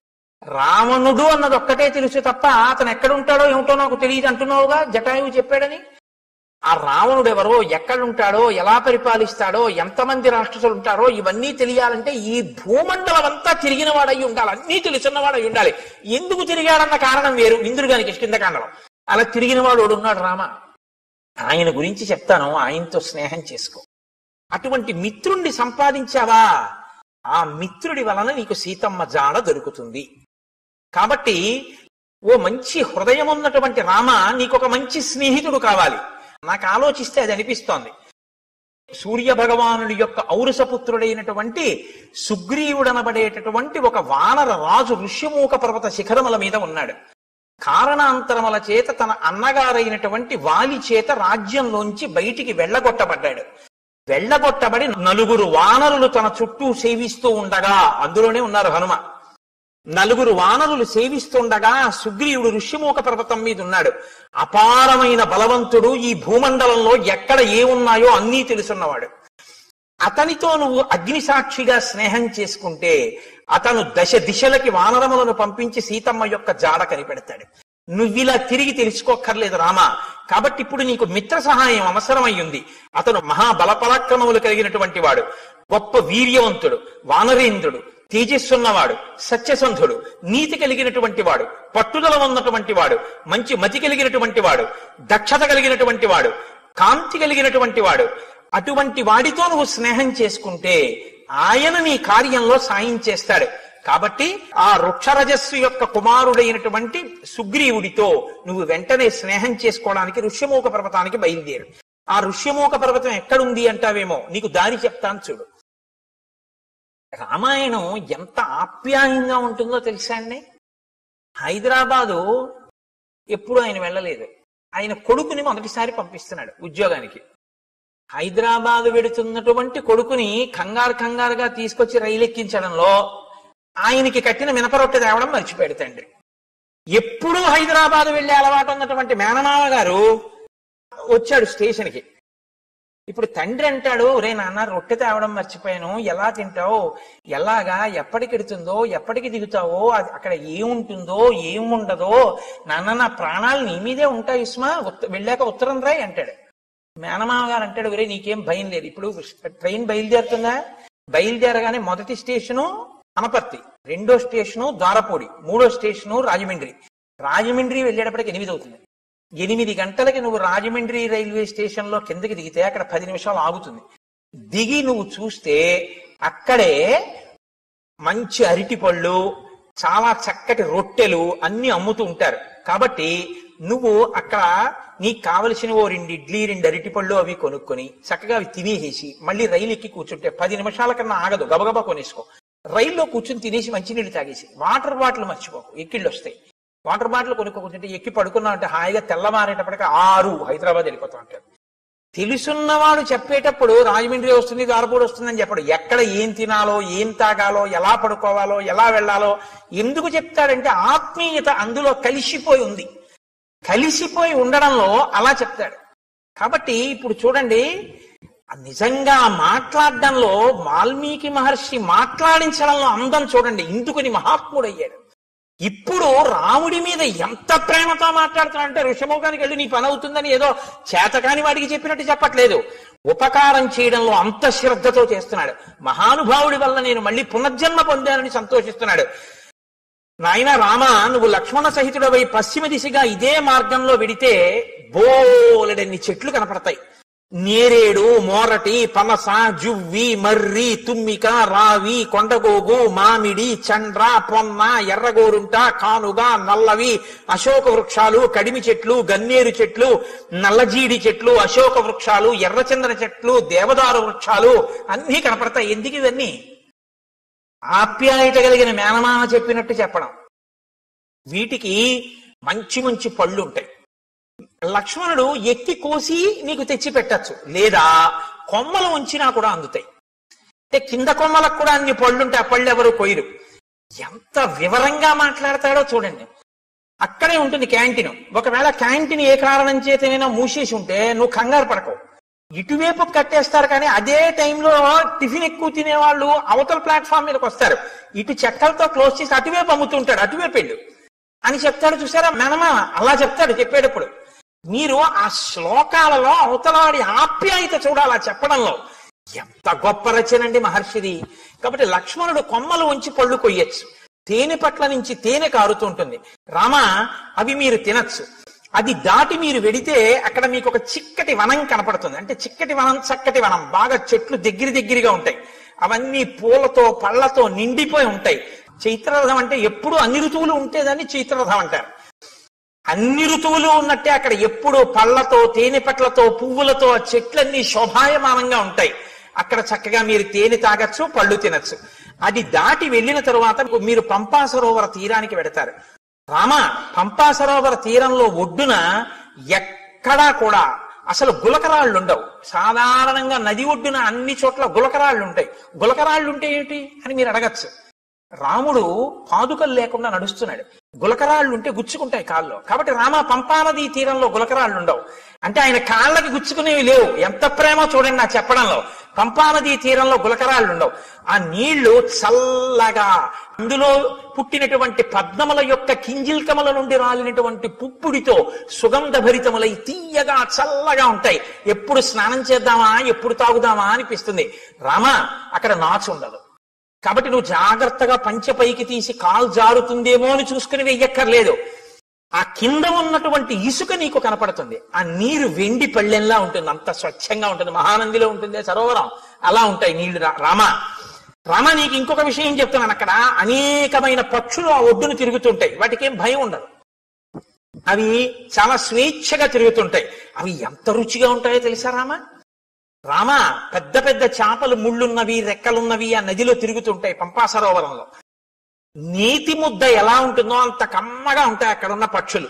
రావణుడు అన్నది ఒక్కటే తెలుసు తప్ప అతను ఎక్కడుంటాడో ఏమిటో నాకు తెలియదు అంటున్నావుగా జటాయువు చెప్పాడని ఆ రావణుడు ఎవరో ఎక్కడుంటాడో ఎలా పరిపాలిస్తాడో ఎంతమంది రాక్షసులు ఉంటారో ఇవన్నీ తెలియాలంటే ఈ భూమండలం అంతా తిరిగిన వాడై ఉండాలి అన్నీ తెలుసున్న వాడై ఉండాలి ఎందుకు తిరిగాడన్న కారణం వేరు ఇంద్రుగానికి కిందకాండలం అలా తిరిగిన వాడు ఒకడు ఉన్నాడు రామ ఆయన గురించి చెప్తాను ఆయనతో స్నేహం చేసుకో అటువంటి మిత్రుణ్ణి సంపాదించావా ఆ మిత్రుడి వలన నీకు సీతమ్మ జాడ దొరుకుతుంది కాబట్టి ఓ మంచి హృదయం ఉన్నటువంటి రామ నీకు ఒక మంచి స్నేహితుడు కావాలి నాకు ఆలోచిస్తే అది అనిపిస్తోంది సూర్య భగవానుడి యొక్క ఔరసపుత్రుడైనటువంటి సుగ్రీవుడనబడేటటువంటి ఒక వానర రాజు ఋష్యమూక పర్వత శిఖరముల మీద ఉన్నాడు కారణాంతరముల చేత తన అన్నగారైనటువంటి వాలి చేత రాజ్యంలోంచి బయటికి వెళ్ళగొట్టబడ్డాడు వెళ్ళగొట్టబడి నలుగురు వానరులు తన చుట్టూ సేవిస్తూ ఉండగా అందులోనే ఉన్నారు హనుమ నలుగురు వానరులు సేవిస్తుండగా సుగ్రీవుడు ఋష్యమూక పర్వతం మీద ఉన్నాడు అపారమైన బలవంతుడు ఈ భూమండలంలో ఎక్కడ ఏమున్నాయో అన్నీ తెలుసున్నవాడు అతనితో నువ్వు అగ్నిసాక్షిగా స్నేహం చేసుకుంటే అతను దశ దిశలకి వానరములను పంపించి సీతమ్మ యొక్క జాడ కనిపెడతాడు నువ్విలా తిరిగి తెలుసుకోక్కర్లేదు రామా కాబట్టి ఇప్పుడు నీకు మిత్ర సహాయం అవసరమయ్యింది అతను మహాబలపరాక్రమములు కలిగినటువంటి వాడు గొప్ప వీర్యవంతుడు వానరేంద్రుడు తేజస్సున్నవాడు సత్యసంధుడు నీతి కలిగినటువంటి వాడు పట్టుదల ఉన్నటువంటి వాడు మంచి మతి కలిగినటువంటి వాడు దక్షత కలిగినటువంటి వాడు కాంతి కలిగినటువంటి వాడు అటువంటి వాడితో నువ్వు స్నేహం చేసుకుంటే ఆయన నీ కార్యంలో సాయం చేస్తాడు కాబట్టి ఆ వృక్షరజస్సు యొక్క కుమారుడైనటువంటి సుగ్రీవుడితో నువ్వు వెంటనే స్నేహం చేసుకోవడానికి ఋష్యమూక పర్వతానికి బయలుదేరు ఆ ఋష్యమూక పర్వతం ఎక్కడుంది అంటావేమో నీకు దారి చెప్తాను చూడు రామాయణం ఎంత ఆప్యాయంగా ఉంటుందో తెలుసా అండి హైదరాబాదు ఎప్పుడు ఆయన వెళ్ళలేదు ఆయన కొడుకుని మొదటిసారి పంపిస్తున్నాడు ఉద్యోగానికి హైదరాబాద్ వెడుతున్నటువంటి కొడుకుని కంగారు కంగారుగా తీసుకొచ్చి రైలు ఎక్కించడంలో ఆయనకి కట్టిన మినపరొట్టె తేవడం మర్చిపోయాడు తండ్రి ఎప్పుడూ హైదరాబాద్ వెళ్లే అలవాటు ఉన్నటువంటి మేనమామ గారు వచ్చాడు స్టేషన్కి ఇప్పుడు తండ్రి అంటాడు రే నాన్న రొట్టె తేవడం మర్చిపోయాను ఎలా తింటావు ఎలాగా ఎప్పటికి ఎడుతుందో ఎప్పటికి దిగుతావో అది అక్కడ ఏముంటుందో ఏముండదో నాన్న నా ప్రాణాలు నీ మీదే ఉంటాయి ఇస్మా ఉత్త- వెళ్ళాక ఉత్తరం రాయి అంటాడు మేనమామ గారు అంటాడు ఒరే నీకేం భయం లేదు ఇప్పుడు ట్రైన్ బయలుదేరుతుందా బయలుదేరగానే మొదటి స్టేషను అనపర్తి రెండో స్టేషను ద్వారపూడి మూడో స్టేషను రాజమండ్రి రాజమండ్రి వెళ్ళేటప్పటికి ఎనిమిది అవుతుంది ఎనిమిది గంటలకి నువ్వు రాజమండ్రి రైల్వే స్టేషన్ లో కిందకి దిగితే అక్కడ పది నిమిషాలు ఆగుతుంది దిగి నువ్వు చూస్తే అక్కడే మంచి అరటిపళ్ళు చాలా చక్కటి రొట్టెలు అన్ని అమ్ముతూ ఉంటారు కాబట్టి నువ్వు అక్కడ నీకు కావలసిన ఓ రెండు ఇడ్లీ రెండు అరటిపళ్ళు అవి కొనుక్కొని చక్కగా అవి తినేసేసి మళ్ళీ రైలు ఎక్కి కూర్చుంటే పది నిమిషాల కన్నా ఆగదు గబగబా కొనేసుకో రైల్లో కూర్చుని తినేసి మంచినీళ్ళు తాగేసి వాటర్ బాటిల్ మర్చిపోకు ఎక్కిళ్ళు వస్తాయి వాటర్ బాటిల్ కొనుక్కో కూర్చుంటే ఎక్కి పడుకున్నా అంటే హాయిగా తెల్లమారేటప్పటికి ఆరు హైదరాబాద్ వెళ్ళిపోతా ఉంటారు తెలుసున్నవాడు చెప్పేటప్పుడు రాజమండ్రి వస్తుంది దారపూడి వస్తుందని చెప్పడు ఎక్కడ ఏం తినాలో ఏం తాగాలో ఎలా పడుకోవాలో ఎలా వెళ్ళాలో ఎందుకు చెప్తాడంటే ఆత్మీయత అందులో కలిసిపోయి ఉంది కలిసిపోయి ఉండడంలో అలా చెప్తాడు కాబట్టి ఇప్పుడు చూడండి నిజంగా మాట్లాడడంలో వాల్మీకి మహర్షి మాట్లాడించడంలో అందం చూడండి ఇందుకుని మహాత్ముడయ్యాడు ఇప్పుడు రాముడి మీద ఎంత ప్రేమతో మాట్లాడుతున్నాడంటే ఋషముఖానికి వెళ్ళి నీ పని అవుతుందని ఏదో చేతకాని వాడికి చెప్పినట్టు చెప్పట్లేదు ఉపకారం చేయడంలో అంత శ్రద్ధతో చేస్తున్నాడు మహానుభావుడి వల్ల నేను మళ్ళీ పునర్జన్మ పొందానని సంతోషిస్తున్నాడు నాయన రామ నువ్వు లక్ష్మణ సహితుడవై పశ్చిమ దిశగా ఇదే మార్గంలో వెడితే బోలెడన్ని చెట్లు కనపడతాయి నేరేడు మోరటి పనస జువ్వి మర్రి తుమ్మిక రావి కొండగోగు మామిడి చండ్ర పొన్న ఎర్రగోరుంట కానుగ నల్లవి అశోక వృక్షాలు కడిమి చెట్లు గన్నేరు చెట్లు నల్లజీడి చెట్లు అశోక వృక్షాలు ఎర్రచందన చెట్లు దేవదారు వృక్షాలు అన్నీ కనపడతాయి ఎందుకు ఇవన్నీ ఆప్యాయత కలిగిన మేనమామ చెప్పినట్టు చెప్పడం వీటికి మంచి మంచి పళ్ళు ఉంటాయి లక్ష్మణుడు ఎక్కి కోసి నీకు తెచ్చి పెట్టచ్చు లేదా కొమ్మలు ఉంచినా కూడా అందుతాయి అంటే కింద కొమ్మలకు కూడా అన్ని పళ్ళుంటే ఆ పళ్ళు ఎవరు కొయ్యరు ఎంత వివరంగా మాట్లాడతాడో చూడండి అక్కడే ఉంటుంది క్యాంటీన్ ఒకవేళ క్యాంటీన్ ఏ కారణం చేతనైనా మూసేసి ఉంటే నువ్వు కంగారు పడకవు ఇటువైపు కట్టేస్తారు కానీ అదే టైంలో టిఫిన్ ఎక్కువ తినేవాళ్ళు అవతల ప్లాట్ఫామ్ మీదకి వస్తారు ఇటు చెక్కలతో క్లోజ్ చేసి అటువైపు అమ్ముతుంటాడు అటువైపు వెళ్ళు అని చెప్తాడు చూసారా మేనమా అలా చెప్తాడు చెప్పేటప్పుడు మీరు ఆ శ్లోకాలలో అవతలవాడి ఆప్యాయత చూడాలి ఆ చెప్పడంలో ఎంత గొప్ప రచనండి మహర్షిది కాబట్టి లక్ష్మణుడు కొమ్మలు ఉంచి పళ్ళు కొయ్యొచ్చు తేనె పట్ల నుంచి తేనె కారుతుంటుంది రామ అవి మీరు తినచ్చు అది దాటి మీరు వెడితే అక్కడ మీకు ఒక చిక్కటి వనం కనపడుతుంది అంటే చిక్కటి వనం చక్కటి వనం బాగా చెట్లు దగ్గర దగ్గరగా ఉంటాయి అవన్నీ పూలతో పళ్ళతో నిండిపోయి ఉంటాయి చైత్రరథం అంటే ఎప్పుడు అన్ని ఋతువులు ఉంటేదాన్ని చైత్రరథం అంటారు అన్ని ఋతువులు ఉన్నట్టే అక్కడ ఎప్పుడు పళ్ళతో తేనె పట్లతో పువ్వులతో ఆ చెట్లన్నీ శోభాయమానంగా ఉంటాయి అక్కడ చక్కగా మీరు తేనె తాగొచ్చు పళ్ళు తినచ్చు అది దాటి వెళ్ళిన తరువాత మీరు పంపా సరోవర తీరానికి వెడతారు రామ పంపా సరోవర తీరంలో ఒడ్డున ఎక్కడా కూడా అసలు గులకరాళ్ళు ఉండవు సాధారణంగా నది ఒడ్డున అన్ని చోట్ల గులకరాళ్ళు ఉంటాయి గులకరాళ్ళు ఉంటే ఏంటి అని మీరు అడగచ్చు రాముడు పాదుకలు లేకుండా నడుస్తున్నాడు గులకరాళ్ళు ఉంటే గుచ్చుకుంటాయి కాళ్ళు కాబట్టి రామ పంపానది తీరంలో గులకరాళ్ళు ఉండవు అంటే ఆయన కాళ్ళకి గుచ్చుకునేవి లేవు ఎంత ప్రేమ చూడండి నా చెప్పడంలో పంపానది తీరంలో గులకరాళ్ళు ఉండవు ఆ నీళ్లు చల్లగా అందులో పుట్టినటువంటి పద్మముల యొక్క కింజిల్కముల నుండి రాలినటువంటి పుప్పుడితో సుగంధ భరితములై తీయగా చల్లగా ఉంటాయి ఎప్పుడు స్నానం చేద్దామా ఎప్పుడు తాగుదామా అనిపిస్తుంది రామ అక్కడ నాచు ఉండదు కాబట్టి నువ్వు జాగ్రత్తగా పంచె పైకి తీసి కాలు జారుతుందేమో అని చూసుకుని వెయ్యక్కర్లేదు ఆ కింద ఉన్నటువంటి ఇసుక నీకు కనపడుతుంది ఆ నీరు వెండి పళ్ళెంలా ఉంటుంది అంత స్వచ్ఛంగా ఉంటుంది మహానందిలో ఉంటుంది సరోవరం అలా ఉంటాయి నీళ్లు రా- రామ రామ నీకు ఇంకొక విషయం చెప్తున్నాను అక్కడ అనేకమైన పక్షులు ఆ ఒడ్డును తిరుగుతుంటాయి వాటికి ఏం భయం ఉండదు అవి చాలా స్వేచ్ఛగా తిరుగుతుంటాయి అవి ఎంత రుచిగా ఉంటాయో తెలుసా రామ రామ పెద్ద పెద్ద చేపలు ముళ్ళున్నవి రెక్కలున్నవి ఆ నదిలో తిరుగుతుంటాయి పంపా సరోవరంలో నీతి ముద్ద ఎలా ఉంటుందో అంత కమ్మగా ఉంటాయి అక్కడ ఉన్న పక్షులు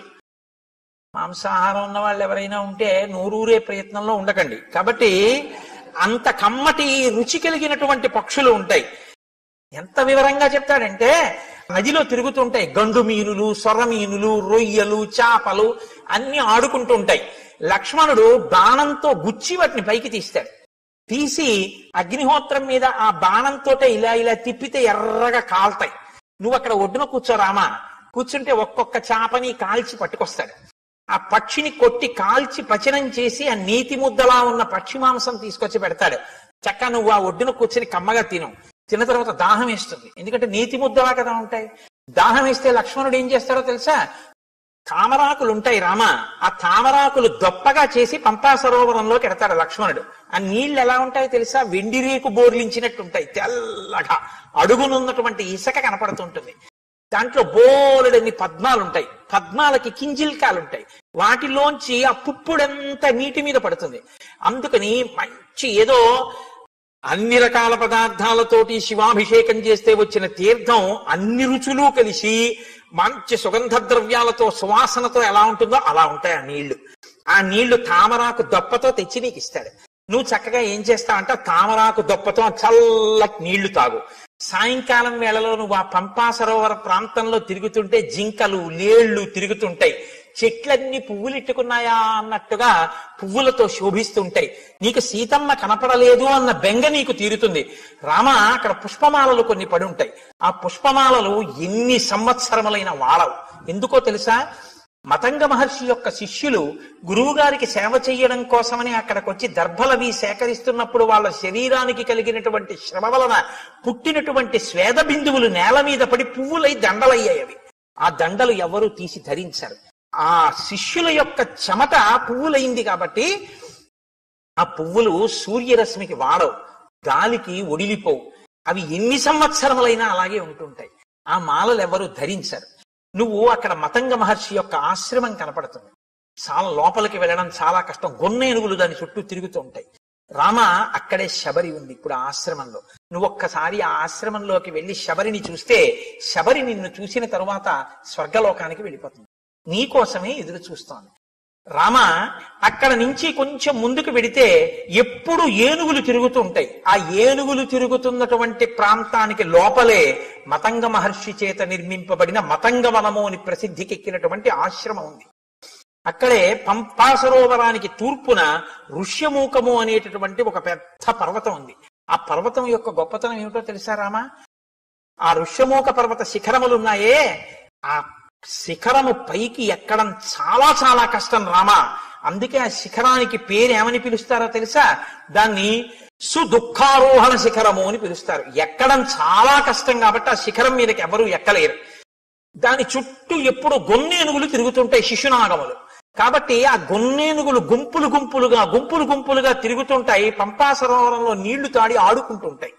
మాంసాహారం ఉన్న వాళ్ళు ఎవరైనా ఉంటే నూరూరే ప్రయత్నంలో ఉండకండి కాబట్టి అంత కమ్మటి రుచి కలిగినటువంటి పక్షులు ఉంటాయి ఎంత వివరంగా చెప్తాడంటే నదిలో తిరుగుతుంటాయి గండు మీనులు సొర మీనులు రొయ్యలు చేపలు అన్ని ఆడుకుంటూ ఉంటాయి లక్ష్మణుడు బాణంతో గుచ్చి వాటిని పైకి తీస్తాడు తీసి అగ్నిహోత్రం మీద ఆ బాణంతో ఇలా ఇలా తిప్పితే ఎర్రగా కాల్తాయి నువ్వు అక్కడ ఒడ్డున కూర్చోరామా కూర్చుంటే ఒక్కొక్క చేపని కాల్చి పట్టుకొస్తాడు ఆ పక్షిని కొట్టి కాల్చి పచనం చేసి ఆ నీతి ముద్దలా ఉన్న పక్షి మాంసం తీసుకొచ్చి పెడతాడు చక్క నువ్వు ఆ ఒడ్డున కూర్చొని కమ్మగా తిను తిన్న తర్వాత దాహం వేస్తుంది ఎందుకంటే నీతి ముద్దలా కదా ఉంటాయి దాహం వేస్తే లక్ష్మణుడు ఏం చేస్తాడో తెలుసా తామరాకులు ఉంటాయి రామ ఆ తామరాకులు దొప్పగా చేసి పంపా సరోవరంలోకి ఎడతాడు లక్ష్మణుడు ఆ నీళ్లు ఎలా ఉంటాయో తెలుసా వెండి రేకు బోర్లించినట్టు ఉంటాయి తెల్లగా అడుగునున్నటువంటి ఇసుక కనపడుతుంటుంది దాంట్లో బోలెడన్ని పద్మాలు ఉంటాయి పద్మాలకి కింజిల్కాలు ఉంటాయి వాటిలోంచి ఆ పుప్పుడంతా నీటి మీద పడుతుంది అందుకని మంచి ఏదో అన్ని రకాల పదార్థాలతోటి శివాభిషేకం చేస్తే వచ్చిన తీర్థం అన్ని రుచులు కలిసి మంచి సుగంధ ద్రవ్యాలతో సువాసనతో ఎలా ఉంటుందో అలా ఉంటాయి ఆ నీళ్లు ఆ నీళ్లు తామరాకు దొప్పతో తెచ్చి నీకు ఇస్తాడు నువ్వు చక్కగా ఏం చేస్తావంటే ఆ తామరాకు దొప్పతో ఆ చల్లటి నీళ్లు తాగు సాయంకాలం వేళలో నువ్వు ఆ పంపా సరోవర ప్రాంతంలో తిరుగుతుంటే జింకలు లేళ్లు తిరుగుతుంటాయి చెట్లన్నీ పువ్వులు ఇట్టుకున్నాయా అన్నట్టుగా పువ్వులతో శోభిస్తుంటాయి నీకు సీతమ్మ కనపడలేదు అన్న బెంగ నీకు తీరుతుంది రామ అక్కడ పుష్పమాలలు కొన్ని పడి ఉంటాయి ఆ పుష్పమాలలు ఎన్ని సంవత్సరములైన వాడవు ఎందుకో తెలుసా మతంగ మహర్షి యొక్క శిష్యులు గురువు గారికి సేవ చేయడం కోసమని అక్కడికి వచ్చి దర్భలవి సేకరిస్తున్నప్పుడు వాళ్ళ శరీరానికి కలిగినటువంటి శ్రమ వలన పుట్టినటువంటి స్వేద బిందువులు నేల మీద పడి పువ్వులై దండలయ్యాయి అవి ఆ దండలు ఎవరు తీసి ధరించారు ఆ శిష్యుల యొక్క చెమట పువ్వులైంది కాబట్టి ఆ పువ్వులు సూర్యరశ్మికి వాడవు గాలికి ఒడిలిపోవు అవి ఎన్ని సంవత్సరములైనా అలాగే ఉంటుంటాయి ఆ మాలలు ఎవరు ధరించరు నువ్వు అక్కడ మతంగ మహర్షి యొక్క ఆశ్రమం కనపడుతుంది చాలా లోపలికి వెళ్ళడం చాలా కష్టం గొన్నేనుగులు దాని చుట్టూ తిరుగుతూ ఉంటాయి రామ అక్కడే శబరి ఉంది ఇప్పుడు ఆ ఆశ్రమంలో నువ్వు ఒక్కసారి ఆ ఆశ్రమంలోకి వెళ్ళి శబరిని చూస్తే శబరి నిన్ను చూసిన తరువాత స్వర్గలోకానికి వెళ్ళిపోతుంది నీ కోసమే ఎదురు చూస్తోంది రామ అక్కడ నుంచి కొంచెం ముందుకు వెడితే ఎప్పుడు ఏనుగులు తిరుగుతూ ఉంటాయి ఆ ఏనుగులు తిరుగుతున్నటువంటి ప్రాంతానికి లోపలే మతంగ మహర్షి చేత నిర్మింపబడిన మతంగ వనము అని ప్రసిద్ధికెక్కినటువంటి ఆశ్రమం ఉంది అక్కడే పంపా సరోవరానికి తూర్పున ఋష్యమూకము అనేటటువంటి ఒక పెద్ద పర్వతం ఉంది ఆ పర్వతం యొక్క గొప్పతనం ఏమిటో తెలుసా రామా ఆ ఋష్యమూక పర్వత శిఖరములు ఉన్నాయే ఆ శిఖరము పైకి ఎక్కడం చాలా చాలా కష్టం రామా అందుకే ఆ శిఖరానికి పేరు ఏమని పిలుస్తారో తెలుసా దాన్ని సుదుఃఖారోహణ శిఖరము అని పిలుస్తారు ఎక్కడం చాలా కష్టం కాబట్టి ఆ శిఖరం మీదకి ఎవరు ఎక్కలేరు దాని చుట్టూ ఎప్పుడు గొన్నేనుగులు తిరుగుతుంటాయి శిశునాగములు కాబట్టి ఆ గొన్నేనుగులు గుంపులు గుంపులుగా గుంపులు గుంపులుగా తిరుగుతుంటాయి పంపా సరోవరంలో నీళ్లు తాడి ఆడుకుంటుంటాయి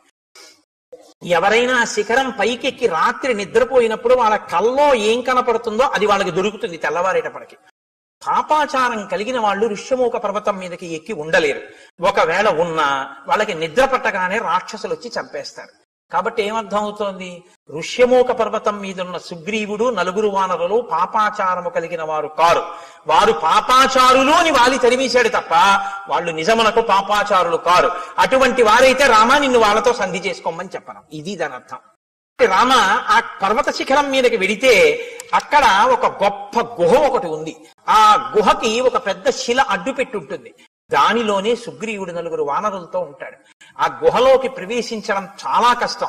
ఎవరైనా ఆ శిఖరం పైకెక్కి రాత్రి నిద్రపోయినప్పుడు వాళ్ళ కల్లో ఏం కనపడుతుందో అది వాళ్ళకి దొరుకుతుంది తెల్లవారేటప్పటికి పాపాచారం కలిగిన వాళ్ళు ఋష్యమూక పర్వతం మీదకి ఎక్కి ఉండలేరు ఒకవేళ ఉన్నా వాళ్ళకి నిద్ర పట్టగానే రాక్షసులు వచ్చి చంపేస్తారు కాబట్టి ఏమర్థం అవుతోంది ఋష్యమూక పర్వతం మీదున్న సుగ్రీవుడు నలుగురు వానరులు పాపాచారము కలిగిన వారు కారు వారు పాపాచారులు అని వాలి తరిమేశాడు తప్ప వాళ్ళు నిజమునకు పాపాచారులు కారు అటువంటి వారైతే రామా నిన్ను వాళ్ళతో సంధి చేసుకోమని చెప్పను ఇది దాని అర్థం రామ ఆ పర్వత శిఖరం మీదకి వెడితే అక్కడ ఒక గొప్ప గుహ ఒకటి ఉంది ఆ గుహకి ఒక పెద్ద శిల అడ్డు పెట్టి ఉంటుంది దానిలోనే సుగ్రీవుడు నలుగురు వానరులతో ఉంటాడు ఆ గుహలోకి ప్రవేశించడం చాలా కష్టం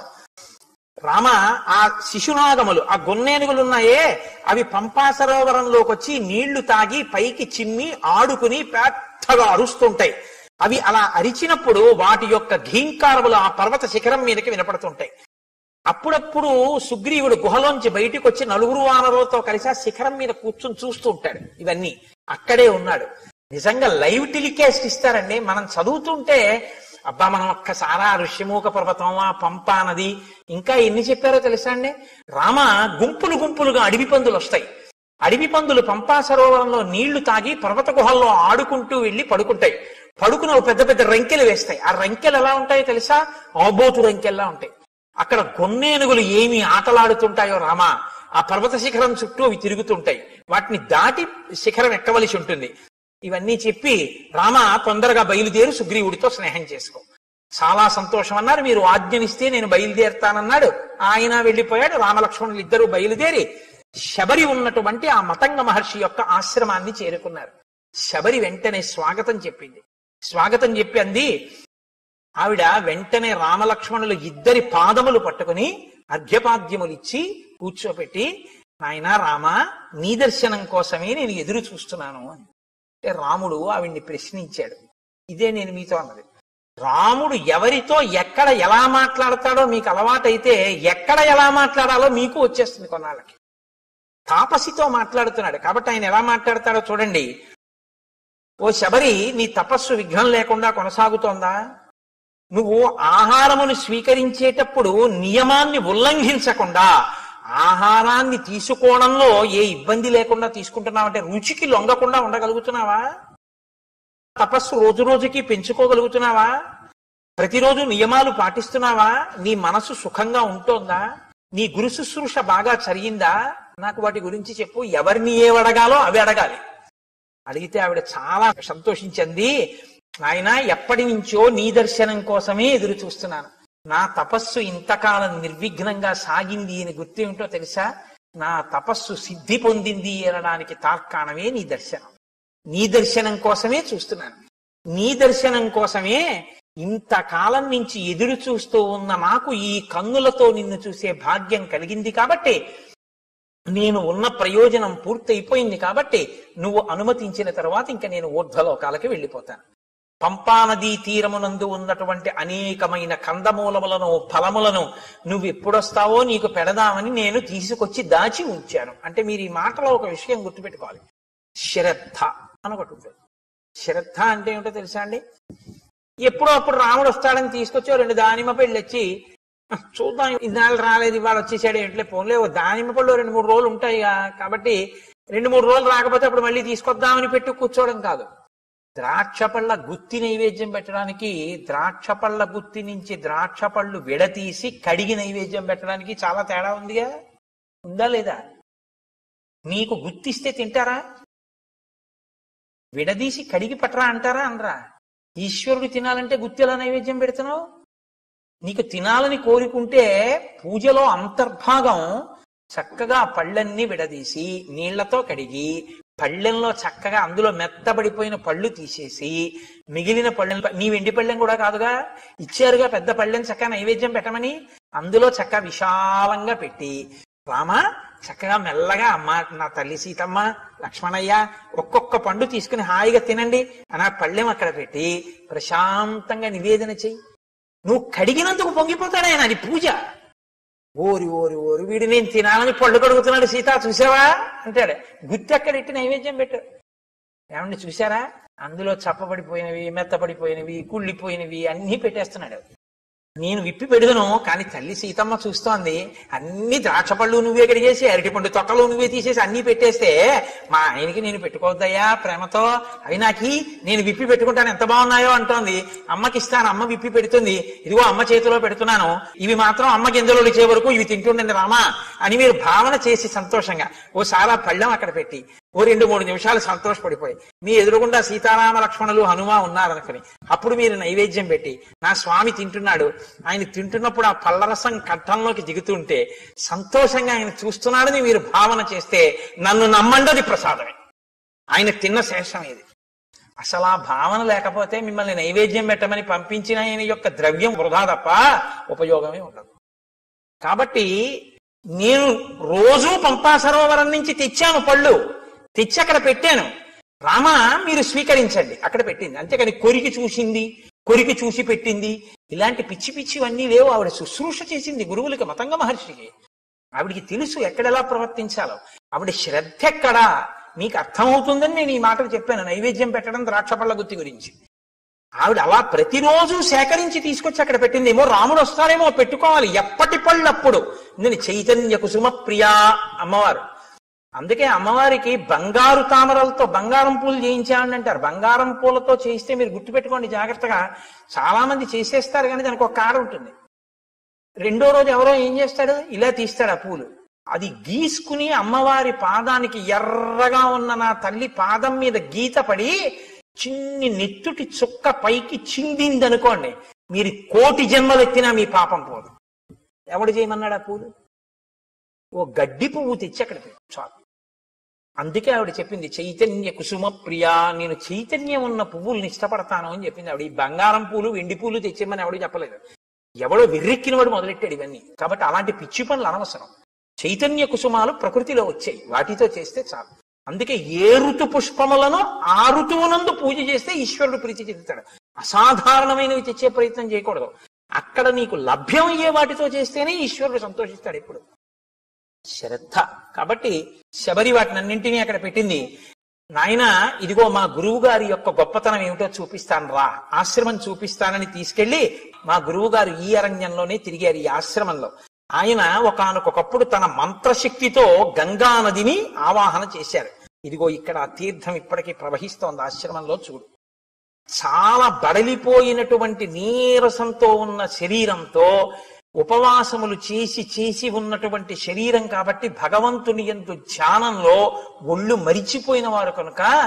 రామ ఆ శిశునాగములు ఆ గొన్నేనుగులు ఉన్నాయే అవి పంపా సరోవరంలోకి వచ్చి నీళ్లు తాగి పైకి చిమ్మి ఆడుకుని పెద్దగా అరుస్తుంటాయి అవి అలా అరిచినప్పుడు వాటి యొక్క ఘీంకారములు ఆ పర్వత శిఖరం మీదకి వినపడుతుంటాయి అప్పుడప్పుడు సుగ్రీవుడు గుహలోంచి బయటికి వచ్చి నలుగురు వానరులతో కలిసి ఆ శిఖరం మీద కూర్చుని చూస్తూ ఉంటాడు ఇవన్నీ అక్కడే ఉన్నాడు నిజంగా లైవ్ టెలికాస్ట్ ఇస్తారండి మనం చదువుతుంటే అబ్బా మనం ఒక్కసారి ఆ ఋష్యమూక పర్వతం ఆ పంప నది ఇంకా ఎన్ని చెప్పారో తెలుసా అండి రామ గుంపులు గుంపులుగా అడవి పందులు వస్తాయి అడవి పందులు పంపా సరోవరంలో నీళ్లు తాగి పర్వత గుహల్లో ఆడుకుంటూ వెళ్లి పడుకుంటాయి పడుకుని ఓ పెద్ద పెద్ద రంకెలు వేస్తాయి ఆ రంకెలు ఎలా ఉంటాయో తెలుసా ఆబోతు రంకెల్లా ఉంటాయి అక్కడ గొన్నేనుగులు ఏమి ఆటలాడుతుంటాయో రామా ఆ పర్వత శిఖరం చుట్టూ అవి తిరుగుతుంటాయి వాటిని దాటి శిఖరం ఎక్కవలసి ఉంటుంది ఇవన్నీ చెప్పి రామ తొందరగా బయలుదేరి సుగ్రీవుడితో స్నేహం చేసుకో చాలా సంతోషం అన్నారు మీరు ఆజ్ఞనిస్తే నేను బయలుదేరుతానన్నాడు ఆయన వెళ్ళిపోయాడు రామలక్ష్మణులు ఇద్దరు బయలుదేరి శబరి ఉన్నటువంటి ఆ మతంగ మహర్షి యొక్క ఆశ్రమాన్ని చేరుకున్నారు శబరి వెంటనే స్వాగతం చెప్పింది స్వాగతం చెప్పి అంది ఆవిడ వెంటనే రామలక్ష్మణులు ఇద్దరి పాదములు పట్టుకుని అర్ఘ్యపాద్యములు ఇచ్చి కూర్చోపెట్టి నాయన రామ నీ దర్శనం కోసమే నేను ఎదురు చూస్తున్నాను అని అంటే రాముడు ఆవిడ్ని ప్రశ్నించాడు ఇదే నేను మీతో అన్నది రాముడు ఎవరితో ఎక్కడ ఎలా మాట్లాడతాడో మీకు అలవాటైతే ఎక్కడ ఎలా మాట్లాడాలో మీకు వచ్చేస్తుంది కొన్నాళ్ళకి తాపసితో మాట్లాడుతున్నాడు కాబట్టి ఆయన ఎలా మాట్లాడతాడో చూడండి ఓ శబరి నీ తపస్సు విఘ్నం లేకుండా కొనసాగుతోందా నువ్వు ఆహారమును స్వీకరించేటప్పుడు నియమాన్ని ఉల్లంఘించకుండా ఆహారాన్ని తీసుకోవడంలో ఏ ఇబ్బంది లేకుండా తీసుకుంటున్నావంటే రుచికి లొంగకుండా ఉండగలుగుతున్నావా తపస్సు రోజు రోజుకి పెంచుకోగలుగుతున్నావా ప్రతిరోజు నియమాలు పాటిస్తున్నావా నీ మనసు సుఖంగా ఉంటోందా నీ గురు శుశ్రూష బాగా చరిగిందా నాకు వాటి గురించి చెప్పు ఎవరిని ఏవడగాలో అవి అడగాలి అడిగితే ఆవిడ చాలా సంతోషించింది ఆయన ఎప్పటి నుంచో నీ దర్శనం కోసమే ఎదురు చూస్తున్నాను నా తపస్సు ఇంతకాలం నిర్విఘ్నంగా సాగింది అని గుర్తేమిటో తెలుసా నా తపస్సు సిద్ధి పొందింది అనడానికి తార్కాణమే నీ దర్శనం నీ దర్శనం కోసమే చూస్తున్నాను నీ దర్శనం కోసమే ఇంతకాలం నుంచి ఎదురు చూస్తూ ఉన్న నాకు ఈ కన్నులతో నిన్ను చూసే భాగ్యం కలిగింది కాబట్టి నేను ఉన్న ప్రయోజనం పూర్తయిపోయింది కాబట్టి నువ్వు అనుమతించిన తర్వాత ఇంకా నేను ఊర్ధ్వలోకాలకి వెళ్ళిపోతాను పంపానదీ తీరమునందు ఉన్నటువంటి అనేకమైన కందమూలములను ఫలములను నువ్వు ఎప్పుడొస్తావో నీకు పెడదామని నేను తీసుకొచ్చి దాచి ఉంచాను అంటే మీరు ఈ మాటలో ఒక విషయం గుర్తుపెట్టుకోవాలి శ్రద్ధ అని ఒకటి ఉంటుంది శ్రద్ధ అంటే ఏమిటో తెలుసా అండి ఎప్పుడో అప్పుడు రాముడు వస్తాడని తీసుకొచ్చి ఓ రెండు దానిమ్మ పెళ్ళి వచ్చి "ఆ, చూద్దాం ఇన్నాళ్ళు రాలేదు ఇవాళ వచ్చేసాడు ఏంట్లే పోన్లే ఓ దానిమ్మ పళ్ళు రెండు మూడు రోజులు ఉంటాయి కాబట్టి రెండు మూడు రోజులు రాకపోతే అప్పుడు మళ్ళీ తీసుకొద్దామని పెట్టి కూర్చోవడం కాదు ద్రాక్ష పళ్ళ గుత్తి నైవేద్యం పెట్టడానికి ద్రాక్ష పళ్ళ గుత్తి నుంచి ద్రాక్ష పళ్ళు విడతీసి కడిగి నైవేద్యం పెట్టడానికి చాలా తేడా ఉందిగా ఉందా లేదా మీకు గుత్తిస్తే తింటారా విడదీసి కడిగి పట్టరా అంటారా అనరా ఈశ్వరుడు తినాలంటే గుత్తిలా నైవేద్యం పెడుతున్నావు నీకు తినాలని కోరుకుంటే పూజలో అంతర్భాగం చక్కగా ఆ పళ్ళన్నీ విడదీసి నీళ్లతో కడిగి పళ్ళెంలో చక్కగా అందులో మెత్తబడిపోయిన పళ్ళు తీసేసి మిగిలిన పళ్ళెం నీ వెండి పళ్ళెం కూడా కాదుగా ఇచ్చారుగా పెద్ద పళ్ళెం చక్కగా నైవేద్యం పెట్టమని అందులో చక్కగా విశాలంగా పెట్టి రామా చక్కగా మెల్లగా అమ్మ నా తల్లి సీతమ్మ లక్ష్మణయ్య ఒక్కొక్క పండు తీసుకుని హాయిగా తినండి అని ఆ పళ్ళెం అక్కడ పెట్టి ప్రశాంతంగా నివేదన చెయ్యి నువ్వు కడిగినందుకు పొంగిపోతాడు ఆయన అది పూజ ఓరి ఓరి ఓరి వీడు నేను తినాలని పళ్ళు కడుగుతున్నాడు సీత చూసావా అంటాడు గుత్తి అక్కడ ఎట్టి నైవేద్యం పెట్టాడు ఏమండి చూసారా అందులో చప్పబడిపోయినవి మెత్తపడిపోయినవి కుళ్ళిపోయినవి అన్నీ పెట్టేస్తున్నాడు నేను విప్పి పెడుదును కానీ తల్లి సీతమ్మ చూస్తోంది అన్ని ద్రాక్ష పళ్ళు నువ్వే కడిగేసి అరటిపండు తొక్కలు నువ్వే తీసేసి అన్ని పెట్టేస్తే మా ఆయనకి నేను పెట్టుకోవద్దయ్యా ప్రేమతో అవి నాకి నేను విప్పి పెట్టుకుంటాను ఎంత బాగున్నాయో అంటోంది అమ్మకి ఇస్తాను అమ్మ విప్పి పెడుతుంది ఇదిగో అమ్మ చేతిలో పెడుతున్నాను ఇవి మాత్రం అమ్మ గింజలు ఇచ్చే వరకు ఇవి తింటుండండి రామా అని మీరు భావన చేసి సంతోషంగా ఓ సారా పళ్ళెం అక్కడ పెట్టి ఓ రెండు మూడు నిమిషాలు సంతోషపడిపోయి మీ ఎదురుగుండా సీతారామ లక్ష్మణులు హనుమ ఉన్నారనుకుని అప్పుడు మీరు నైవేద్యం పెట్టి నా స్వామి తింటున్నాడు ఆయన తింటున్నప్పుడు ఆ పళ్ళరసం కంఠంలోకి దిగుతుంటే సంతోషంగా ఆయన చూస్తున్నాడని మీరు భావన చేస్తే నన్ను నమ్మండది ప్రసాదమే ఆయన తిన్న శేషం ఇది అసలు ఆ భావన లేకపోతే మిమ్మల్ని నైవేద్యం పెట్టమని పంపించిన ఆయన యొక్క ద్రవ్యం వృధా తప్ప ఉపయోగమే ఉండదు కాబట్టి నేను రోజు పంపా సరోవరం నుంచి తెచ్చాను పళ్ళు తెచ్చి అక్కడ పెట్టాను రామా మీరు స్వీకరించండి అక్కడ పెట్టింది అంతేకాని కొరికి చూసింది కొరికి చూసి పెట్టింది ఇలాంటి పిచ్చి పిచ్చివన్నీ లేవు ఆవిడ శుశ్రూష చేసింది గురువులకి మతంగ మహర్షికి ఆవిడికి తెలుసు ఎక్కడెలా ప్రవర్తించాలో ఆవిడ శ్రద్ధ ఎక్కడా మీకు అర్థమవుతుందని నేను ఈ మాటలు చెప్పాను నైవేద్యం పెట్టడం ద్రాక్ష పళ్ళ గుత్తి గురించి ఆవిడ అలా ప్రతిరోజు సేకరించి తీసుకొచ్చి అక్కడ పెట్టింది ఏమో రాముడు వస్తాడేమో పెట్టుకోవాలి ఎప్పటి పళ్ళప్పుడు నేను చైతన్య కుసుమ ప్రియా అమ్మవారు అందుకే అమ్మవారికి బంగారు తామరలతో బంగారం పూలు చేయించామని అంటారు బంగారం పూలతో చేయిస్తే మీరు గుర్తుపెట్టుకోండి జాగ్రత్తగా చాలా మంది చేసేస్తారు కానీ దానికి ఒక కాడ ఉంటుంది రెండో రోజు ఎవరో ఏం చేస్తాడు ఇలా తీస్తాడు ఆ పూలు అది గీసుకుని అమ్మవారి పాదానికి ఎర్రగా ఉన్న నా తల్లి పాదం మీద గీత పడి చిన్ని నెత్తుటి చుక్క పైకి చిందింది అనుకోండి మీరు కోటి జన్మలెత్తినా మీ పాపం పోదు ఎవడు చేయమన్నాడు ఆ పూలు ఓ గడ్డి పువ్వు తెచ్చి అక్కడ పెట్టు చాలు అందుకే ఆవిడ చెప్పింది చైతన్య కుసుమ ప్రియా నేను చైతన్యం ఉన్న పువ్వుల్ని ఇష్టపడతాను అని చెప్పింది ఆవిడ ఈ బంగారం పూలు వెండి పూలు తెచ్చేమని ఎవడు చెప్పలేదు ఎవడో వెర్రెక్కిన వాడు మొదలెట్టాడు ఇవన్నీ కాబట్టి అలాంటి పిచ్చి పనులు అనవసరం చైతన్య కుసుమాలు ప్రకృతిలో వచ్చాయి వాటితో చేస్తే చాలు అందుకే ఏ ఋతు పుష్పములను ఆ ఋతువునందు పూజ చేస్తే ఈశ్వరుడు ప్రీతి చెందుతాడు అసాధారణమైనవి తెచ్చే ప్రయత్నం చేయకూడదు అక్కడ నీకు లభ్యమయ్యే వాటితో చేస్తేనే ఈశ్వరుడు సంతోషిస్తాడు ఎప్పుడు శ్రద్ధ కాబట్టి శబరి వాటినన్నింటినీ అక్కడ పెట్టింది నాయన ఇదిగో మా గురువు గారి యొక్క గొప్పతనం ఏమిటో చూపిస్తాను రా ఆశ్రమం చూపిస్తానని తీసుకెళ్లి మా గురువు గారు ఈ అరణ్యంలోనే తిరిగారు ఈ ఆశ్రమంలో ఆయన ఒకనకొకప్పుడు తన మంత్రశక్తితో గంగా నదిని ఆవాహన చేశారు ఇదిగో ఇక్కడ ఆ తీర్థం ఇప్పటికీ ప్రవహిస్తోంది ఆశ్రమంలో చూడు చాలా బడలిపోయినటువంటి నీరసంతో ఉన్న శరీరంతో ఉపవాసములు చేసి చేసి ఉన్నటువంటి శరీరం కాబట్టి భగవంతుని ఎందు ధ్యానంలో ఒళ్ళు మరిచిపోయిన వారు కనుక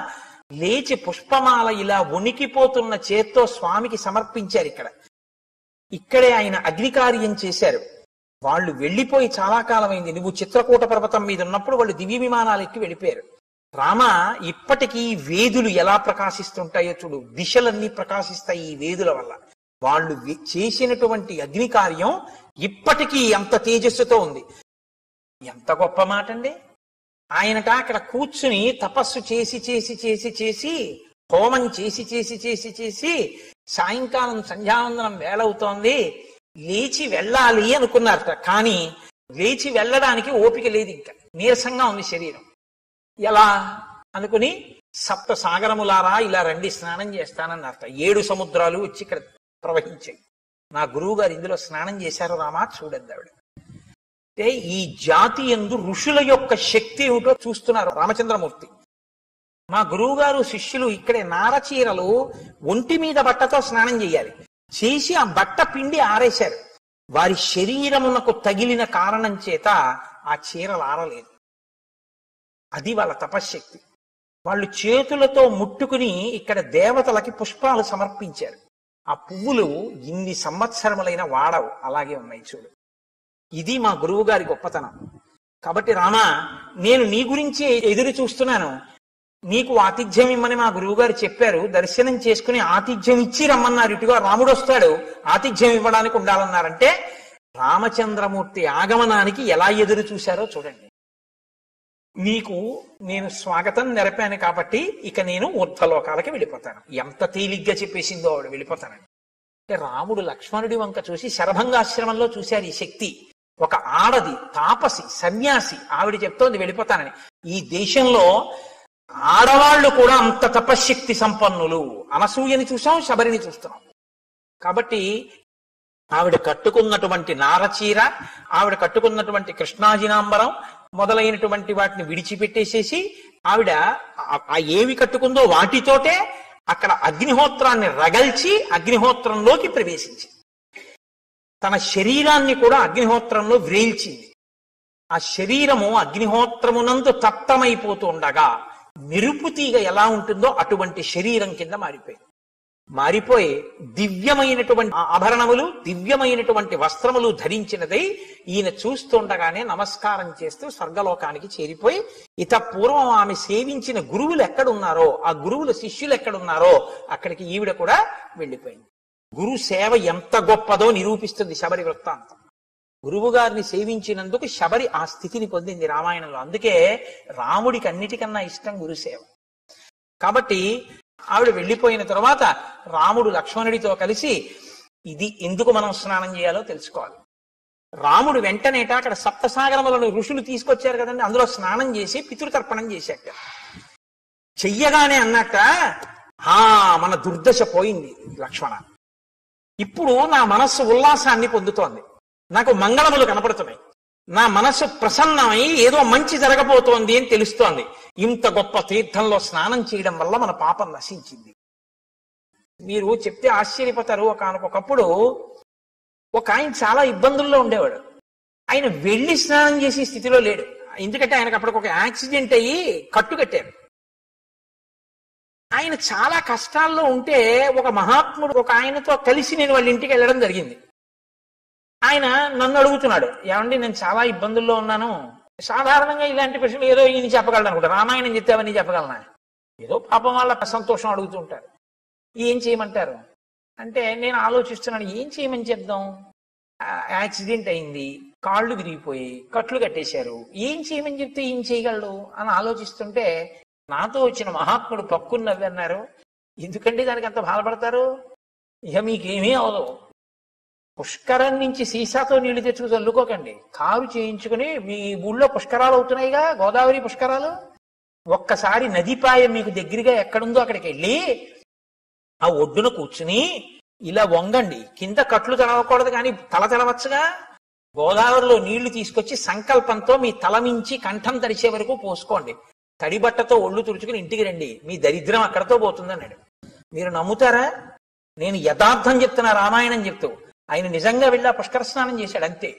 లేచి పుష్పమాల ఇలా ఉనికిపోతున్న చేత్తో స్వామికి సమర్పించారు ఇక్కడ ఇక్కడే ఆయన అగ్నికార్యం చేశారు వాళ్ళు వెళ్ళిపోయి చాలా కాలమైంది నువ్వు చిత్రకూట పర్వతం మీద ఉన్నప్పుడు వాళ్ళు దివ్య విమానాలు ఎక్కి వెళ్ళిపోయారు రామ ఇప్పటికీ ఈ వేదులు ఎలా ప్రకాశిస్తుంటాయో చూడు దిశలన్నీ ప్రకాశిస్తాయి ఈ వేదుల వల్ల వాళ్ళు వి- చేసినటువంటి అగ్ని కార్యం ఇప్పటికీ అంత తేజస్సుతో ఉంది ఎంత గొప్ప మాట అండి ఆయనట అక్కడ కూర్చుని తపస్సు చేసి చేసి చేసి చేసి హోమం చేసి చేసి చేసి చేసి సాయంకాలం సంధ్యావందనం వేళవుతోంది లేచి వెళ్ళాలి అనుకున్నారట కానీ లేచి వెళ్ళడానికి ఓపిక లేదు ఇంకా నీరసంగా ఉంది శరీరం ఎలా అనుకుని సప్త సాగరములారా ఇలా రండి స్నానం చేస్తానన్నారట ఏడు సముద్రాలు వచ్చి ఇక్కడ ప్రవహించాయి నా గురువు గారు ఇందులో స్నానం చేశారు రామా చూడండి ఆవిడ అంటే ఈ జాతి ఎందు ఋషుల యొక్క శక్తి ఏమిటో చూస్తున్నారు రామచంద్రమూర్తి మా గురువు గారు శిష్యులు ఇక్కడే నారచీరలు ఒంటి మీద బట్టతో స్నానం చేయాలి చేసి ఆ బట్ట పిండి ఆరేశారు వారి శరీరమునకు తగిలిన కారణం చేత ఆ చీరలు ఆరలేదు అది వాళ్ళ తపశ్శక్తి వాళ్ళు చేతులతో ముట్టుకుని ఇక్కడ దేవతలకి పుష్పాలు సమర్పించారు ఆ పువ్వులు ఇన్ని సంవత్సరములైన వాడవు అలాగే ఉన్నాయి చూడు ఇది మా గురువు గారి గొప్పతనం కాబట్టి రామా నేను నీ గురించి ఎదురు చూస్తున్నాను నీకు ఆతిథ్యం ఇమ్మని మా గురువు గారు చెప్పారు దర్శనం చేసుకుని ఆతిథ్యం ఇచ్చి రమ్మన్నారు ఇటుగా రాముడు వస్తాడు ఆతిథ్యం ఇవ్వడానికి ఉండాలన్నారంటే రామచంద్రమూర్తి ఆగమనానికి ఎలా ఎదురు చూశారో చూడండి నీకు నేను స్వాగతం నెరపాను కాబట్టి ఇక నేను ఊర్ధ్వలోకాలకి వెళ్ళిపోతాను ఎంత తేలిగ్గా చెప్పేసిందో ఆవిడ వెళ్ళిపోతానని అంటే రాముడు లక్ష్మణుడి వంక చూసి శరభంగాశ్రమంలో చూశారు ఈ శక్తి ఒక ఆడది తాపసి సన్యాసి ఆవిడ చెప్తోంది వెళ్ళిపోతానని ఈ దేశంలో ఆడవాళ్లు కూడా అంత తపశ్శక్తి సంపన్నులు అనసూయని చూసాం శబరిని చూస్తున్నాం కాబట్టి ఆవిడ కట్టుకున్నటువంటి నారచీర ఆవిడ కట్టుకున్నటువంటి కృష్ణాజినాంబరం మొదలైనటువంటి వాటిని విడిచిపెట్టేసేసి ఆవిడ ఆ- ఆ ఏవి కట్టుకుందో వాటితోటే అక్కడ అగ్నిహోత్రాన్ని రగల్చి అగ్నిహోత్రంలోకి ప్రవేశించింది తన శరీరాన్ని కూడా అగ్నిహోత్రంలో వ్రేల్చింది ఆ శరీరము అగ్నిహోత్రమునందు తప్తమైపోతూ ఉండగా మెరుపు తీగ ఎలా ఉంటుందో అటువంటి శరీరం కింద మారిపోయింది మారిపోయి దివ్యమైనటువంటి ఆ ఆభరణములు దివ్యమైనటువంటి వస్త్రములు ధరించినదై ఈయన చూస్తుండగానే నమస్కారం చేస్తూ స్వర్గలోకానికి చేరిపోయి ఇత పూర్వం ఆమె సేవించిన గురువులు ఎక్కడున్నారో ఆ గురువుల శిష్యులు ఎక్కడున్నారో అక్కడికి ఈవిడ కూడా వెళ్ళిపోయింది గురు సేవ ఎంత గొప్పదో నిరూపిస్తుంది శబరి వృత్తాంతం గురువు గారిని సేవించినందుకు శబరి ఆ స్థితిని పొందింది రామాయణంలో అందుకే రాముడికి అన్నిటికన్నా ఇష్టం గురుసేవ కాబట్టి ఆవిడ వెళ్ళిపోయిన తర్వాత రాముడు లక్ష్మణుడితో కలిసి ఇది ఎందుకు మనం స్నానం చేయాలో తెలుసుకోవాలి రాముడు వెంటనేట అక్కడ సప్తసాగరములను ఋషులు తీసుకొచ్చారు కదండి అందులో స్నానం చేసి పితృతర్పణం చేశాక చెయ్యగానే అన్నట్ట ఆ మన దుర్దశ పోయింది లక్ష్మణ ఇప్పుడు నా మనస్సు ఉల్లాసాన్ని పొందుతోంది నాకు మంగళములు కనపడుతున్నాయి నా మనస్సు ప్రసన్నమై ఏదో మంచి జరగబోతోంది అని తెలుస్తోంది ఇంత గొప్ప తీర్థంలో స్నానం చేయడం వల్ల మన పాపం నశించింది మీరు చెప్తే ఆశ్చర్యపోతారు ఒకనకొకప్పుడు ఒక ఆయన చాలా ఇబ్బందుల్లో ఉండేవాడు ఆయన వెళ్ళి స్నానం చేసే స్థితిలో లేడు ఎందుకంటే ఆయనకు అప్పటికి ఒక యాక్సిడెంట్ అయ్యి కట్టు కట్టారు ఆయన చాలా కష్టాల్లో ఉంటే ఒక మహాత్ముడు ఒక ఆయనతో కలిసి నేను వాళ్ళ ఇంటికి వెళ్ళడం జరిగింది ఆయన నన్ను అడుగుతున్నాడు ఏమండి నేను చాలా ఇబ్బందుల్లో ఉన్నాను సాధారణంగా ఇలాంటి ప్రశ్నలు ఏదో ఈయన చెప్పగలను అనుకుంటా రామాయణం చెప్తావని చెప్పగలనా ఏదో పాపం వాళ్ళ సంతోషం అడుగుతూ ఉంటారు ఏం చేయమంటారు అంటే నేను ఆలోచిస్తున్నాను ఏం చేయమని చెప్దాం ఆ, యాక్సిడెంట్ అయింది కాళ్ళు విరిగిపోయి కట్లు కట్టేశారు ఏం చేయమని చెప్తే ఏం చేయగలడు అని ఆలోచిస్తుంటే నాతో వచ్చిన మహాత్ముడు పక్కుని నవ్వి అన్నారు ఎందుకండి దానికి అంత బాధపడతారు ఇక మీకేమీ అవదు పుష్కరం నుంచి సీసాతో నీళ్లు తెచ్చుకు చల్లుకోకండి కారు చేయించుకుని మీ ఊళ్ళో పుష్కరాలు అవుతున్నాయిగా గోదావరి పుష్కరాలు ఒక్కసారి నదిపాయ మీకు దగ్గరగా ఎక్కడుందో అక్కడికి వెళ్ళి ఆ ఒడ్డున కూర్చుని ఇలా వంగండి కింద కట్లు తడవకూడదు కానీ తల తెలవచ్చుగా గోదావరిలో నీళ్లు తీసుకొచ్చి సంకల్పంతో మీ తల మించి కంఠం తడిచే వరకు పోసుకోండి తడి బట్టతో ఒళ్ళు తుడుచుకుని ఇంటికి రండి మీ దరిద్రం అక్కడతో పోతుందన్నాడు మీరు నమ్ముతారా నేను యథార్థం చెప్తున్నా రామాయణం చెప్తూ ఆయన నిజంగా వెళ్ళి ఆ పుష్కర స్నానం చేశాడు అంతే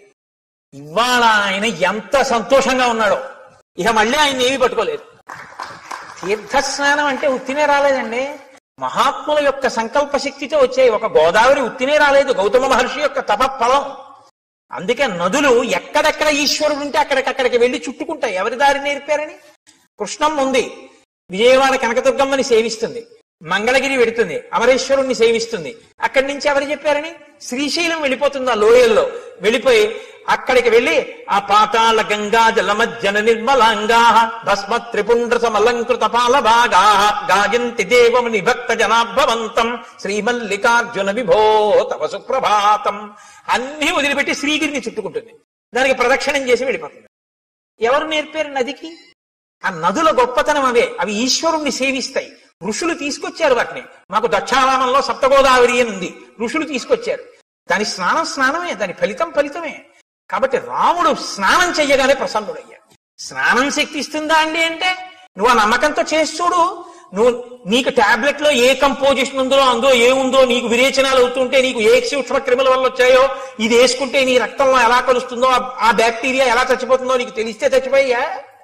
ఇవాళ ఆయన ఎంత సంతోషంగా ఉన్నాడో ఇక మళ్ళీ ఆయన ఏమీ పట్టుకోలేదు తీర్థస్నానం అంటే ఉత్తినే రాలేదండి మహాత్ముల యొక్క సంకల్ప శక్తితో వచ్చాయి ఒక గోదావరి ఉత్తినే రాలేదు గౌతమ మహర్షి యొక్క తప ఫలం అందుకే నదులు ఎక్కడెక్కడ ఈశ్వరుడు ఉంటే అక్కడికక్కడికి వెళ్ళి చుట్టుకుంటాయి ఎవరి దారి నేర్పారని కృష్ణమ్మ ఉంది విజయవాడ కనకదుర్గమ్మని సేవిస్తుంది మంగళగిరి వెడుతుంది అమరేశ్వరుణ్ణి సేవిస్తుంది అక్కడి నుంచి ఎవరు చెప్పారని శ్రీశైలం వెళ్ళిపోతుంది ఆ లోయల్లో వెళ్ళిపోయి అక్కడికి వెళ్ళి ఆ పాతాళ గంగా జలమజ్జన నిర్మలాంగా భస్మ త్రిపుండ్ర సమలంకృత పాల భాగా గాయంతి దేవముని భక్త జనాభవంతం శ్రీమల్లికార్జున విభో తవ సుప్రభాతం అన్ని వదిలిపెట్టి శ్రీగిరిని చుట్టుకుంటుంది దానికి ప్రదక్షిణం చేసి వెళ్ళిపోతుంది ఎవరు నేర్పారు నదికి ఆ నదుల గొప్పతనం అవే అవి ఈశ్వరుణ్ణి సేవిస్తాయి ఋషులు తీసుకొచ్చారు వాటిని మాకు దక్షారామంలో సప్తగోదావరి అని ఉంది ఋషులు తీసుకొచ్చారు దాని స్నానం స్నానమే దాని ఫలితం ఫలితమే కాబట్టి రాముడు స్నానం చెయ్యగానే ప్రసన్నుడయ్యాడు స్నానం శక్తి ఇస్తుందా అండి అంటే నువ్వు ఆ నమ్మకంతో చేసి చూడు నువ్వు నీకు టాబ్లెట్ లో ఏ కంపోజిషన్ ఉందో అందులో ఏముందో నీకు విరేచనాలు అవుతుంటే నీకు ఏ సూక్ష్మ క్రిముల వల్ల వచ్చాయో ఇది వేసుకుంటే నీ రక్తంలో ఎలా కలుస్తుందో ఆ- ఆ బ్యాక్టీరియా ఎలా చచ్చిపోతుందో నీకు తెలిస్తే చచ్చిపోయా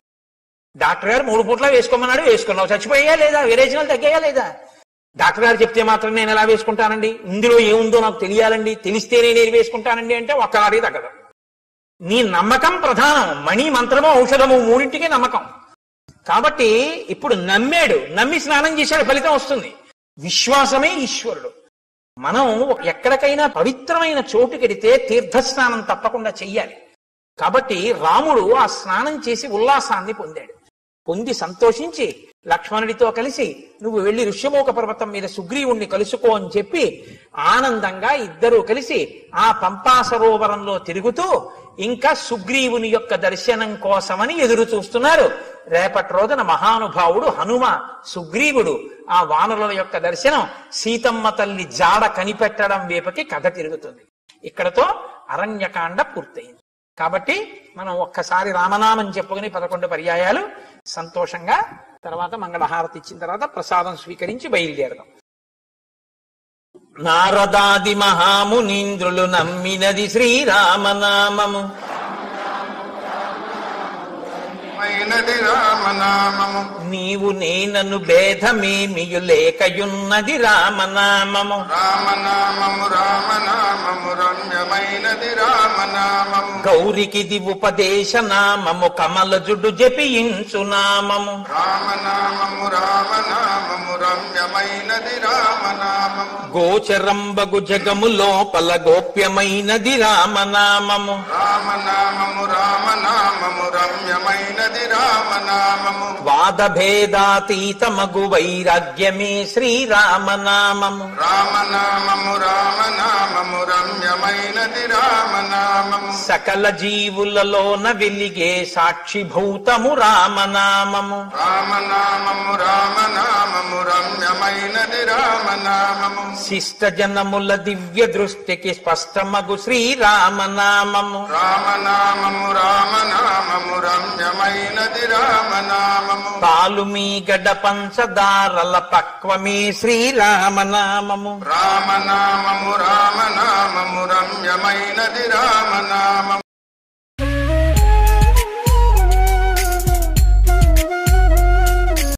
డాక్టర్ గారు మూడు పూట్ల వేసుకోమన్నాడు వేసుకున్నావు చచ్చిపోయా లేదా విరేచనాలు తగ్గాయా లేదా డాక్టర్ గారు చెప్తే మాత్రం నేను ఎలా వేసుకుంటానండి ఇందులో ఏముందో నాకు తెలియాలండి తెలిస్తేనే నేను వేసుకుంటానండి అంటే ఒక్కనాడే తగ్గదు నీ నమ్మకం ప్రధానం మణి మంత్రము ఔషధము మూడింటికి నమ్మకం కాబట్టి ఇప్పుడు నమ్మాడు నమ్మి స్నానం చేశాడు ఫలితం వస్తుంది విశ్వాసమే ఈశ్వరుడు మనం ఎక్కడికైనా పవిత్రమైన చోటుకెడితే తీర్థస్నానం తప్పకుండా చెయ్యాలి కాబట్టి రాముడు ఆ స్నానం చేసి ఉల్లాసాన్ని పొందాడు పొంది సంతోషించి లక్ష్మణుడితో కలిసి నువ్వు వెళ్లి ఋష్యమోక పర్వతం మీద సుగ్రీవుణ్ణి కలుసుకో అని చెప్పి ఆనందంగా ఇద్దరూ కలిసి ఆ పంపా సరోవరంలో తిరుగుతూ ఇంకా సుగ్రీవుని యొక్క దర్శనం కోసమని ఎదురు చూస్తున్నారు రేపటి రోజున మహానుభావుడు హనుమ సుగ్రీవుడు ఆ వానరుల యొక్క దర్శనం సీతమ్మ తల్లి జాడ కనిపెట్టడం వేపకి కథ తిరుగుతుంది ఇక్కడతో అరణ్యకాండ పూర్తయింది కాబట్టి మనం ఒక్కసారి రామనామం చెప్పుకుని పదకొండు పర్యాయాలు సంతోషంగా తర్వాత మంగళహారతి ఇచ్చిన తర్వాత ప్రసాదం స్వీకరించి బయలుదేరదాం నారదాది మహామునీంద్రులు నమ్మినది శ్రీరామనామము మైనది రామనామము నీవు నేనను భేదమేమియు లేకయున్నది రామనామము రామనామము రామనామము రమ్యమైనది రామనామము గౌరికిది ఉపదేశ నామము కమలజుడు జపించు నామము రామనామము రామనామము రమ్యమైనది రామనామము గోచరంబగు జగము లోపల గోప్యమైనది రామనామము రామనామము రామనామము రమ్యమైనది రామనామము వాదభేదాతీతమగు వైరాగ్యమే శ్రీరామనామము రామనామము రామనామము రమ్యమైనది రామనామము సకల జీవులలోన వెలిగే సాక్షిభూతము రామనామము రామనామము రామనామము రమ్యమైనది రామనామము శిష్ట జనముల దివ్య దృష్టికి స్పష్టమగు శ్రీరామనామము రామనామము రామనామము రమ్యమైనది రామనామము పాలు మీ గడ పంచదారల పక్వమే శ్రీరామనామము రామనామము రామనామము రమ్యమైనది రామనామము